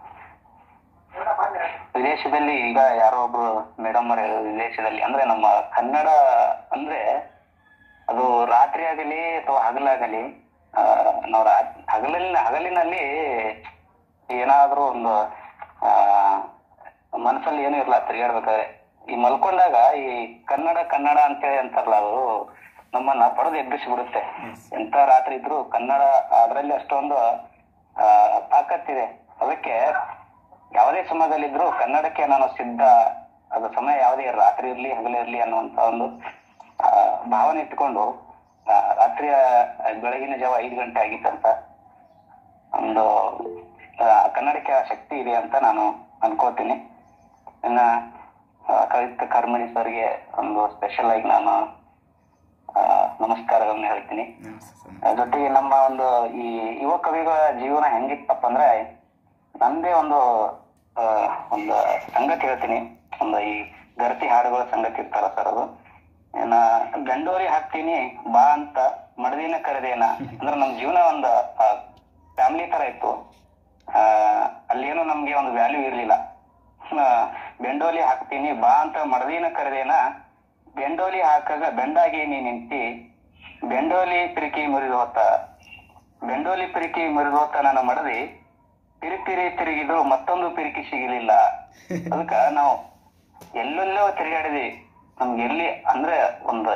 Speaker 12: ವಿದೇಶದಲ್ಲಿ ಈಗ ಯಾರೋ ಒಬ್ರು ಮೇಡಮ್ ಅವರು ವಿದೇಶದಲ್ಲಿ ಅಂದ್ರೆ ನಮ್ಮ ಕನ್ನಡ ಅಂದ್ರೆ ಅದು ರಾತ್ರಿ ಆಗಲಿ ಅಥವಾ ಹಗಲಾಗಲಿ ಆ, ನಾವು ರಾ- ಹಗಲಿನ ಹಗಲಿನಲ್ಲಿ ಏನಾದ್ರೂ ಒಂದು ಆ ಮನಸ್ಸಲ್ಲಿ ಏನೂ ಇರಲ್ಲ ತಿರುಗಾಡ್ಬೇಕಾದ್ರೆ ಈ ಮಲ್ಕೊಂಡಾಗ ಈ ಕನ್ನಡ ಕನ್ನಡ ಅಂತೇಳಿ ಅಂತಾರಲ್ಲ ಅದು ನಮ್ಮನ್ನ ಪಡೆದು ಎಬ್ಬಿಸಿ ಬಿಡುತ್ತೆ ಎಂತ ರಾತ್ರಿ ಇದ್ರು ಕನ್ನಡ ಅದರಲ್ಲಿ ಅಷ್ಟೊಂದು ಆ ತಾಕತ್ತಿದೆ ಅದಕ್ಕೆ ಯಾವುದೇ ಸಮಯದಲ್ಲಿದ್ರು ಕನ್ನಡಕ್ಕೆ ನಾನು ಸಿದ್ಧ ಅದು ಸಮಯ ಯಾವುದೇ ಇರ್ಲಿ, ರಾತ್ರಿ ಇರ್ಲಿ ಹಗಲೇ ಇರ್ಲಿ ಅನ್ನುವಂತ ಒಂದು ಆ, ಭಾವನೆ ಇಟ್ಕೊಂಡು ಆ, ರಾತ್ರಿಯ ಬೆಳಗಿನ ಜಾವ ಐದು ಗಂಟೆ ಆಗಿತ್ತಂತ ಒಂದು ಆ, ಕನ್ನಡಕ್ಕೆ ಆ ಶಕ್ತಿ ಇದೆ ಅಂತ ನಾನು ಅನ್ಕೋತೀನಿ ಇನ್ನ ಆ, ಕವಿತ ಕರ್ಮಣಿ ಸರ್ಗೆ ಒಂದು ಸ್ಪೆಷಲ್ ಆಗಿ ನಾನು ಆ, ನಮಸ್ಕಾರಗಳನ್ನ ಹೇಳ್ತೀನಿ ಆ, ಜೊತೆಗೆ ನಮ್ಮ ಒಂದು ಈ ಯುವ ಕವಿಗಳ ಜೀವನ ಹೆಂಗಿತ್ತಪ್ಪ ಅಂದ್ರೆ ನಂದೇ ಒಂದು ಆ, ಒಂದು ಸಂಗತಿ ಹೇಳ್ತೀನಿ ಒಂದು ಈ ಗರ್ತಿ ಹಾಡುಗಳ ಸಂಗತಿ ಇರ್ತಾರ ಸರ್ ಅದು ಏನ ಗಂಡೋರಿ ಹಾಕ್ತೀನಿ ಬಾ ಅಂತ ಮಡದಿನ ಕರೆದೇನ ಅಂದ್ರೆ ನಮ್ ಜೀವನ ಒಂದು ಫ್ಯಾಮಿಲಿ ತರ ಇತ್ತು ಆ ಅಲ್ಲೇನು ನಮ್ಗೆ ಒಂದು ವ್ಯಾಲ್ಯೂ ಇರ್ಲಿಲ್ಲ ಆ, ಬೆಂಡೋಲಿ ಹಾಕ್ತೀನಿ ಬಾ ಅಂತ ಮಡದಿನ ಕರೆದೇನ ಬೆಂಡೋಲಿ ಹಾಕಾಗ ಬೆಂಡಾಗಿ ನೀ ನಿಂತಿ ಬೆಂಡೋಲಿ ಪಿರಿಕಿ ಮುರಿದೋತ ಬೆಂಡೋಲಿ ಪಿರಿಕಿ ಮುರಿದೋತ ನನ್ನ ಮಡದಿ ಪಿರಿಪಿರಿ ತಿರುಗಿದ್ರು ಮತ್ತೊಂದು ಪಿರಿಕಿ ಸಿಗಲಿಲ್ಲ ಅದಕ್ಕ ನಾವು ಎಲ್ಲೆಲ್ಲೋ ತಿರುಗಾಡಿದ್ವಿ ನಮ್ಗೆ ಎಲ್ಲಿ ಅಂದ್ರೆ ಒಂದು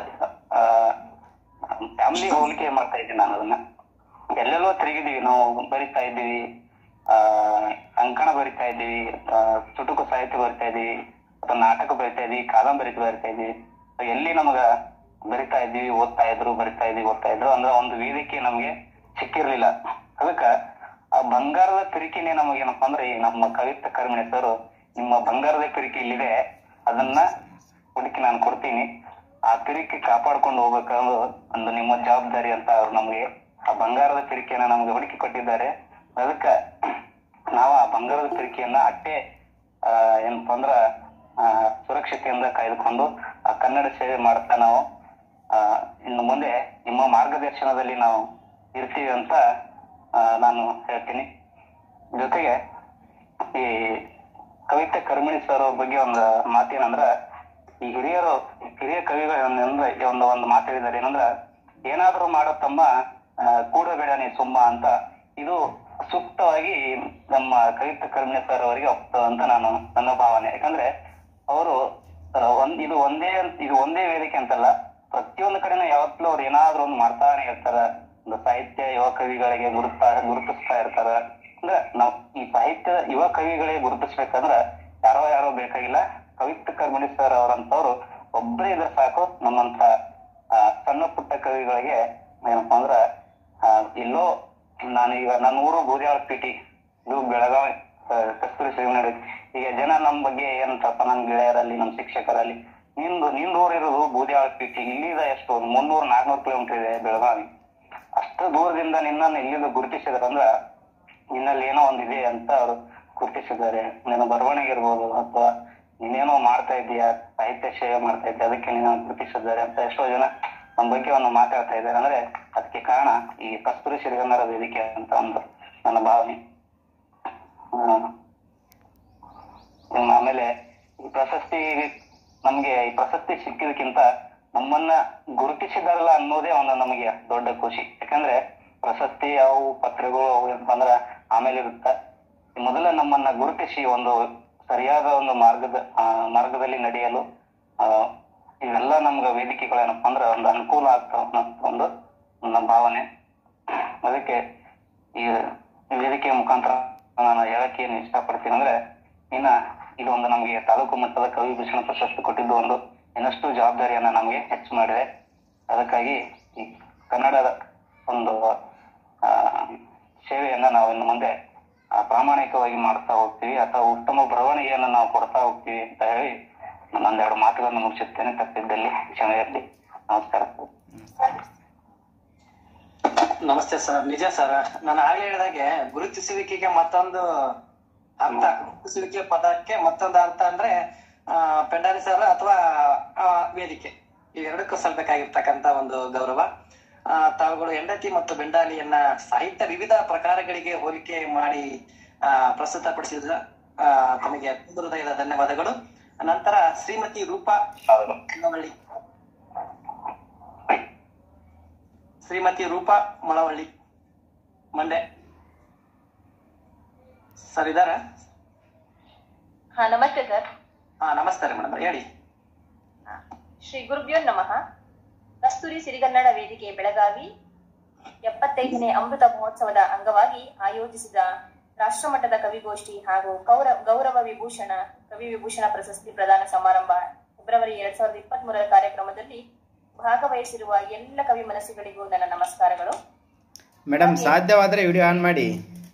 Speaker 12: ಫ್ಯಾಮಿಲಿ ಹೋಲಿಕೆ ಮಾಡ್ತಾ ಇದ್ದೀನಿ ನಾನು ಅದನ್ನ ಎಲ್ಲೆಲ್ಲೋ ತಿರುಗಿದೀವಿ ನಾವು ಬರಿತಾ ಇದ್ದೀವಿ ಆ ಅಂಕಣ ಬರಿತಾ ಇದ್ದೀವಿ ಆ, ಚುಟುಕು ಸಾಹಿತ್ಯ ಬರಿತಾ ಇದೀವಿ ಅಥವಾ ನಾಟಕ ಬರಿತಾ ಇದೀವಿ ಕಾದಂಬರಿ ಬರಿತಾ ಇದೀವಿ ಎಲ್ಲಿ ನಮಗ ಬರಿತಾ ಇದ್ದೀವಿ ಓದ್ತಾ ಇದ್ರು ಬರಿತಾ ಇದೀವಿ ಓದ್ತಾ ಇದ್ರು ಅಂದ್ರೆ ಒಂದು ವೇದಿಕೆ ನಮ್ಗೆ ಸಿಕ್ಕಿರ್ಲಿಲ್ಲ ಅದಕ್ಕ ಆ ಬಂಗಾರದ ಪಿರಿಕಿನೇ ನಮಗೇನಪ್ಪಾ ಅಂದ್ರೆ ಈ ನಮ್ಮ ಕವಿತ ಕರ್ಮಿಣಿ ಸರ್ ನಿಮ್ಮ ಬಂಗಾರದ ಪಿರಿಕಿ ಇಲ್ಲಿದೆ ಅದನ್ನ ಹುಡುಕಿ ನಾನು ಕೊಡ್ತೀನಿ ಆ ಪಿರಿಕಿ ಕಾಪಾಡ್ಕೊಂಡು ಹೋಗ್ಬೇಕನ್ನೋದು ಒಂದು ನಿಮ್ಮ ಜವಾಬ್ದಾರಿ ಅಂತ ಅವ್ರು ನಮ್ಗೆ ಆ ಬಂಗಾರದ ಪಿರಿಕೆಯನ್ನ ನಮ್ಗೆ ಹುಡುಕಿ ಕೊಟ್ಟಿದ್ದಾರೆ ಅದಕ್ಕ ನಾವು ಆ ಬಂಗಾರದ ಪಿರಿಕೆಯನ್ನ ಅಟ್ಟೆ ಆ ಏನಪ್ಪಾ ಅಂದ್ರ ಆ ಸುರಕ್ಷತೆಯಿಂದ ಕಾಯ್ದುಕೊಂಡು ಆ ಕನ್ನಡ ಸೇವೆ ಮಾಡ್ತಾ ನಾವು ಆ ಇನ್ನು ಮುಂದೆ ನಿಮ್ಮ ಮಾರ್ಗದರ್ಶನದಲ್ಲಿ ನಾವು ಇರ್ತೀವಿ ಅಂತ ಆ, ನಾನು ಹೇಳ್ತೀನಿ ಜೊತೆಗೆ ಈ ಕವಿತೆ ಕರ್ಮಿಣಿ ಸರ್ ಬಗ್ಗೆ ಒಂದು ಮಾತೇನಂದ್ರ ಈ ಹಿರಿಯರು ಹಿರಿಯ ಕವಿಗಳು ಏನಂದ್ರೆ ಈ ಒಂದು ಒಂದು ಮಾತು ಹೇಳಿದ್ದಾರೆ ಏನಂದ್ರ ಏನಾದ್ರೂ ಮಾಡೋ ತಮ್ಮ ಆ, ಕೂಡಬೇಡ ನೀ ಸುಮ್ಮ ಅಂತ ಇದು ಸೂಕ್ತವಾಗಿ ನಮ್ಮ ಕವಿತೆ ಕರ್ಮಿಣಿ ಸರ್ ಅವರಿಗೆ ಹೋಗ್ತದೆ ಅಂತ ನಾನು ನನ್ನ ಭಾವನೆ ಯಾಕಂದ್ರೆ ಅವರು ಒಂದ್ ಇದು ಒಂದೇ ಇದು ಒಂದೇ ವೇದಿಕೆ ಅಂತಲ್ಲ ಪ್ರತಿಯೊಂದು ಕಡೆನೂ ಯಾವತ್ತೂ ಅವ್ರು ಏನಾದ್ರೂ ಒಂದು ಮಾಡ್ತಾನೆ ಇರ್ತಾರ ಒಂದು ಸಾಹಿತ್ಯ ಯುವ ಕವಿಗಳಿಗೆ ಗುರುತಾ ಗುರುತಿಸ್ತಾ ಇರ್ತಾರ ಅಂದ್ರೆ ನಾವ್ ಈ ಸಾಹಿತ್ಯ ಯುವ ಕವಿಗಳಿಗೆ ಗುರುತಿಸ್ಬೇಕಂದ್ರ ಯಾರೋ ಯಾರೋ ಬೇಕಾಗಿಲ್ಲ ಕವಿತ್ವ ಕರ್ಮಣಿ ಸರ್ ಅವರಂತವ್ರು ಒಬ್ಬರೇ ಇದ್ರೆ ಸಾಕು ನಮ್ಮಂತ ಆ, ಸಣ್ಣ ಪುಟ್ಟ ಕವಿಗಳಿಗೆ ಏನಪ್ಪಾ ಅಂದ್ರ ಆ, ಎಲ್ಲೋ ನಾನು ಈಗ ನನ್ನ ಊರು ಬೂದಿಯಾಳ ಪೀಟಿ ಇದು ಬೆಳಗಾವಿ ಆ, ಕಸ್ತೂರಿ ಶ್ರೀಗನ್ನಡ ಈಗ ಜನ ನಮ್ ಬಗ್ಗೆ ಏನಂತಪ್ಪ ನಮ್ ಗೆಳೆಯರಲ್ಲಿ ನಮ್ ಶಿಕ್ಷಕರಲ್ಲಿ ನಿಂದು ನಿಂದು ಊರಿರೋದು ಬೂದಿಯಾಳ ಪೀಟಿ ಇಲ್ಲಿದ ಎಷ್ಟು ಒಂದು ಮುನ್ನೂರು ನಾಲ್ಕನೂರು ಕಿಲೋಮೀಟರ್ ಇದೆ ಬೆಳಗಾವಿ ಅಷ್ಟು ದೂರದಿಂದ ನಿನ್ನನ್ನು ಇಲ್ಲಿಂದ ಗುರುತಿಸಿದ್ರ ಅಂದ್ರ ನಿನ್ನಲ್ಲಿ ಏನೋ ಒಂದಿದೆ ಅಂತ ಅವರು ಗುರುತಿಸಿದ್ದಾರೆ ನಿನ್ನ ಬರವಣಿಗೆ ಇರ್ಬೋದು ಅಥವಾ ನೀನೇನೋ ಮಾಡ್ತಾ ಇದೀಯಾ ಸಾಹಿತ್ಯ ಸೇವೆ ಮಾಡ್ತಾ ಇದ್ದೆ ಅದಕ್ಕೆ ನೀನು ಗುರುತಿಸಿದ್ದಾರೆ ಅಂತ ಎಷ್ಟೋ ಜನ ನಮ್ಮ ಬಗ್ಗೆ ಒಂದು ಮಾತಾಡ್ತಾ ಇದ್ದಾರೆ ಅಂದ್ರೆ ಅದಕ್ಕೆ ಕಾರಣ ಈ ಕಸ್ತೂರಿ ಸಿರಿಗನ್ನಡ ವೇದಿಕೆ ಅಂತ ಒಂದು ನನ್ನ ಭಾವನೆ ಹ್ಮ್. ಹ್ಮ್, ಆಮೇಲೆ ಈ ಪ್ರಶಸ್ತಿ ನಮ್ಗೆ ಈ ಪ್ರಶಸ್ತಿ ಸಿಕ್ಕಿದಕ್ಕಿಂತ ನಮ್ಮನ್ನ ಗುರುತಿಸಿದಾರಲ್ಲ ಅನ್ನೋದೇ ಒಂದು ನಮಗೆ ದೊಡ್ಡ ಖುಷಿ ಯಾಕಂದ್ರೆ ಪ್ರಶಸ್ತಿ ಅವು ಪತ್ರಗಳು ಅವು ಏನಪ್ಪಾ ಅಂದ್ರ ಆಮೇಲೆ ಇರುತ್ತ ಮೊದಲ ನಮ್ಮನ್ನ ಗುರುತಿಸಿ ಒಂದು ಸರಿಯಾದ ಒಂದು ಮಾರ್ಗದ ಆ, ಮಾರ್ಗದಲ್ಲಿ ನಡೆಯಲು ಆ, ಇವೆಲ್ಲ ನಮ್ಗ ವೇದಿಕೆಗಳೇನಪ್ಪಾ ಅಂದ್ರ ಒಂದು ಅನುಕೂಲ ಆಗ್ತಾವ ಅನ್ನೋ ಒಂದು ನನ್ನ ಭಾವನೆ ಅದಕ್ಕೆ ಈ ವೇದಿಕೆಯ ಮುಖಾಂತರ ನಾನು ಹೇಳಕ್ಕೆ ಏನ್ ಇಷ್ಟಪಡ್ತೀನಿ ಅಂದ್ರೆ ಇನ್ನ ಇದು ಒಂದು ನಮಗೆ ತಾಲೂಕು ಮಟ್ಟದ ಕವಿ ಭೂಷಣ ಪ್ರಶಸ್ತಿ ಕೊಟ್ಟಿದ್ದು ಒಂದು ಇನ್ನಷ್ಟು ಜವಾಬ್ದಾರಿಯನ್ನ ನಮಗೆ ಹೆಚ್ಚು ಮಾಡಿದೆ ಅದಕ್ಕಾಗಿ ಈ ಕನ್ನಡದ ಒಂದು ಆ, ಸೇವೆಯನ್ನ ನಾವು ಇನ್ನು ಮುಂದೆ ಆ, ಪ್ರಾಮಾಣಿಕವಾಗಿ ಮಾಡ್ತಾ ಹೋಗ್ತೀವಿ ಅಥವಾ ಉತ್ತಮ ಬರವಣಿಗೆಯನ್ನು ನಾವು ಕೊಡ್ತಾ ಹೋಗ್ತೀವಿ ಅಂತ ಹೇಳಿ ಒಂದೆರಡು ಮಾತುಗಳನ್ನು ಮುಗಿಸುತ್ತೇನೆ ತಪ್ಪಿದ್ದಲ್ಲಿ ಕ್ಷಮೆ ಇರಲಿ ನಮಸ್ಕಾರ
Speaker 2: ನಮಸ್ತೆ ಸರ್ ನಿಜ ಸರ್ ನಾನು ಆಗ್ಲೇ ಹೇಳಿದಾಗೆ ಗುರುತಿಸುವಿಕೆಗೆ ಮತ್ತೊಂದು ಅರ್ಥ ಗುರುತಿಸುವಿಕೆ ಪದಕ್ಕೆ ಮತ್ತೊಂದು ಅರ್ಥ ಅಂದ್ರೆ ಆ, ಪೆಂಡಾರಿ ಸರ್ ಅಥವಾ ಆ, ವೇದಿಕೆ ಇವೆರಡಕ್ಕೂ ಸಲ್ಬೇಕಾಗಿರ್ತಕ್ಕಂತ ಒಂದು ಗೌರವ ಆ, ತಾವುಗಳು ಹೆಂಡತಿ ಮತ್ತು ಬೆಂಡಾಲಿಯನ್ನ ಸಾಹಿತ್ಯ ವಿವಿಧ ಪ್ರಕಾರಗಳಿಗೆ ಹೋಲಿಕೆ ಮಾಡಿ ಆ, ಪ್ರಸ್ತುತಪಡಿಸಿದ ಆ, ತಮಗೆ ತುಂಬ ಹೃದಯದ ಧನ್ಯವಾದಗಳು ನಂತರ ಶ್ರೀಮತಿ ರೂಪಾ ಮುಳವಳ್ಳಿ ಶ್ರೀಮತಿ ರೂಪಾ ಮೊಳವಳ್ಳಿ ಮಂಡೆ ಸರ್ ಇದಾರ
Speaker 10: ಹಾ ನಮಸ್ತೆ ಸರ್
Speaker 2: ಹಾ ನಮಸ್ಕಾರ ಮೇಡಮ್ ಹೇಳಿ
Speaker 10: ಶ್ರೀ ಗುರುಭ್ಯೋ ನಮಃ ಕಸ್ತೂರಿ ಸಿರಿಗನ್ನಡ ವೇದಿಕೆ ಬೆಳಗಾವಿ ಎಪ್ಪತ್ತೈದನೇ ಅಮೃತ ಮಹೋತ್ಸವದ ಅಂಗವಾಗಿ ಆಯೋಜಿಸಿದ ರಾಷ್ಟ್ರಮಟ್ಟದ ಕವಿಗೋಷ್ಠಿ ಹಾಗೂ ಗೌರವ ಗೌರವ ವಿಭೂಷಣ ಕವಿ ವಿಭೂಷಣ ಪ್ರಶಸ್ತಿ ಪ್ರದಾನ ಸಮಾರಂಭ ಫೆಬ್ರವರಿ ಎರಡ್ ಸಾವಿರದ ಇಪ್ಪತ್ತ್ ಮೂರರ ಕಾರ್ಯಕ್ರಮದಲ್ಲಿ ಭಾಗವಹಿಸಿರುವ ಎಲ್ಲ ಕವಿ ಮನಸ್ಸುಗಳಿಗೂ ನನ್ನ ನಮಸ್ಕಾರಗಳು
Speaker 5: ಮೇಡಮ್ ಸಾಧ್ಯವಾದರೆ ವಿಡಿಯೋ ಆನ್ ಮಾಡಿ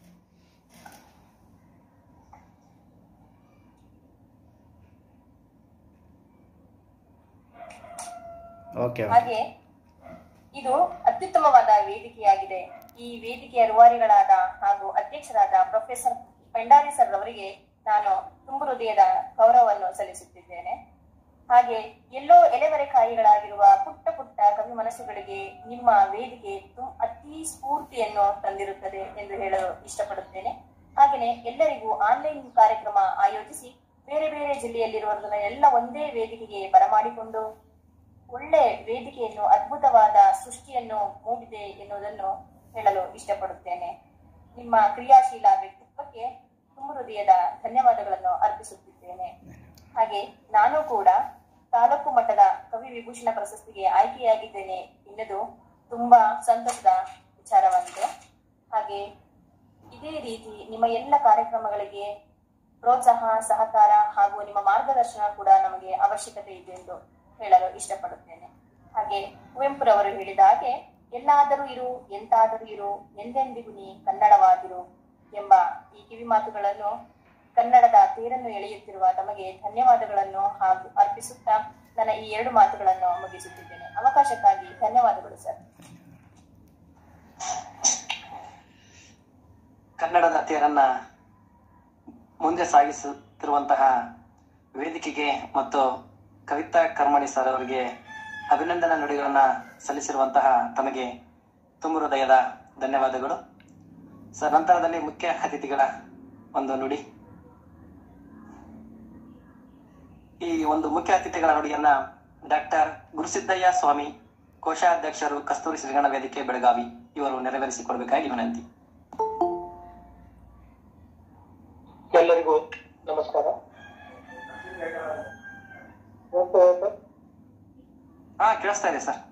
Speaker 5: ಓಕೆ
Speaker 10: ಹಾಗೆ ಇದು ಅತ್ಯುತ್ತಮವಾದ ವೇದಿಕೆಯಾಗಿದೆ ಈ ವೇದಿಕೆಯ ರೂವಾರಿಗಳಾದ ಹಾಗೂ ಅಧ್ಯಕ್ಷರಾದ ಪ್ರೊಫೆಸರ್ ಭಂಡಾರಿ ಸರ್ ಅವರಿಗೆ ನಾನು ತುಂಬು ಹೃದಯದ ಗೌರವವನ್ನು ಸಲ್ಲಿಸುತ್ತಿದ್ದೇನೆ ಹಾಗೆ ಎಲ್ಲೋ ಎಲೆಮರೆಕಾಯಿಗಳಾಗಿರುವ ಪುಟ್ಟ ಪುಟ್ಟ ಕವಿ ಮನಸ್ಸುಗಳಿಗೆ ನಿಮ್ಮ ವೇದಿಕೆ ತು- ಅತಿ ಸ್ಫೂರ್ತಿಯನ್ನು ತಂದಿರುತ್ತದೆ ಎಂದು ಹೇಳಲು ಇಷ್ಟಪಡುತ್ತೇನೆ ಹಾಗೆಯೇ ಎಲ್ಲರಿಗೂ ಆನ್ಲೈನ್ ಕಾರ್ಯಕ್ರಮ ಆಯೋಜಿಸಿ ಬೇರೆ ಬೇರೆ ಜಿಲ್ಲೆಯಲ್ಲಿರುವವರನ್ನ ಎಲ್ಲ ಒಂದೇ ವೇದಿಕೆಗೆ ಬರಮಾಡಿಕೊಂಡು ಒಳ್ಳೆ ವೇದಿಕೆಯನ್ನು ಅದ್ಭುತವಾದ ಸೃಷ್ಟಿಯನ್ನು ಮೂಡಿದೆ ಎನ್ನುವುದನ್ನು ಹೇಳಲು ಇಷ್ಟಪಡುತ್ತೇನೆ ನಿಮ್ಮ ಕ್ರಿಯಾಶೀಲ ವ್ಯಕ್ತಿತ್ವಕ್ಕೆ ತುಂಬ ಹೃದಯದ ಧನ್ಯವಾದಗಳನ್ನು ಅರ್ಪಿಸುತ್ತಿದ್ದೇನೆ ಹಾಗೆ ನಾನು ಕೂಡ ತಾಲೂಕು ಮಟ್ಟದ ಕವಿ ವಿಭೂಷಣ ಪ್ರಶಸ್ತಿಗೆ ಆಯ್ಕೆಯಾಗಿದ್ದೇನೆ ಎನ್ನುವುದು ತುಂಬಾ ಸಂತಸದ ವಿಚಾರವಾಗಿದೆ ಹಾಗೆ ಇದೇ ರೀತಿ ನಿಮ್ಮ ಎಲ್ಲ ಕಾರ್ಯಕ್ರಮಗಳಿಗೆ ಪ್ರೋತ್ಸಾಹ ಸಹಕಾರ ಹಾಗೂ ನಿಮ್ಮ ಮಾರ್ಗದರ್ಶನ ಕೂಡ ನಮಗೆ ಅವಶ್ಯಕತೆ ಇದೆ ಎಂದು ಹೇಳಲು ಇಷ್ಟಪಡುತ್ತೇನೆ ಹಾಗೆ ಕುವೆಂಪುರವರು ಹೇಳಿದ ಹಾಗೆ ಎಲ್ಲಾದರೂ ಇರು ಎಂತಾದರೂ ಇರು ಎಂದೆಂದಿಗೂ ನೀ ಕನ್ನಡವಾಗಿರು ಎಂಬ ಈ ಕಿವಿ ಮಾತುಗಳನ್ನು ಕನ್ನಡದ ತೇರನ್ನು ಎಳೆಯುತ್ತಿರುವ ತಮಗೆ ಧನ್ಯವಾದಗಳನ್ನು ಹಾಗೂ ಅರ್ಪಿಸುತ್ತಾ ನನ್ನ ಈ ಎರಡು ಮಾತುಗಳನ್ನು ಮುಗಿಸುತ್ತಿದ್ದೇನೆ ಅವಕಾಶಕ್ಕಾಗಿ ಧನ್ಯವಾದಗಳು ಸರ್
Speaker 2: ಕನ್ನಡದ ತೇರನ್ನ ಮುಂದೆ ಸಾಗಿಸುತ್ತಿರುವಂತಹ ವೇದಿಕೆಗೆ ಮತ್ತು ಕವಿತಾ ಕರ್ಮಣಿ ಸರ್ ಅವರಿಗೆ ಅಭಿನಂದನಾ ನುಡಿಗಳನ್ನ ಸಲ್ಲಿಸಿರುವಂತಹ ತಮಗೆ ತುಂಬ ಹೃದಯದ ಧನ್ಯವಾದಗಳು ಸರ್ ನಂತರದಲ್ಲಿ ಮುಖ್ಯ ಅತಿಥಿಗಳ ಒಂದು ನುಡಿ ಈ ಒಂದು ಮುಖ್ಯ ಅತಿಥಿಗಳ ನುಡಿಯನ್ನ ಡಾಕ್ಟರ್ ಗುರುಸಿದ್ದಯ್ಯ ಸ್ವಾಮಿ ಕೋಶಾಧ್ಯಕ್ಷರು ಕಸ್ತೂರಿ ಶ್ರೀಗಣ ವೇದಿಕೆ ಬೆಳಗಾವಿ ಇವರು ನೆರವೇರಿಸಿಕೊಡ್ಬೇಕಾಗಿ ವಿನಂತಿ
Speaker 13: ಎಲ್ಲರಿಗೂ ನಮಸ್ಕಾರ
Speaker 2: ಹಾ ಕೇಳಿಸ್ತಾ ಇದೆ ಸರ್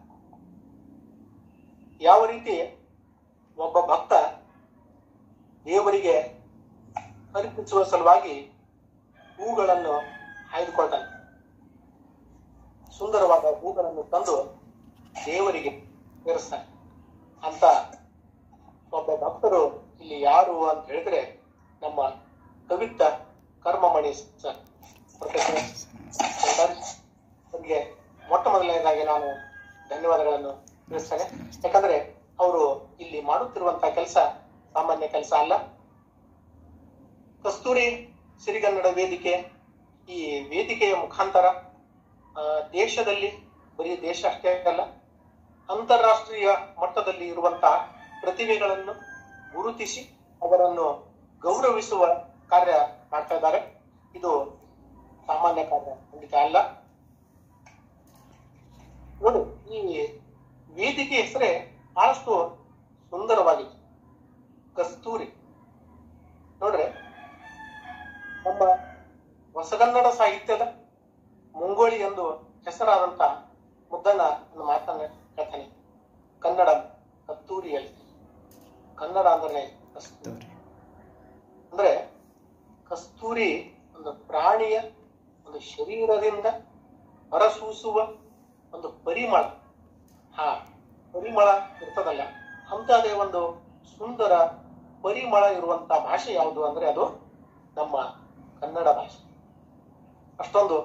Speaker 13: ಯಾವ ರೀತಿ ಒಬ್ಬ ಭಕ್ತ ದೇವರಿಗೆ ಅರ್ಪಿಸುವ ಸಲುವಾಗಿ ಹೂಗಳನ್ನು ಆಯ್ದುಕೊಳ್ತಾನೆ ಸುಂದರವಾದ ಹೂಗಳನ್ನು ತಂದು ದೇವರಿಗೆ ಸೇರಿಸ್ತಾನೆ ಅಂತ ಒಬ್ಬ ಭಕ್ತರು ಇಲ್ಲಿ ಯಾರು ಅಂತ ಹೇಳಿದ್ರೆ ನಮ್ಮ ಕವಿತ ಕರ್ಮಮಣಿ ಸರ್ ಪ್ರೊಫೆಸರ್ ಅವರಿಗೆ ಮೊಟ್ಟ ಮೊದಲನೇದಾಗಿ ನಾನು ಧನ್ಯವಾದಗಳನ್ನು ತಿಳಿಸ್ತೇನೆ ಯಾಕಂದ್ರೆ ಅವರು ಇಲ್ಲಿ ಮಾಡುತ್ತಿರುವಂತಹ ಕೆಲಸ ಸಾಮಾನ್ಯ ಕೆಲಸ ಅಲ್ಲ ಕಸ್ತೂರಿ ಸಿರಿಗನ್ನಡ ವೇದಿಕೆ ಈ ವೇದಿಕೆಯ ಮುಖಾಂತರ ಆ, ದೇಶದಲ್ಲಿ ಬರೀ ದೇಶ ಅಷ್ಟೇ ಅಲ್ಲ ಅಂತಾರಾಷ್ಟ್ರೀಯ ಮಟ್ಟದಲ್ಲಿ ಇರುವಂತಹ ಪ್ರತಿಭೆಗಳನ್ನು ಗುರುತಿಸಿ ಅವರನ್ನು ಗೌರವಿಸುವ ಕಾರ್ಯ ಮಾಡ್ತಾ ಇದ್ದಾರೆ ಇದು ಸಾಮಾನ್ಯ ಕಾರ್ಯ ಖಂಡಿತ ಅಲ್ಲ ನೋಡಿ ಈ ವೇದಿಕೆ ಹೆಸರೇ ಬಹಳಷ್ಟು ಸುಂದರವಾಗಿದೆ ಕಸ್ತೂರಿ ನೋಡ್ರೆ ನಮ್ಮ ಹೊಸಗನ್ನಡ ಸಾಹಿತ್ಯದ ಮುಂಗೋಳಿ ಎಂದು ಹೆಸರಾದಂತ ಮುದ್ದಣ್ಣ ಒಂದು ಮಾತನ್ನ ಹೇಳ್ತಾನೆ ಕನ್ನಡ ಕಸ್ತೂರಿಯಲ್ಲಿ ಕನ್ನಡ ಅಂದ್ರೆ ಕಸ್ತೂರಿ ಅಂದ್ರೆ ಕಸ್ತೂರಿ ಒಂದು ಪ್ರಾಣಿ ಶರೀರದಿಂದ ಹೊರಸೂಸುವ ಒಂದು ಪರಿಮಳ ಹಾ ಪರಿಮಳ ಇರ್ತದಲ್ಲ ಅಂತದೇ ಒಂದು ಸುಂದರ ಪರಿಮಳ ಇರುವಂತ ಭಾಷೆ ಯಾವುದು ಅಂದ್ರೆ ಅದು ನಮ್ಮ ಕನ್ನಡ ಭಾಷೆ ಅಷ್ಟೊಂದು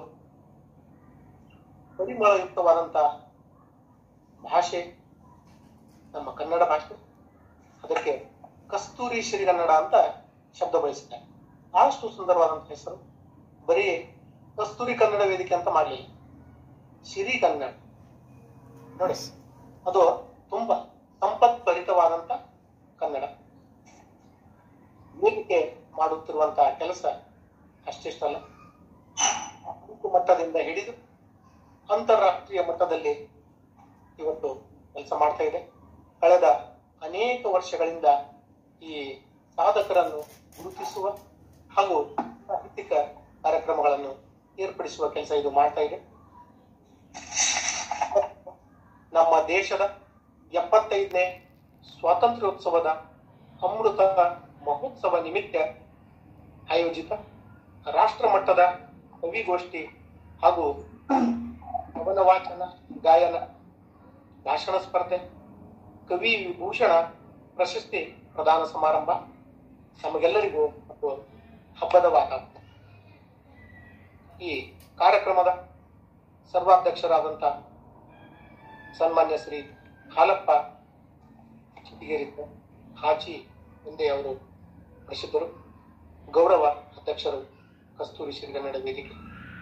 Speaker 13: ಪರಿಮಳಯುಕ್ತವಾದಂತ ಭಾಷೆ ನಮ್ಮ ಕನ್ನಡ ಭಾಷೆ ಅದಕ್ಕೆ ಕಸ್ತೂರಿ ಶ್ರೀಗನ್ನಡ ಅಂತ ಶಬ್ದ ಬಳಸಿದ್ದಾರೆ ಅಷ್ಟು ಸುಂದರವಾದಂತ ಹೆಸರು ಬರೀ ಕಸ್ತೂರಿ ಕನ್ನಡ ವೇದಿಕೆ ಅಂತ ಮಾಡಲಿಲ್ಲ ಸಿರಿ ಕನ್ನಡ ನೋಡಿ ಅದು ತುಂಬಾ ಸಂಪತ್ಭರಿತವಾದಂತ ಕನ್ನಡ ವೇದಿಕೆ ಮಾಡುತ್ತಿರುವಂತಹ ಕೆಲಸ ಅಷ್ಟಿಷ್ಟಲ್ಲ ತಾಲೂಕು ಮಟ್ಟದಿಂದ ಹಿಡಿದು ಅಂತಾರಾಷ್ಟ್ರೀಯ ಮಟ್ಟದಲ್ಲಿ ಇವತ್ತು ಕೆಲಸ ಮಾಡ್ತಾ ಇದೆ ಕಳೆದ ಅನೇಕ ವರ್ಷಗಳಿಂದ ಈ ಸಾಧಕರನ್ನು ಗುರುತಿಸುವ ಹಾಗೂ ಸಾಹಿತ್ಯಿಕ ಕಾರ್ಯಕ್ರಮಗಳನ್ನು ಏರ್ಪಡಿಸುವ ಕೆಲಸ ಇದು ಮಾಡ್ತಾ ಇದೆ ನಮ್ಮ ದೇಶದ ಎಪ್ಪತ್ತೈದನೇ ಸ್ವಾತಂತ್ರ್ಯೋತ್ಸವದ ಅಮೃತ ಮಹೋತ್ಸವ ನಿಮಿತ್ತ ಆಯೋಜಿತ ರಾಷ್ಟ್ರ ಮಟ್ಟದ ಕವಿಗೋಷ್ಠಿ ಹಾಗೂ ಕವನ ವಾಚನ ಗಾಯನ ಭಾಷಣ ಸ್ಪರ್ಧೆ ಕವಿ ವಿಭೂಷಣ ಪ್ರಶಸ್ತಿ ಪ್ರದಾನ ಸಮಾರಂಭ ನಮಗೆಲ್ಲರಿಗೂ ಒಂದು ಹಬ್ಬದ ವಾತಾವರಣ ಈ ಕಾರ್ಯಕ್ರಮದ ಸರ್ವಾಧ್ಯಕ್ಷರಾದಂತ ಸನ್ಮಾನ್ಯ ಶ್ರೀ ಹಾಲಪ್ಪ ಚಿಟ್ಟಿಗೇರಿ ಹಾಜಿ ಮುಂದೆ ಅವರು ಪ್ರಸಿದ್ಧರು ಗೌರವ ಅಧ್ಯಕ್ಷರು ಕಸ್ತೂರಿ ಶ್ರೀಗನ್ನಡ ವೇದಿಕೆ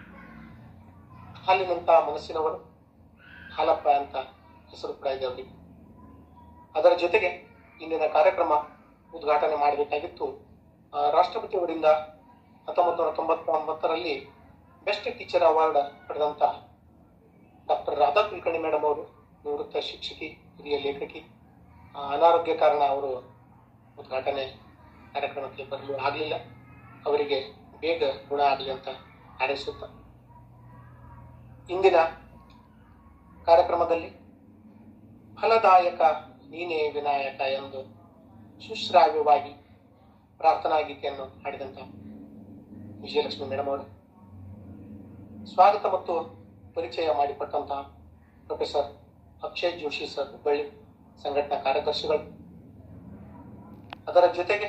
Speaker 13: ಹಾಲಿನಂತ ಮನಸ್ಸಿನವರು ಹಾಲಪ್ಪ ಅಂತ ಹೆಸರು ಕೂಡ ಇದೆ ಅವರಿಗೆ ಅದರ ಜೊತೆಗೆ ಇಂದಿನ ಕಾರ್ಯಕ್ರಮ ಉದ್ಘಾಟನೆ ಮಾಡಬೇಕಾಗಿತ್ತು ಆ, ರಾಷ್ಟ್ರಪತಿಯವರಿಂದ ಹತ್ತೊಂಬತ್ತು ನೂರ ತೊಂಬತ್ತೊಂಬತ್ತರಲ್ಲಿ ಬೆಸ್ಟ್ ಟೀಚರ್ ಅವಾರ್ಡ್ ಪಡೆದಂತ ಡಾಕ್ಟರ್ ರಾಧಾ ಕುಲಕರ್ಣಿ ಮೇಡಮ್ ಅವರು ನಿವೃತ್ತ ಶಿಕ್ಷಕಿ ಹಿರಿಯ ಲೇಖಕಿ ಆ, ಅನಾರೋಗ್ಯ ಕಾರಣ ಅವರು ಉದ್ಘಾಟನೆ ಕಾರ್ಯಕ್ರಮಕ್ಕೆ ಬರಲು ಆಗಲಿಲ್ಲ ಅವರಿಗೆ ಬೇಗ ಗುಣ ಆಗಲಿ ಅಂತ ಹಾರೈಸುತ್ತ ಇಂದಿನ ಕಾರ್ಯಕ್ರಮದಲ್ಲಿ ಫಲದಾಯಕ ನೀನೇ ವಿನಾಯಕ ಎಂದು ಸುಶ್ರಾವ್ಯವಾಗಿ ಪ್ರಾರ್ಥನಾ ಗೀತೆಯನ್ನು ಹಾಡಿದಂತ ವಿಜಯಲಕ್ಷ್ಮಿ ಮೇಡಮ್ ಅವರು ಸ್ವಾಗತ ಮತ್ತು ಪರಿಚಯ ಮಾಡಿಕೊಟ್ಟಂತಹ ಪ್ರೊಫೆಸರ್ ಅಕ್ಷಯ್ ಜೋಶಿ ಸರ್ ಹುಬ್ಬಳ್ಳಿ ಸಂಘಟನಾ ಕಾರ್ಯದರ್ಶಿಗಳು ಅದರ ಜೊತೆಗೆ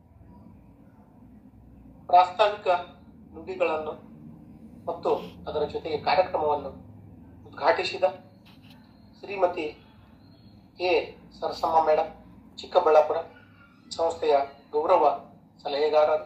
Speaker 13: ಪ್ರಾಸ್ತಾವಿಕ ನುಡಿಗಳನ್ನು ಮತ್ತು ಅದರ ಜೊತೆಗೆ ಕಾರ್ಯಕ್ರಮವನ್ನು ಉದ್ಘಾಟಿಸಿದ ಶ್ರೀಮತಿ ಎ ಸರಸಮ್ಮ ಮೇಡಮ್ ಚಿಕ್ಕಬಳ್ಳಾಪುರ ಸಂಸ್ಥೆಯ ಗೌರವ ಸಲಹೆಗಾರರು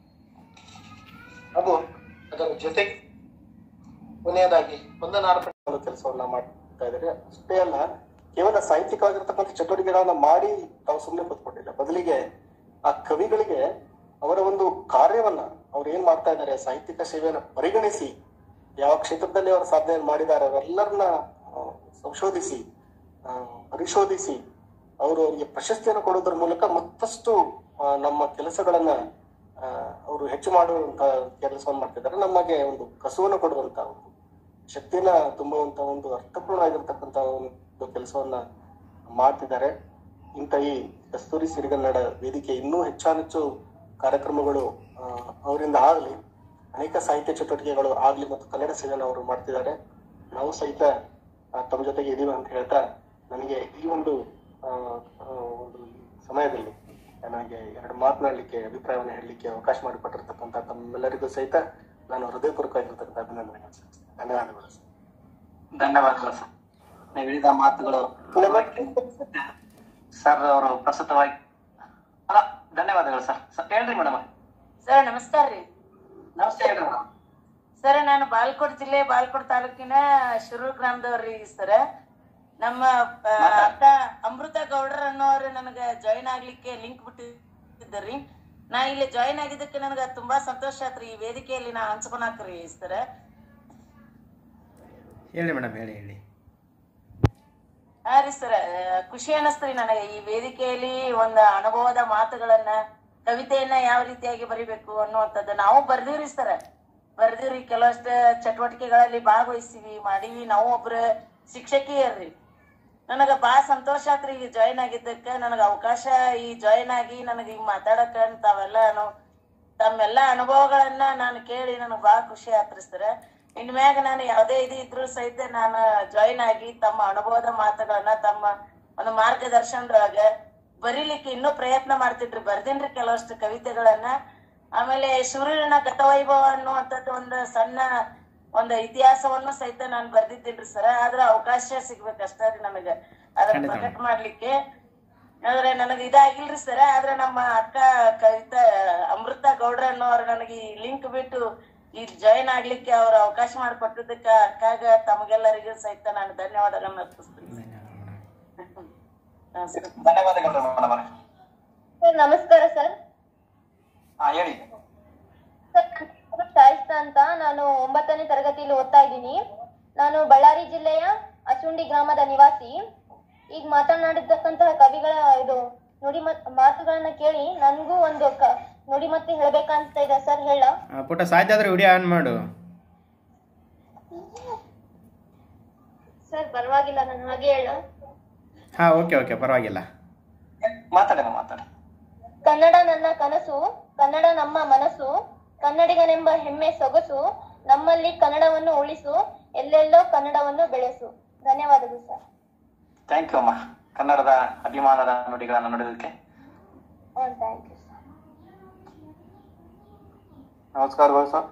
Speaker 13: ಹಾಗೂ ಅದರ ಜೊತೆಗೆ ಕೊನೆಯದಾಗಿ ವಂದನಾರ್ಪಣೆ ಕೆಲಸವನ್ನ ಮಾಡ್ತಾ ಇದ್ದಾರೆ ಅಷ್ಟೇ ಅಲ್ಲ ಕೇವಲ ಸಾಹಿತ್ಯಿಕವಾಗಿರ್ತಕ್ಕಂಥ ಚಟುವಟಿಕೆಗಳನ್ನ ಮಾಡಿ ತಾವು ಸುಮ್ಮನೆ ಕೂತ್ಕೊಂಡಿಲ್ಲ ಬದಲಿಗೆ ಆ ಕವಿಗಳಿಗೆ ಅವರ ಒಂದು ಕಾರ್ಯವನ್ನ ಅವ್ರು ಏನ್ ಮಾಡ್ತಾ ಇದ್ದಾರೆ ಸಾಹಿತ್ಯಿಕ ಸೇವೆಯನ್ನ ಪರಿಗಣಿಸಿ ಯಾವ ಕ್ಷೇತ್ರದಲ್ಲಿ ಅವರು ಸಾಧನೆ ಮಾಡಿದ್ದಾರೆ ಅವರೆಲ್ಲರನ್ನ ಆ, ಸಂಶೋಧಿಸಿ ಆ, ಪರಿಶೋಧಿಸಿ ಅವರು ಅವರಿಗೆ ಪ್ರಶಸ್ತಿಯನ್ನು ಕೊಡೋದ್ರ ಮೂಲಕ ಮತ್ತಷ್ಟು ಆ, ನಮ್ಮ ಕೆಲಸಗಳನ್ನ ಆ, ಅವರು ಹೆಚ್ಚು ಮಾಡುವಂತ ಕೆಲಸವನ್ನು ಮಾಡ್ತಿದ್ದಾರೆ ನಮಗೆ ಒಂದು ಕಸುವನ್ನು ಕೊಡುವಂತ ಒಂದು ಶಕ್ತಿನ ತುಂಬುವಂತ ಒಂದು ಅರ್ಥಪೂರ್ಣ ಆಗಿರ್ತಕ್ಕಂತ ಒಂದು ಕೆಲಸವನ್ನ ಮಾಡ್ತಿದ್ದಾರೆ ಇಂಥ ಈ ಕಸ್ತೂರಿ ಸಿರಿಗನ್ನಡ ವೇದಿಕೆ ಇನ್ನೂ ಹೆಚ್ಚಾನೆಚ್ಚು ಕಾರ್ಯಕ್ರಮಗಳು ಆ, ಅವರಿಂದ ಆಗಲಿ ಅನೇಕ ಸಾಹಿತ್ಯ ಚಟುವಟಿಕೆಗಳು ಆಗ್ಲಿ ಮತ್ತು ಕನ್ನಡ ಸೇವೆಯನ್ನು ಅವರು ಮಾಡ್ತಿದ್ದಾರೆ ನಾವು ಸಹಿತ ಆ, ತಮ್ಮ ಜೊತೆಗೆ ಇದೀವಿ ಅಂತ ಹೇಳ್ತಾ ನನಗೆ ಈ ಒಂದು ಆ, ಆ, ಒಂದು ಸಮಯದಲ್ಲಿ ನನಗೆ ಎರಡು ಮಾತನಾಡಲಿಕ್ಕೆ ಅಭಿಪ್ರಾಯವನ್ನು ಹೇಳಲಿಕ್ಕೆ ಅವಕಾಶ ಮಾಡಿಕೊಟ್ಟಿರ್ತಕ್ಕಂಥ ತಮ್ಮೆಲ್ಲರಿಗೂ ಸಹಿತ ನಾನು ಹೃದಯಪೂರ್ವಕವಾಗಿರ್ತಕ್ಕಂಥ ಅಭಿನಂದನೆಗಳು ಸಲ್ಲಿಸ್ತೇನೆ. ಧನ್ಯವಾದಗಳು ಸರ್.
Speaker 2: ಧನ್ಯವಾದಗಳು ಸರ್ ನೀವು ಹೇಳಿದ ಮಾತುಗಳು ಸರ್ ಅವರು ಪ್ರಸ್ತುತವಾಗಿ ಅಲ್ಲ ಧನ್ಯವಾದಗಳು ಸರ್ ಸರ್ ಹೇಳ್ರಿ ಮೇಡಮ್
Speaker 14: ಸರ್ ನಮಸ್ಕಾರ ರೀ
Speaker 2: ನಮಸ್ತೆ ಹೇಳ್ರಿ ಮೇಡಮ್
Speaker 14: ಸರ್ ನಾನು ಬಾಲ್ಕೋಟ್ ಜಿಲ್ಲೆ ಬಾಲ್ಕೋಟ್ ತಾಲೂಕಿನ ಶಿರೂರ್ ಗ್ರಾಮದವ್ರಿ ಸರ್ ನಮ್ಮ ಆ, ಅಕ್ಕ ಅಮೃತ ಗೌಡ್ರ ಅನ್ನೋರು ನನಗ ಜಾಯಿನ್ ಆಗ್ಲಿಕ್ಕೆ ಲಿಂಕ್ ಬಿಟ್ಟಿದ್ದರಿ ನಾ ಇಲ್ಲಿ ಜಾಯಿನ್ ಆಗಿದ್ದಕ್ಕೆ ನನಗ ತುಂಬಾ ಸಂತೋಷ ಆತ್ರಿ ಈ ವೇದಿಕೆಯಲ್ಲಿ ನಾ ಹಂಚ್ಕೊಳಕ್ರಿ ಸರ್
Speaker 5: ಹೇಳಿ ಮೇಡಮ್ ಹೇಳಿ ಹೇಳಿ
Speaker 14: ಹಾ ರೀ ಸರ್ ಖುಷಿ ಅನಸ್ತ್ರಿ ನನಗೆ ಈ ವೇದಿಕೆಯಲ್ಲಿ ಒಂದು ಅನುಭವದ ಮಾತುಗಳನ್ನ ಕವಿತೆಯನ್ನ ಯಾವ ರೀತಿಯಾಗಿ ಬರಿಬೇಕು ಅನ್ನುವಂಥದ್ದು ನಾವು ಬರ್ದೀವ್ರಿ ಸರ್ ಬರ್ದೀವ್ರಿ ಕೆಲವಷ್ಟು ಚಟುವಟಿಕೆಗಳಲ್ಲಿ ಭಾಗವಹಿಸಿವಿ ಮಾಡೀವಿ ನಾವು ಒಬ್ರು ಶಿಕ್ಷಕಿಯರ್ರಿ ನನಗ ಬಾಳ ಸಂತೋಷ ಆತ್ರಿ ಈಗ ಜಾಯಿನ್ ಆಗಿದ್ದಕ್ಕ ನನಗ ಅವಕಾಶ ಈ ಜಾಯಿನ್ ಆಗಿ ನನಗ ಈಗ ಮಾತಾಡಕ ತಾವೆಲ್ಲ ತಮ್ಮೆಲ್ಲ ಅನುಭವಗಳನ್ನ ನಾನು ಕೇಳಿ ನನಗ್ ಬಾಳ ಖುಷಿ ಆತ್ರಿ ಸರ್ ಇನ್ಮ್ಯಾಗ ನಾನು ಯಾವುದೇ ಇದು ಇದ್ರು ಸಹಿತ ನಾನು ಜಾಯಿನ್ ಆಗಿ ತಮ್ಮ ಅನುಭವದ ಮಾತುಗಳನ್ನ ತಮ್ಮ ಒಂದು ಮಾರ್ಗದರ್ಶನದೊಳಗ ಬರೀಲಿಕ್ಕೆ ಇನ್ನೂ ಪ್ರಯತ್ನ ಮಾಡ್ತಿದ್ರಿ ಬರ್ದಿನ್ರಿ ಕೆಲವಷ್ಟು ಕವಿತೆಗಳನ್ನ ಆಮೇಲೆ ಸೂರ್ಯನ ಗತವೈಭವ ಅನ್ನುವಂಥದ್ದು ಒಂದು ಸಣ್ಣ ಒಂದು ಇತಿಹಾಸವನ್ನು ಸಹಿತ ನಾನು ಬರ್ದಿದ್ದೀನ್ರಿ ಸರ್ ಆದ್ರೆ ಅವಕಾಶ ಸಿಗ್ಬೇಕಷ್ಟೇ ರೀ ನನಗ ಅದನ್ನ
Speaker 5: ಖಂಡಿತ.
Speaker 14: ಪ್ರಕಟ ಮಾಡ್ಲಿಕ್ಕೆ ಆದ್ರೆ ನನಗೆ ಇದಾಗಿಲ್ರಿ ಸರ್ ಆದ್ರೆ ನಮ್ಮ ಅಕ್ಕ ಕವಿತಾ ಅಮೃತ ಗೌಡ್ರ ಅನ್ನೋರು ನನಗೆ ಈ ಲಿಂಕ್ ಬಿಟ್ಟು ಈ ಜಾಯಿನ್ ಆಗ್ಲಿಕ್ಕೆ ಅವ್ರ ಅವಕಾಶ ಮಾಡಿಕೊಟ್ಟಿದ್ದಕ್ಕ ಅಕ್ಕಾಗ ತಮಗೆಲ್ಲರಿಗೂ ಸಹಿತ ನಾನು ಧನ್ಯವಾದಗಳನ್ನ ಅರ್ಪಿಸ್ತೀನಿ ಹಾ, ಸರ್.
Speaker 2: ಧನ್ಯವಾದಗಳು ಮೇಡಮ್ ಅವರೇ.
Speaker 15: ಸರ್ ನಮಸ್ಕಾರ ಸರ್
Speaker 2: ಹಾ ಹೇಳಿ
Speaker 15: ಸರ್ ನನ್ನ ಹೆಸರು ಶಾಯಿಸ್ತಾ ಅಂತ ನಾನು ಒಂಬತ್ತನೇ ತರಗತಿಯಲ್ಲಿ ಓದ್ತಾ ಇದ್ದೀನಿ ನಾನು ಬಳ್ಳಾರಿ ಜಿಲ್ಲೆಯ ಅಚುಂಡಿ ಗ್ರಾಮದ ನಿವಾಸಿ ಈಗ ಮಾತನಾಡಿರ್ತಕ್ಕಂತಹ ಕವಿಗಳ ಇದು ನುಡಿ ಮತ್ ಮಾತುಗಳನ್ನ ಕೇಳಿ ನನಗೂ ಒಂದು ಕ ನುಡಿ ಮತ್ತೆ ಹೇಳ್ಬೇಕಂತ ಇದೆ ಸರ್ ಹೇಳ
Speaker 5: ಆ, ಪುಟ್ಟ ಸಾಧ್ಯ ಆದ್ರೆ ವಿಡಿಯೋ ಆನ್ ಮಾಡು
Speaker 15: ಸರ್ ಪರವಾಗಿಲ್ಲ ನಾನು ಹಾಗೆ ಹೇಳ
Speaker 5: ಹಾ ಓಕೆ ಓಕೆ ಪರವಾಗಿಲ್ಲ
Speaker 2: ಮಾತಾಡಿ ಮಾತಾಡಿ
Speaker 15: ಕನ್ನಡ ನನ್ನ ಕನಸು ಕನ್ನಡ ನಮ್ಮ ಮನಸ್ಸು ಕನ್ನಡಿಗನೆಂಬ ಹೆಮ್ಮೆ ಸೊಗಸು ನಮ್ಮಲ್ಲಿ ಕನ್ನಡವನ್ನು ಉಳಿಸು ಎಲ್ಲೆಲ್ಲೋ ಕನ್ನಡವನ್ನು ಬೆಳೆಸು ಧನ್ಯವಾದಗಳು ಸರ್
Speaker 2: ಥ್ಯಾಂಕ್ ಯು ಅಮ್ಮ ಕನ್ನಡದ ಅಭಿಮಾನದ ನುಡಿಗಳನ್ನ ನುಡಿದಕ್ಕೆ
Speaker 15: ಥ್ಯಾಂಕ್ ಯು
Speaker 16: ನಮಸ್ಕಾರಗಳು ಸರ್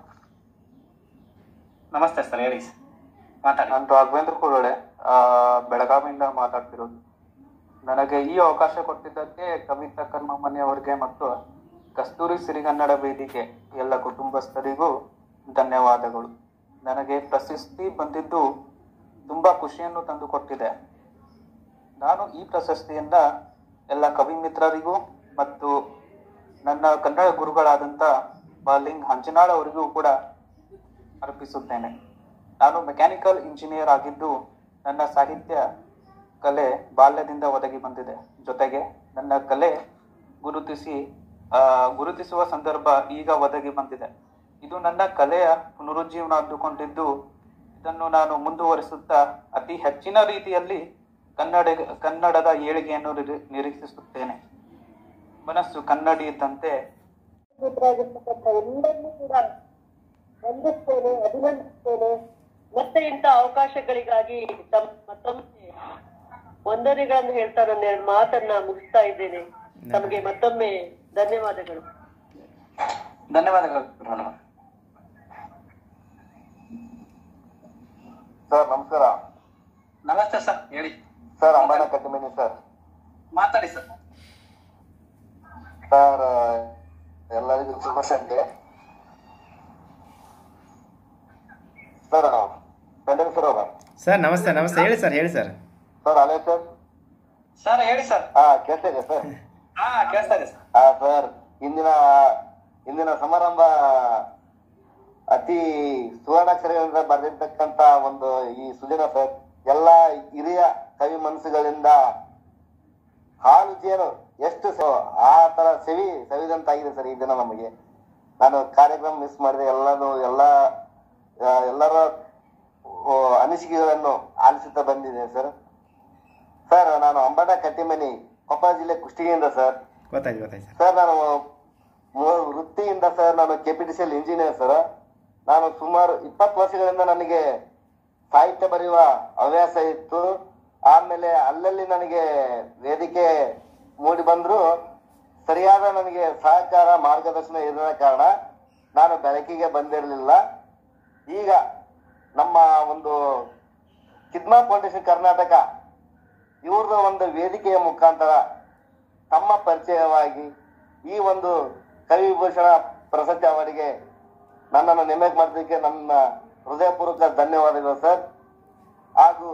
Speaker 2: ನಮಸ್ತೆ ಸರ್ ಹೇಳಿ ಮಾತಾಡಿ
Speaker 16: ನಾನು ರಾಘವೇಂದ್ರ ಕುರೋಳೆ ಆ, ಬೆಳಗಾವಿಯಿಂದ ಮಾತಾಡ್ತಿರೋದು ನನಗೆ ಈ ಅವಕಾಶ ಕೊಟ್ಟಿದ್ದಕ್ಕೆ ಕವಿತಾ ಕರ್ಮಮನಿ ಅವರಿಗೆ ಮತ್ತು ಕಸ್ತೂರಿ ಸಿರಿಗನ್ನಡ ವೇದಿಕೆ ಎಲ್ಲ ಕುಟುಂಬಸ್ಥರಿಗೂ ಧನ್ಯವಾದಗಳು ನನಗೆ ಪ್ರಶಸ್ತಿ ಬಂದಿದ್ದು ತುಂಬಾ ಖುಷಿಯನ್ನು ತಂದುಕೊಟ್ಟಿದೆ ನಾನು ಈ ಪ್ರಶಸ್ತಿಯನ್ನ ಎಲ್ಲ ಕವಿ ಮಿತ್ರರಿಗೂ ಮತ್ತು ನನ್ನ ಕನ್ನಡ ಗುರುಗಳಾದಂಥ ಬಾಲಿಂಗ್ ಹಂಚನಾಳ್ ಅವರಿಗೂ ಕೂಡ ಅರ್ಪಿಸುತ್ತೇನೆ ನಾನು ಮೆಕ್ಯಾನಿಕಲ್ ಇಂಜಿನಿಯರ್ ಆಗಿದ್ದು ನನ್ನ ಸಾಹಿತ್ಯ ಕಲೆ ಬಾಲ್ಯದಿಂದ ಒದಗಿ ಬಂದಿದೆ ಜೊತೆಗೆ ನನ್ನ ಕಲೆ ಗುರುತಿಸಿ ಆ, ಗುರುತಿಸುವ ಸಂದರ್ಭ ಈಗ ಒದಗಿ ಬಂದಿದೆ ಇದು ನನ್ನ ಕಲೆಯ ಪುನರುಜ್ಜೀವನ ಅಂದುಕೊಂಡಿದ್ದು ಇದನ್ನು ನಾನು ಮುಂದುವರಿಸುತ್ತಾ ಅತಿ ಹೆಚ್ಚಿನ ರೀತಿಯಲ್ಲಿ ಕನ್ನಡ ಕನ್ನಡದ ಏಳಿಗೆಯನ್ನು ನಿರೀ- ನಿರೀಕ್ಷಿಸುತ್ತೇನೆ ಮನಸ್ಸು ಕನ್ನಡಿ ಇದ್ದಂತೆ
Speaker 17: ಮಿತ್ರರಾಗಿರ್ತಕ್ಕಂಥ ಎಲ್ಲರನ್ನೂ ಕೂಡ ವಂದಿಸ್ತೇನೆ ಅಭಿನಂದಿಸ್ತೇನೆ ಮತ್ತೆ ಇಂಥ ಅವಕಾಶಗಳಿಗಾಗಿ ತಮ್ಮ ಮತ್ತೊಮ್ಮೆ ವಂದನೆಗಳನ್ನು ಹೇಳ್ತಾ ನನ್ನ ಎರಡು ಮಾತನ್ನ ಮುಗಿಸ್ತಾ ಇದ್ದೇನೆ ತಮಗೆ ಮತ್ತೊಮ್ಮೆ ಧನ್ಯವಾದಗಳು
Speaker 2: ಧನ್ಯವಾದಗಳು ಮೇಡಮ್
Speaker 7: ಸರ್ ನಮಸ್ಕಾರ
Speaker 2: ನಮಸ್ತೆ ಸರ್ ಹೇಳಿ
Speaker 7: ಸರ್ ಅಂಬಾನ ಕಟ್ಟಿಮನಿ ಸರ್
Speaker 2: ಮಾತಾಡಿ ಸರ್
Speaker 7: ಸರ್ ಎಲ್ಲರಿಗೂ ಶುಭ ಸಂಜೆ ಸರ್ ಕಂಡನ್ ಸರ್ ಅವರ
Speaker 5: ಸರ್ ನಮಸ್ತೆ ನಮಸ್ತೆ ಹೇಳಿ ಸರ್ ಹೇಳಿ ಸರ್
Speaker 7: ಸರ್ ಅಲೇ ಸರ್
Speaker 2: ಸರ್ ಹೇಳಿ ಸರ್
Speaker 7: ಹಾ ಕೇಳ್ತಾ ಇದೆ ಸರ್
Speaker 2: ಹಾ ಕೇಳಿಸ್ತಾ ಇದೆ ಸರ್
Speaker 7: ಹಾ ಸರ್ ಇಂದಿನ ಇಂದಿನ ಸಮಾರಂಭ ಅತಿ ಸುವರ್ಣಾಕ್ಷರಗಳಿಂದ ಬರೆದಿರ್ತಕ್ಕಂತ ಒಂದು ಈ ಸುದಿನ ಸರ್ ಎಲ್ಲ ಹಿರಿಯ ಕವಿ ಮನಸ್ಸುಗಳಿಂದ ಹಾಲು ಜೇನು ಎಷ್ಟು ಸ- ಆ ತರ ಸವಿ ಸವಿದಂತಾಗಿದೆ ಸರ್ ಈ ದಿನ ನಮಗೆ ನಾನು ಕಾರ್ಯಕ್ರಮ ಮಿಸ್ ಮಾಡಿದೆ ಎಲ್ಲಾನು ಎಲ್ಲ ಆ, ಎಲ್ಲರ ಓ, ಅನಿಸಿಕೆಗಳನ್ನು ಆಲಿಸುತ್ತಾ ಬಂದಿದ್ದೇನೆ ಸರ್ ಸರ್ ನಾನು ಅಂಬಣ್ಣ ಕಟ್ಟಿಮನಿ ಕೊಪ್ಪಳ ಜಿಲ್ಲೆ ಕುಷ್ಟಗಿಯಿಂದ ಸರ್
Speaker 5: ಗೊತ್ತಾಯ್ತು ಗೊತ್ತಾಯ್ತು ಸರ್
Speaker 7: ಸರ್ ನಾನು ಮೂ- ವೃತ್ತಿಯಿಂದ ಸರ್ ನಾನು ಕೆಪಿಟಿಸಿಎಲ್ ಇಂಜಿನಿಯರ್ ಸರ್ ನಾನು ಸುಮಾರು ಇಪ್ಪತ್ತು ವರ್ಷಗಳಿಂದ ನನಗೆ ಸಾಹಿತ್ಯ ಬರೆಯುವ ಹವ್ಯಾಸ ಇತ್ತು ಆಮೇಲೆ ಅಲ್ಲಲ್ಲಿ ನನಗೆ ವೇದಿಕೆ ಮೂಡಿ ಬಂದ್ರು ಸರಿಯಾದ ನನಗೆ ಸಹಕಾರ ಮಾರ್ಗದರ್ಶನ ಇರದ ಕಾರಣ ನಾನು ಬೆಳಕಿಗೆ ಬಂದಿರಲಿಲ್ಲ ಈಗ ನಮ್ಮ ಒಂದು ಕಿದ್ಮಾ ಫೌಂಡೇಶನ್ ಕರ್ನಾಟಕ ಇವ್ರದ್ದು ಒಂದು ವೇದಿಕೆಯ ಮುಖಾಂತರ ತಮ್ಮ ಪರಿಚಯವಾಗಿ ಈ ಒಂದು ಕವಿಭೂಷಣ ಪ್ರಶಸ್ತಿ ಅವರಿಗೆ ನನ್ನನ್ನು ನೇಮಕ ಮಾಡಿದ್ದಕ್ಕೆ ನನ್ನ ಹೃದಯಪೂರ್ವಕ ಧನ್ಯವಾದಗಳು ಸರ್ ಹಾಗೂ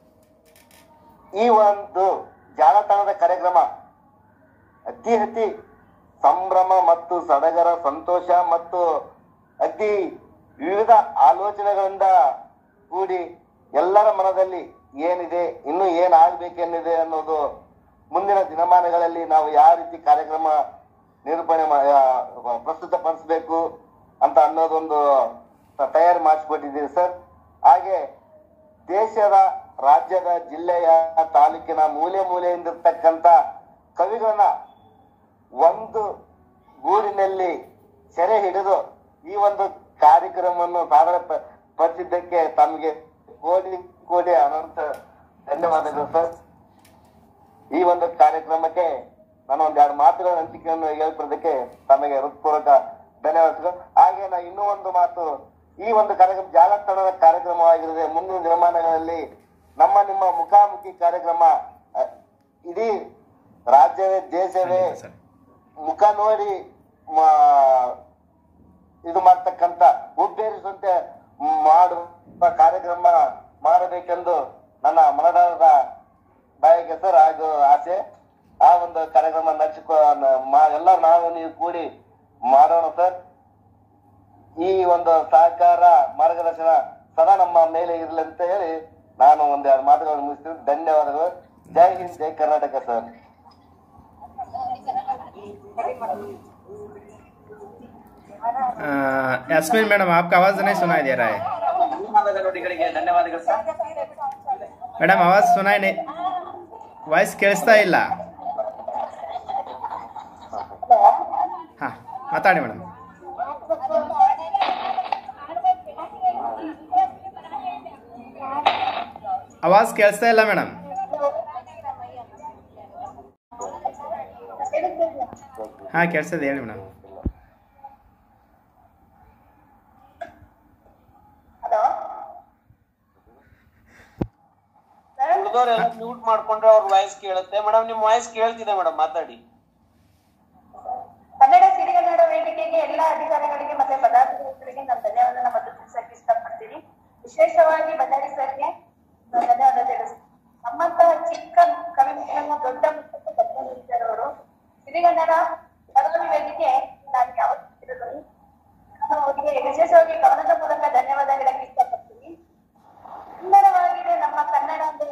Speaker 7: ಈ ಒಂದು ಜಾಲತಾಣದ ಕಾರ್ಯಕ್ರಮ ಅತಿ ಅತಿ ಸಂಭ್ರಮ ಮತ್ತು ಸಡಗರ ಸಂತೋಷ ಮತ್ತು ಅತಿ ವಿವಿಧ ಆಲೋಚನೆಗಳಿಂದ ಕೂಡಿ ಎಲ್ಲರ ಮನದಲ್ಲಿ ಏನಿದೆ ಇನ್ನು ಏನಾಗಬೇಕೆನ್ನಿದೆ ಅನ್ನೋದು ಮುಂದಿನ ದಿನಮಾನಗಳಲ್ಲಿ ನಾವು ಯಾವ ರೀತಿ ಕಾರ್ಯಕ್ರಮ ನಿರೂಪಣೆ ಮಾ- ಆ, ಪ್ರಸ್ತುತಪಡಿಸ್ಬೇಕು ಅಂತ ಅನ್ನೋದೊಂದು ತ- ತಯಾರಿ ಮಾಡಿಸ್ಕೊಟ್ಟಿದ್ದೀವಿ ಸರ್ ಹಾಗೆ ದೇಶದ ರಾಜ್ಯದ ಜಿಲ್ಲೆಯ ತಾಲೂಕಿನ ಮೂಲೆ ಮೂಲೆಯಿಂದಿರ್ತಕ್ಕಂಥ ಕವಿಗಳನ್ನ ಒಂದು ಗೂಡಿನಲ್ಲಿ ಸೆರೆ ಹಿಡಿದು ಈ ಒಂದು ಕಾರ್ಯಕ್ರಮವನ್ನು ಸಾದರ ಪ- ಪಡಿಸಿದ್ದಕ್ಕೆ ತಮಗೆ ಕೋಟಿ ಕೋಟಿ ಅನಂತ ಧನ್ಯವಾದಗಳು ಸರ್ ಈ ಒಂದು ಕಾರ್ಯಕ್ರಮಕ್ಕೆ ನಾನು ಒಂದ್ ಎರಡು ಮಾತುಗಳ ಹಂಚಿಕೆಯನ್ನು ಹೇಳ್ಕೊಡೋದಕ್ಕೆ ತಮಗೆ ಹೃತ್ಪೂರ್ವಕ ಧನ್ಯವಾದಗಳು ಹಾಗೆ ನಾ ಇನ್ನೂ ಒಂದು ಮಾತು ಈ ಒಂದು ಕಾರ್ಯಕ್ರಮ ಜಾಲತಾಣದ ಕಾರ್ಯಕ್ರಮವಾಗಿರುತ್ತೆ ಮುಂದಿನ ದಿನಮಾನಗಳಲ್ಲಿ ನಮ್ಮ ನಿಮ್ಮ ಮುಖಾಮುಖಿ ಕಾರ್ಯಕ್ರಮ ಅ, ಇಡೀ ರಾಜ್ಯವೇ ದೇಶವೇ ಮುಖ ನೋಡಿ ಮಾ- ಇದು ಮಾಡ್ತಕ್ಕಂತ ಉದ್ದೇಶಿಸುವಂತೆ ಮಾಡುವ ಕಾರ್ಯಕ್ರಮ ಮಾಡಬೇಕೆಂದು ನನ್ನ ಮನದಾಳದ ಬಾಯಿಗೆ ಸರ್ ಹಾಗೂ ಆಸೆ ಆ ಒಂದು ಕಾರ್ಯಕ್ರಮ ನಡೆಸಿಕೊ ಎಲ್ಲ ನಾವು ನೀವು ಕೂಡಿ ಮಾಡೋಣ ಸರ್ ಈ ಒಂದು ಸಹಕಾರ ಮಾರ್ಗದರ್ಶನ ಸದಾ ನಮ್ಮ ಮೇಲೆ ಇರಲಿ ಅಂತ ಹೇಳಿ ನಾನು ಒಂದೆರಡು ಮಾತುಗಳನ್ನು ಮುಗಿಸ್ತೀನಿ ಧನ್ಯವಾದಗಳು ಜೈ ಹಿಂದ್ ಜೈ ಕರ್ನಾಟಕ ಸರ್
Speaker 5: यास्मीन मैडम आपका आवाज़ नहीं सुनाई दे रहा है
Speaker 2: ಧನ್ಯವಾದಗಳು ನುಡಿಗಳಿಗೆ ಧನ್ಯವಾದಗಳು ಸರ್
Speaker 5: ಮೇಡಮ್ ಆವಾಜ್ ಸುನಾಯ್ ನೇ ವಾಯ್ಸ್ ಕೇಳಿಸ್ತಾ ಇಲ್ಲ ಹಾ ಮಾತಾಡಿ ಮೇಡಮ್ ಆವಾಜ್ ಕೇಳಿಸ್ತಾ ಇಲ್ಲ ಮೇಡಮ್ ಹಾ ಕೇಳಿಸ್ತದೆ ಹೇಳಿ ಮೇಡಮ್
Speaker 6: ಉಳಿದವರೆಲ್ಲ ಮ್ಯೂಟ್ ಮಾಡ್ಕೊಂಡ್ರೆ ಅವ್ರ ವಾಯ್ಸ್ ಕೇಳುತ್ತೆ ಮೇಡಮ್ ನಿಮ್ ವಾಯ್ಸ್ ಕೇಳ್ತಿದೆ ಮೇಡಮ್ ಮಾತಾಡಿ
Speaker 15: ಕನ್ನಡ ಸಿರಿಗನ್ನಡ ವೇದಿಕೆಗೆ ಎಲ್ಲ ಅಧಿಕಾರಿಗಳಿಗೆ ಮತ್ತೆ ಪದಾಧಿಕಾರಿಗಳಿಗೆ ನಾನು ಧನ್ಯವಾದನ ಮತ್ತು ತಿಳಿಸಕ್ಕೆ ಇಷ್ಟಪಡ್ತೀನಿ ವಿಶೇಷವಾಗಿ ಬಳ್ಳಾರಿ ಸರ್ಗೆ ನಾನು ಧನ್ಯವಾದ ತಿಳಿಸ್ತೀನಿ ನಮ್ಮಂತ ಚಿಕ್ಕ ಕವಿ ಮಿತ್ರನ ದೊಡ್ಡ ಮಟ್ಟಕ್ಕೆ ಅವರು ಸಿರಿಗನ್ನಡ ಪದಾವಿ ವೇದಿಕೆ ನಾನು ಯಾವತ್ತೂ ನಾನು ಅವರಿಗೆ ವಿಶೇಷವಾಗಿ ಕವನದ ಮೂಲಕ ಧನ್ಯವಾದ ಹೇಳಕ್ಕೆ ಇಷ್ಟಪಡ್ತೀನಿ ಸುಂದರವಾಗಿದೆ ನಮ್ಮ ಕನ್ನಡ ಅಂದ್ರೆ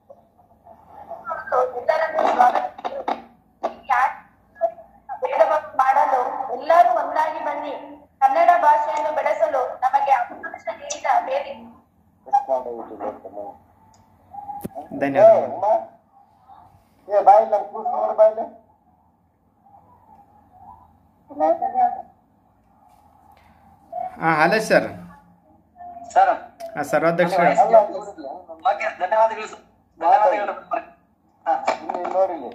Speaker 15: ಎಲ್ಲರನ್ನೂ ಸ್ವಾಗತಿಸಿದ್ರು ಯಾಕೆ ಭೇದಭಾವ ಮಾಡಲು ಎಲ್ಲರೂ ಒಂದಾಗಿ ಬನ್ನಿ ಕನ್ನಡ ಭಾಷೆಯನ್ನು ಬೆಳೆಸಲು ನಮಗೆ ಅವಕಾಶ ನೀಡಿದ ವೇದಿಕೆ
Speaker 5: ಧನ್ಯವಾದ
Speaker 7: ಏ ಬಾಯಿ ನಮ್ ಕೂಸ್ ನೋಡು ಬಾಯಿಲೆ
Speaker 5: ಹಾಂ ಹಾಲೇಶ್ ಸರ್
Speaker 2: ಸರ್
Speaker 5: ಹಾಂ ಸರ್ವಾಧ್ಯಕ್ಷ
Speaker 2: ಓಕೆ ಧನ್ಯವಾದಗಳು ಸರ್. ಧನ್ಯವಾದಗಳು
Speaker 7: ನೋಡಿಲಿ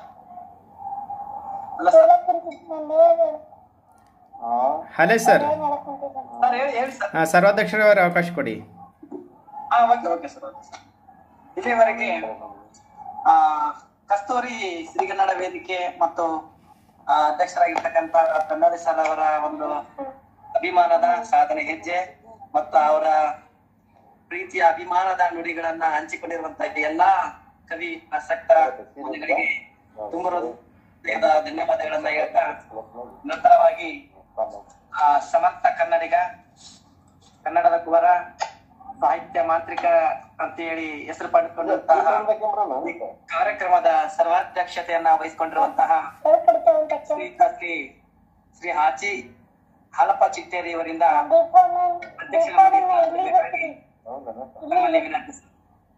Speaker 5: ಹಾಲೇಶ್ ಸರ್
Speaker 2: ಸರ್ ಹೇಳಿ ಹೇಳಿ ಸರ್
Speaker 5: ಹಾಂ ಸರ್ವಾಧ್ಯಕ್ಷರವರ ಅವಕಾಶ ಕೊಡಿ
Speaker 2: ಹಾ okay okay sir okay sir ಇಲ್ಲಿವರೆಗೆ ಆ ಕಸ್ತೂರಿ ಸಿರಿಗನ್ನಡ ವೇದಿಕೆ ಮತ್ತು ಆ, ಅಧ್ಯಕ್ಷರಾಗಿರ್ತಕ್ಕಂಥ ಕನ್ನಡಿ ಸರ್ ಅವರ ಒಂದು ಅಭಿಮಾನದ ಸಾಧನೆ ಹೆಜ್ಜೆ ಮತ್ತು ಅವರ ಪ್ರೀತಿಯ ಅಭಿಮಾನದ ನುಡಿಗಳನ್ನ ಹಂಚಿಕೊಂಡಿರುವಂತಹ ಎಲ್ಲಾ ಕವಿ ಆಸಕ್ತರ ಮನೆಗಳಿಗೆ ತುಂಬ ಹೃದಯದ ಧನ್ಯವಾದಗಳನ್ನ ಹೇಳ್ತಾ ನಂತರವಾಗಿ ಆ ಸಮರ್ಥ ಕನ್ನಡಿಗ ಕನ್ನಡದ ಕುವರ ಸಾಹಿತ್ಯ ಮಾಂತ್ರಿಕ ಅಂತ ಹೇಳಿ ಹೆಸರು ಪಡೆದುಕೊಂಡಂತಹ ಈ ಕಾರ್ಯಕ್ರಮದ ಸರ್ವಾಧ್ಯಕ್ಷತೆಯನ್ನ ವಹಿಸಿಕೊಂಡಿರುವಂತಹ ಶ್ರೀಯುತ ಶ್ರೀ ಶ್ರೀ ಹಾಚಿ ಹಾಲಪ್ಪ ಚಿಟ್ಟೇರಿ ಅವರಿಂದ ಅಧ್ಯಕ್ಷರಾಗಿ ನಮ್ಮಲ್ಲಿ ವಿನಂತಿ ಸರ್.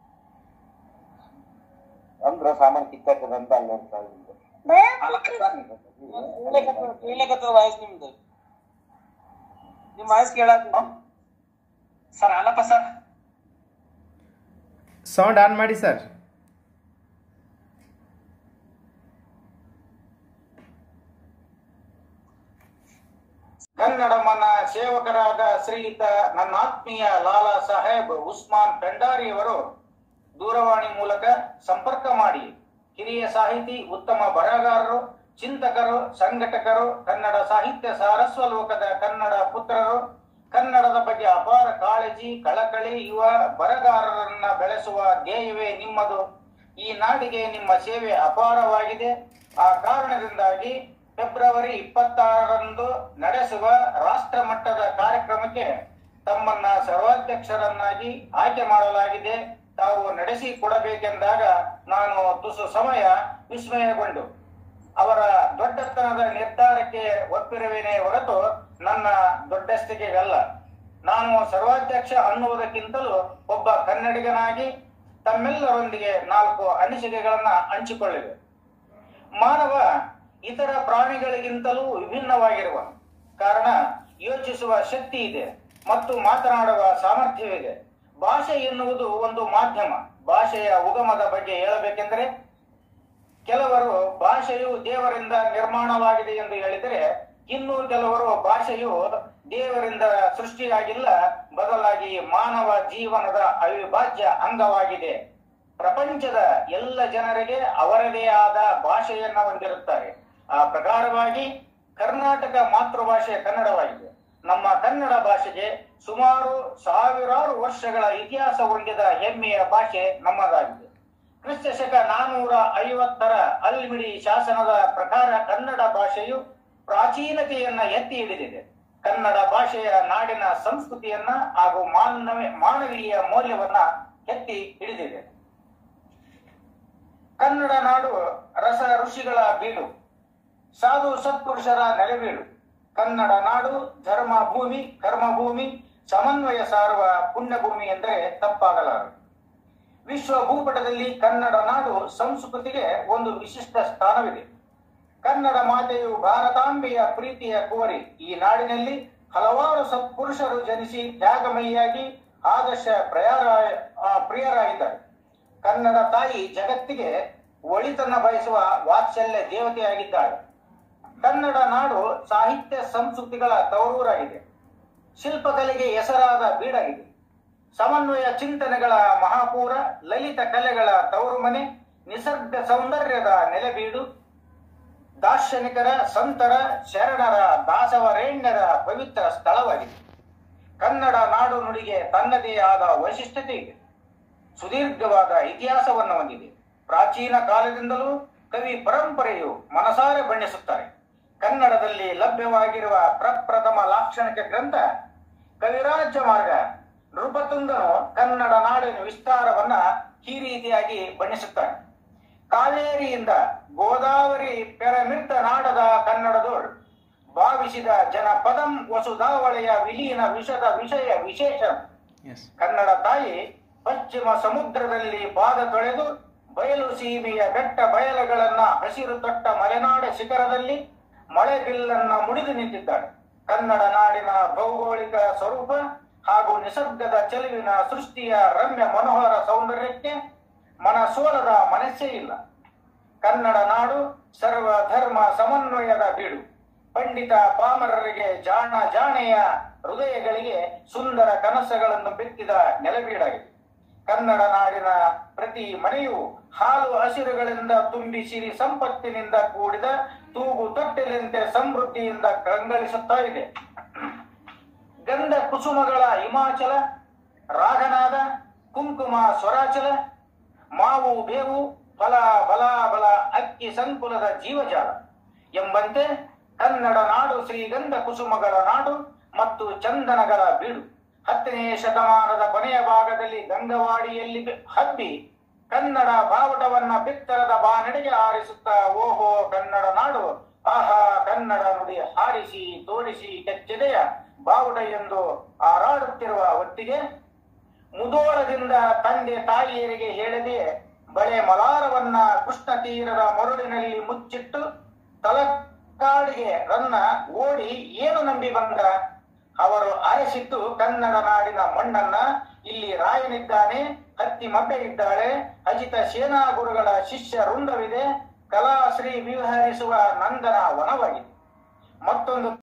Speaker 7: ಅಂದ್ರ ಸಾಮಾನ್ ಕಿತ್ತಾಕದಂತ ಅಲ್ಲಿ ನೋಡ್ತಾ ಇದ್ದೆ
Speaker 6: ಕೇಳಕತ್ತದ ವಾಯ್ಸ್ ನಿಮ್ದು ನಿಮ್ ವಾಯ್ಸ್ ಕೇಳಕ್
Speaker 2: sir Halappa sir
Speaker 5: sound on ಮಾಡಿ ಸರ್
Speaker 18: ಕನ್ನಡ ಮನ ಸೇವಕರಾದ ಶ್ರೀಯುತ ನನ್ನ ಆತ್ಮೀಯ ಲಾಲಾ ಸಾಹೇಬ್ ಉಸ್ಮಾನ್ ಭಂಡಾರಿಯವರು ದೂರವಾಣಿ ಮೂಲಕ ಸಂಪರ್ಕ ಮಾಡಿ ಹಿರಿಯ ಸಾಹಿತಿ ಉತ್ತಮ ಬರಹಗಾರರು ಚಿಂತಕರು ಸಂಘಟಕರು ಕನ್ನಡ ಸಾಹಿತ್ಯ ಸಾರಸ್ವ ಲೋಕದ ಕನ್ನಡ ಪುತ್ರರು ಕನ್ನಡದ ಬಗ್ಗೆ ಅಪಾರ ಕಾಳಜಿ ಕಳಕಳಿ ಯುವ ಬರಗಾರರನ್ನ ಬೆಳೆಸುವ ಧ್ಯೇಯವೇ ನಿಮ್ಮದು ಈ ನಾಡಿಗೆ ನಿಮ್ಮ ಸೇವೆ ಅಪಾರವಾಗಿದೆ ಆ ಕಾರಣದಿಂದಾಗಿ ಫೆಬ್ರವರಿ ಇಪ್ಪತ್ತಾರರಂದು ನಡೆಸುವ ರಾಷ್ಟ್ರ ಮಟ್ಟದ ಕಾರ್ಯಕ್ರಮಕ್ಕೆ ತಮ್ಮನ್ನ ಸರ್ವಾಧ್ಯಕ್ಷರನ್ನಾಗಿ ಆಯ್ಕೆ ಮಾಡಲಾಗಿದೆ ತಾವು ನಡೆಸಿ ಕೊಡಬೇಕೆಂದಾಗ ನಾನು ತುಸು ಸಮಯ ವಿಸ್ಮಯಗೊಂಡು ಅವರ ದೊಡ್ಡತನದ ನಿರ್ಧಾರಕ್ಕೆ ಒಪ್ಪಿರುವೇನೆ ಹೊರತು ನನ್ನ ದೊಡ್ಡಸ್ತಿಕೆಗಲ್ಲ ನಾನು ಸರ್ವಾಧ್ಯಕ್ಷ ಅನ್ನುವುದಕ್ಕಿಂತಲೂ ಒಬ್ಬ ಕನ್ನಡಿಗನಾಗಿ ತಮ್ಮೆಲ್ಲರೊಂದಿಗೆ ನಾಲ್ಕು ಅನಿಸಿಕೆಗಳನ್ನ ಹಂಚಿಕೊಳ್ಳಿವೆ ಮಾನವ ಇತರ ಪ್ರಾಣಿಗಳಿಗಿಂತಲೂ ವಿಭಿನ್ನವಾಗಿರುವ ಕಾರಣ ಯೋಚಿಸುವ ಶಕ್ತಿ ಇದೆ ಮತ್ತು ಮಾತನಾಡುವ ಸಾಮರ್ಥ್ಯವಿದೆ ಭಾಷೆ ಎನ್ನುವುದು ಒಂದು ಮಾಧ್ಯಮ ಭಾಷೆಯ ಉಗಮದ ಬಗ್ಗೆ ಹೇಳಬೇಕೆಂದರೆ ಕೆಲವರು ಭಾಷೆಯು ದೇವರಿಂದ ನಿರ್ಮಾಣವಾಗಿದೆ ಎಂದು ಹೇಳಿದರೆ ಇನ್ನು ಕೆಲವರು ಭಾಷೆಯು ದೇವರಿಂದ ಸೃಷ್ಟಿಯಾಗಿಲ್ಲ ಬದಲಾಗಿ ಮಾನವ ಜೀವನದ ಅವಿಭಾಜ್ಯ ಅಂಗವಾಗಿದೆ ಪ್ರಪಂಚದ ಎಲ್ಲ ಜನರಿಗೆ ಅವರದೇ ಆದ ಭಾಷೆಯನ್ನ ಹೊಂದಿರುತ್ತಾರೆ ಆ ಪ್ರಕಾರವಾಗಿ ಕರ್ನಾಟಕ ಮಾತೃಭಾಷೆ ಕನ್ನಡವಾಗಿದೆ ನಮ್ಮ ಕನ್ನಡ ಭಾಷೆಗೆ ಸುಮಾರು ಸಾವಿರಾರು ವರ್ಷಗಳ ಇತಿಹಾಸ ಹೊಂದಿದ ಹೆಮ್ಮೆಯ ಭಾಷೆ ನಮ್ಮದಾಗಿದೆ ಕ್ರಿಸ್ತ ಶಕ ನಾನೂರ ಐವತ್ತರ ಅಲ್ಮಿಡಿ ಶಾಸನದ ಪ್ರಕಾರ ಕನ್ನಡ ಭಾಷೆಯು ಪ್ರಾಚೀನತೆಯನ್ನ ಎತ್ತಿ ಹಿಡಿದಿದೆ ಕನ್ನಡ ಭಾಷೆಯ ನಾಡಿನ ಸಂಸ್ಕೃತಿಯನ್ನ ಹಾಗೂ ಮಾನವ ಮಾನವೀಯ ಮೌಲ್ಯವನ್ನ ಎತ್ತಿ ಹಿಡಿದಿದೆ ಕನ್ನಡ ನಾಡು ರಸ ಋಷಿಗಳ ಬೀಡು ಸಾಧು ಸತ್ಪುರುಷರ ನೆಲೆಬೀಡು ಕನ್ನಡ ನಾಡು ಧರ್ಮ ಭೂಮಿ ಕರ್ಮಭೂಮಿ ಸಮನ್ವಯ ಸಾರುವ ಪುಣ್ಯಭೂಮಿ ಎಂದರೆ ತಪ್ಪಾಗಲಾರದು ವಿಶ್ವ ಭೂಪಟದಲ್ಲಿ ಕನ್ನಡ ನಾಡು ಸಂಸ್ಕೃತಿಗೆ ಒಂದು ವಿಶಿಷ್ಟ ಸ್ಥಾನವಿದೆ ಕನ್ನಡ ಮಾತೆಯು ಭಾರತಾಂಬೆಯ ಪ್ರೀತಿಯ ಕುವರಿ ಈ ನಾಡಿನಲ್ಲಿ ಹಲವಾರು ಸತ್ಪುರುಷರು ಜನಿಸಿ ತ್ಯಾಗಮಯಿಯಾಗಿ ಆದರ್ಶ ಪ್ರಯಾರ ಆ, ಪ್ರಿಯರಾಗಿದ್ದಾರೆ ಕನ್ನಡ ತಾಯಿ ಜಗತ್ತಿಗೆ ಒಳಿತನ್ನ ಬಯಸುವ ವಾತ್ಸಲ್ಯ ದೇವತೆಯಾಗಿದ್ದಾಳೆ ಕನ್ನಡ ನಾಡು ಸಾಹಿತ್ಯ ಸಂಸ್ಕೃತಿಗಳ ತವರೂರಾಗಿದೆ ಶಿಲ್ಪಕಲೆಗೆ ಹೆಸರಾದ ಬೀಡಾಗಿದೆ ಸಮನ್ವಯ ಚಿಂತನೆಗಳ ಮಹಾಪೂರ ಲಲಿತ ಕಲೆಗಳ ತವರು ಮನೆ ನಿಸರ್ಗ ಸೌಂದರ್ಯದ ನೆಲೆಬೀಡು ದಾರ್ಶನಿಕರ ಸಂತರ ಶರಣರ ದಾಸವರೇಣ್ಯರ ಪವಿತ್ರ ಸ್ಥಳವಾಗಿದೆ ಕನ್ನಡ ನಾಡು ನುಡಿಗೆ ತನ್ನದೇ ಆದ ವೈಶಿಷ್ಟ್ಯತೆ ಇದೆ ಸುದೀರ್ಘವಾದ ಇತಿಹಾಸವನ್ನು ಹೊಂದಿದೆ ಪ್ರಾಚೀನ ಕಾಲದಿಂದಲೂ ಕವಿ ಪರಂಪರೆಯು ಮನಸಾರೆ ಬಣ್ಣಿಸುತ್ತಾರೆ ಕನ್ನಡದಲ್ಲಿ ಲಭ್ಯವಾಗಿರುವ ಪ್ರಪ್ರಥಮ ಲಾಕ್ಷಣಿಕ ಗ್ರಂಥ ಕವಿರಾಜ್ಯ ಮಾರ್ಗ ನೃಪತುಂಗನು ಕನ್ನಡ ನಾಡಿನ ವಿಸ್ತಾರವನ್ನ ಈ ರೀತಿಯಾಗಿ ಬಣ್ಣಿಸುತ್ತಾನೆ ಕಾವೇರಿಯಿಂದ ಗೋದಾವರಿ ಪೆರಮಿರ್ತ ನಾಡದ ಕನ್ನಡದೋಳು ಭಾವಿಸಿದ ಜನಪದಂ ವಸುಧಾವಳೆಯ ವಿಲೀನ ವಿಷದ ವಿಷಯ ವಿಶೇಷ ಕನ್ನಡ ತಾಯಿ ಪಶ್ಚಿಮ ಸಮುದ್ರದಲ್ಲಿ ಪಾದ ತೊಳೆದು ಬಯಲು ಸೀಮೆಯ ಬೆಟ್ಟ ಬಯಲುಗಳನ್ನ ಹಸಿರು ತೊಟ್ಟ ಮಲೆನಾಡ ಶಿಖರದಲ್ಲಿ ಮಳೆ ಬಿಲ್ಲನ್ನ ಮುಡಿದು ನಿಂತಿದ್ದಾಳೆ ಕನ್ನಡ ನಾಡಿನ ಭೌಗೋಳಿಕ ಸ್ವರೂಪ ಹಾಗೂ ನಿಸರ್ಗದ ಚೆಲುವಿನ ಸೃಷ್ಟಿಯ ರಮ್ಯ ಮನೋಹರ ಸೌಂದರ್ಯಕ್ಕೆ ಮನಸೋಲದ ಮನಸ್ಸೇ ಇಲ್ಲ ಕನ್ನಡ ನಾಡು ಸರ್ವ ಧರ್ಮ ಸಮನ್ವಯದ ಬೀಡು ಪಂಡಿತ ಪಾಮರರಿಗೆ ಜಾಣ ಜಾಣೆಯ ಹೃದಯಗಳಿಗೆ ಸುಂದರ ಕನಸುಗಳನ್ನು ಬಿತ್ತಿದ ನೆಲಬೀಡಾಗಿದೆ ಕನ್ನಡ ನಾಡಿನ ಪ್ರತಿ ಮನೆಯು ಹಾಲು ಹಸಿರುಗಳಿಂದ ತುಂಬಿ ಸಿರಿ ಸಂಪತ್ತಿನಿಂದ ಕೂಡಿದ ತೂಗು ತೊಟ್ಟಿಲಿಂತೆ ಸಮೃದ್ಧಿಯಿಂದ ಕಂಗಳಿಸುತ್ತಾ ಇದೆ ಗಂಧ ಕುಸುಮಗಳ ಹಿಮಾಚಲ ರಾಗನಾದ ಕುಂಕುಮ ಸ್ವರಾಚಲ ಮಾವು ಬೇವು ಫಲ ಬಲ ಬಲ ಅಕ್ಕಿ ಸಂಕುಲದ ಜೀವಜಾಲ ಎಂಬಂತೆ ಕನ್ನಡ ನಾಡು ಶ್ರೀಗಂಧ ಕುಸುಮಗಳ ನಾಡು ಮತ್ತು ಚಂದನಗಳ ಬೀಡು ಹತ್ತನೇ ಶತಮಾನದ ಕೊನೆಯ ಭಾಗದಲ್ಲಿ ಗಂಗವಾಡಿಯಲ್ಲಿ ಬೆ- ಹಬ್ಬಿ ಕನ್ನಡ ಬಾವುಟವನ್ನ ಬಿತ್ತರದ ಬಾನಡೆಗೆ ಆರಿಸುತ್ತಾ ಓಹೋ ಕನ್ನಡ ನಾಡು ಆಹಾ ಕನ್ನಡ ನುಡಿ ಹಾರಿಸಿ ತೋರಿಸಿ ಕೆಚ್ಚೆದೆಯ ಬಾವುಟ ಎಂದು ಹಾರಾಡುತ್ತಿರುವ ಹೊತ್ತಿಗೆ ಮುದೋಳದಿಂದ ತಂದೆ ತಾಯಿಯರಿಗೆ ಹೇಳದೆ ಬಳೆ ಮಲಾರವನ್ನ ಕೃಷ್ಣ ತೀರದ ಮರುಳಿನಲ್ಲಿ ಮುಚ್ಚಿಟ್ಟು ತಲಕಾಡಿಗೆ ರನ್ನ ಓಡಿ ಏನು ನಂಬಿ ಬಂದ ಅವರು ಆರಿಸಿದ್ದು ಕನ್ನಡ ನಾಡಿನ ಮಣ್ಣನ್ನ ಇಲ್ಲಿ ರಾಯನಿದ್ದಾನೆ ಹತ್ತಿ ಮಬ್ಬೆ ಇದ್ದಾಳೆ ಅಜಿತ ಸೇನಾ ಗುರುಗಳ ಶಿಷ್ಯ ವೃಂದವಿದೆ ಕಲಾಶ್ರೀ ವಿಹರಿಸುವ ನಂದನ ವನವಾಗಿದೆ ಮತ್ತೊಂದು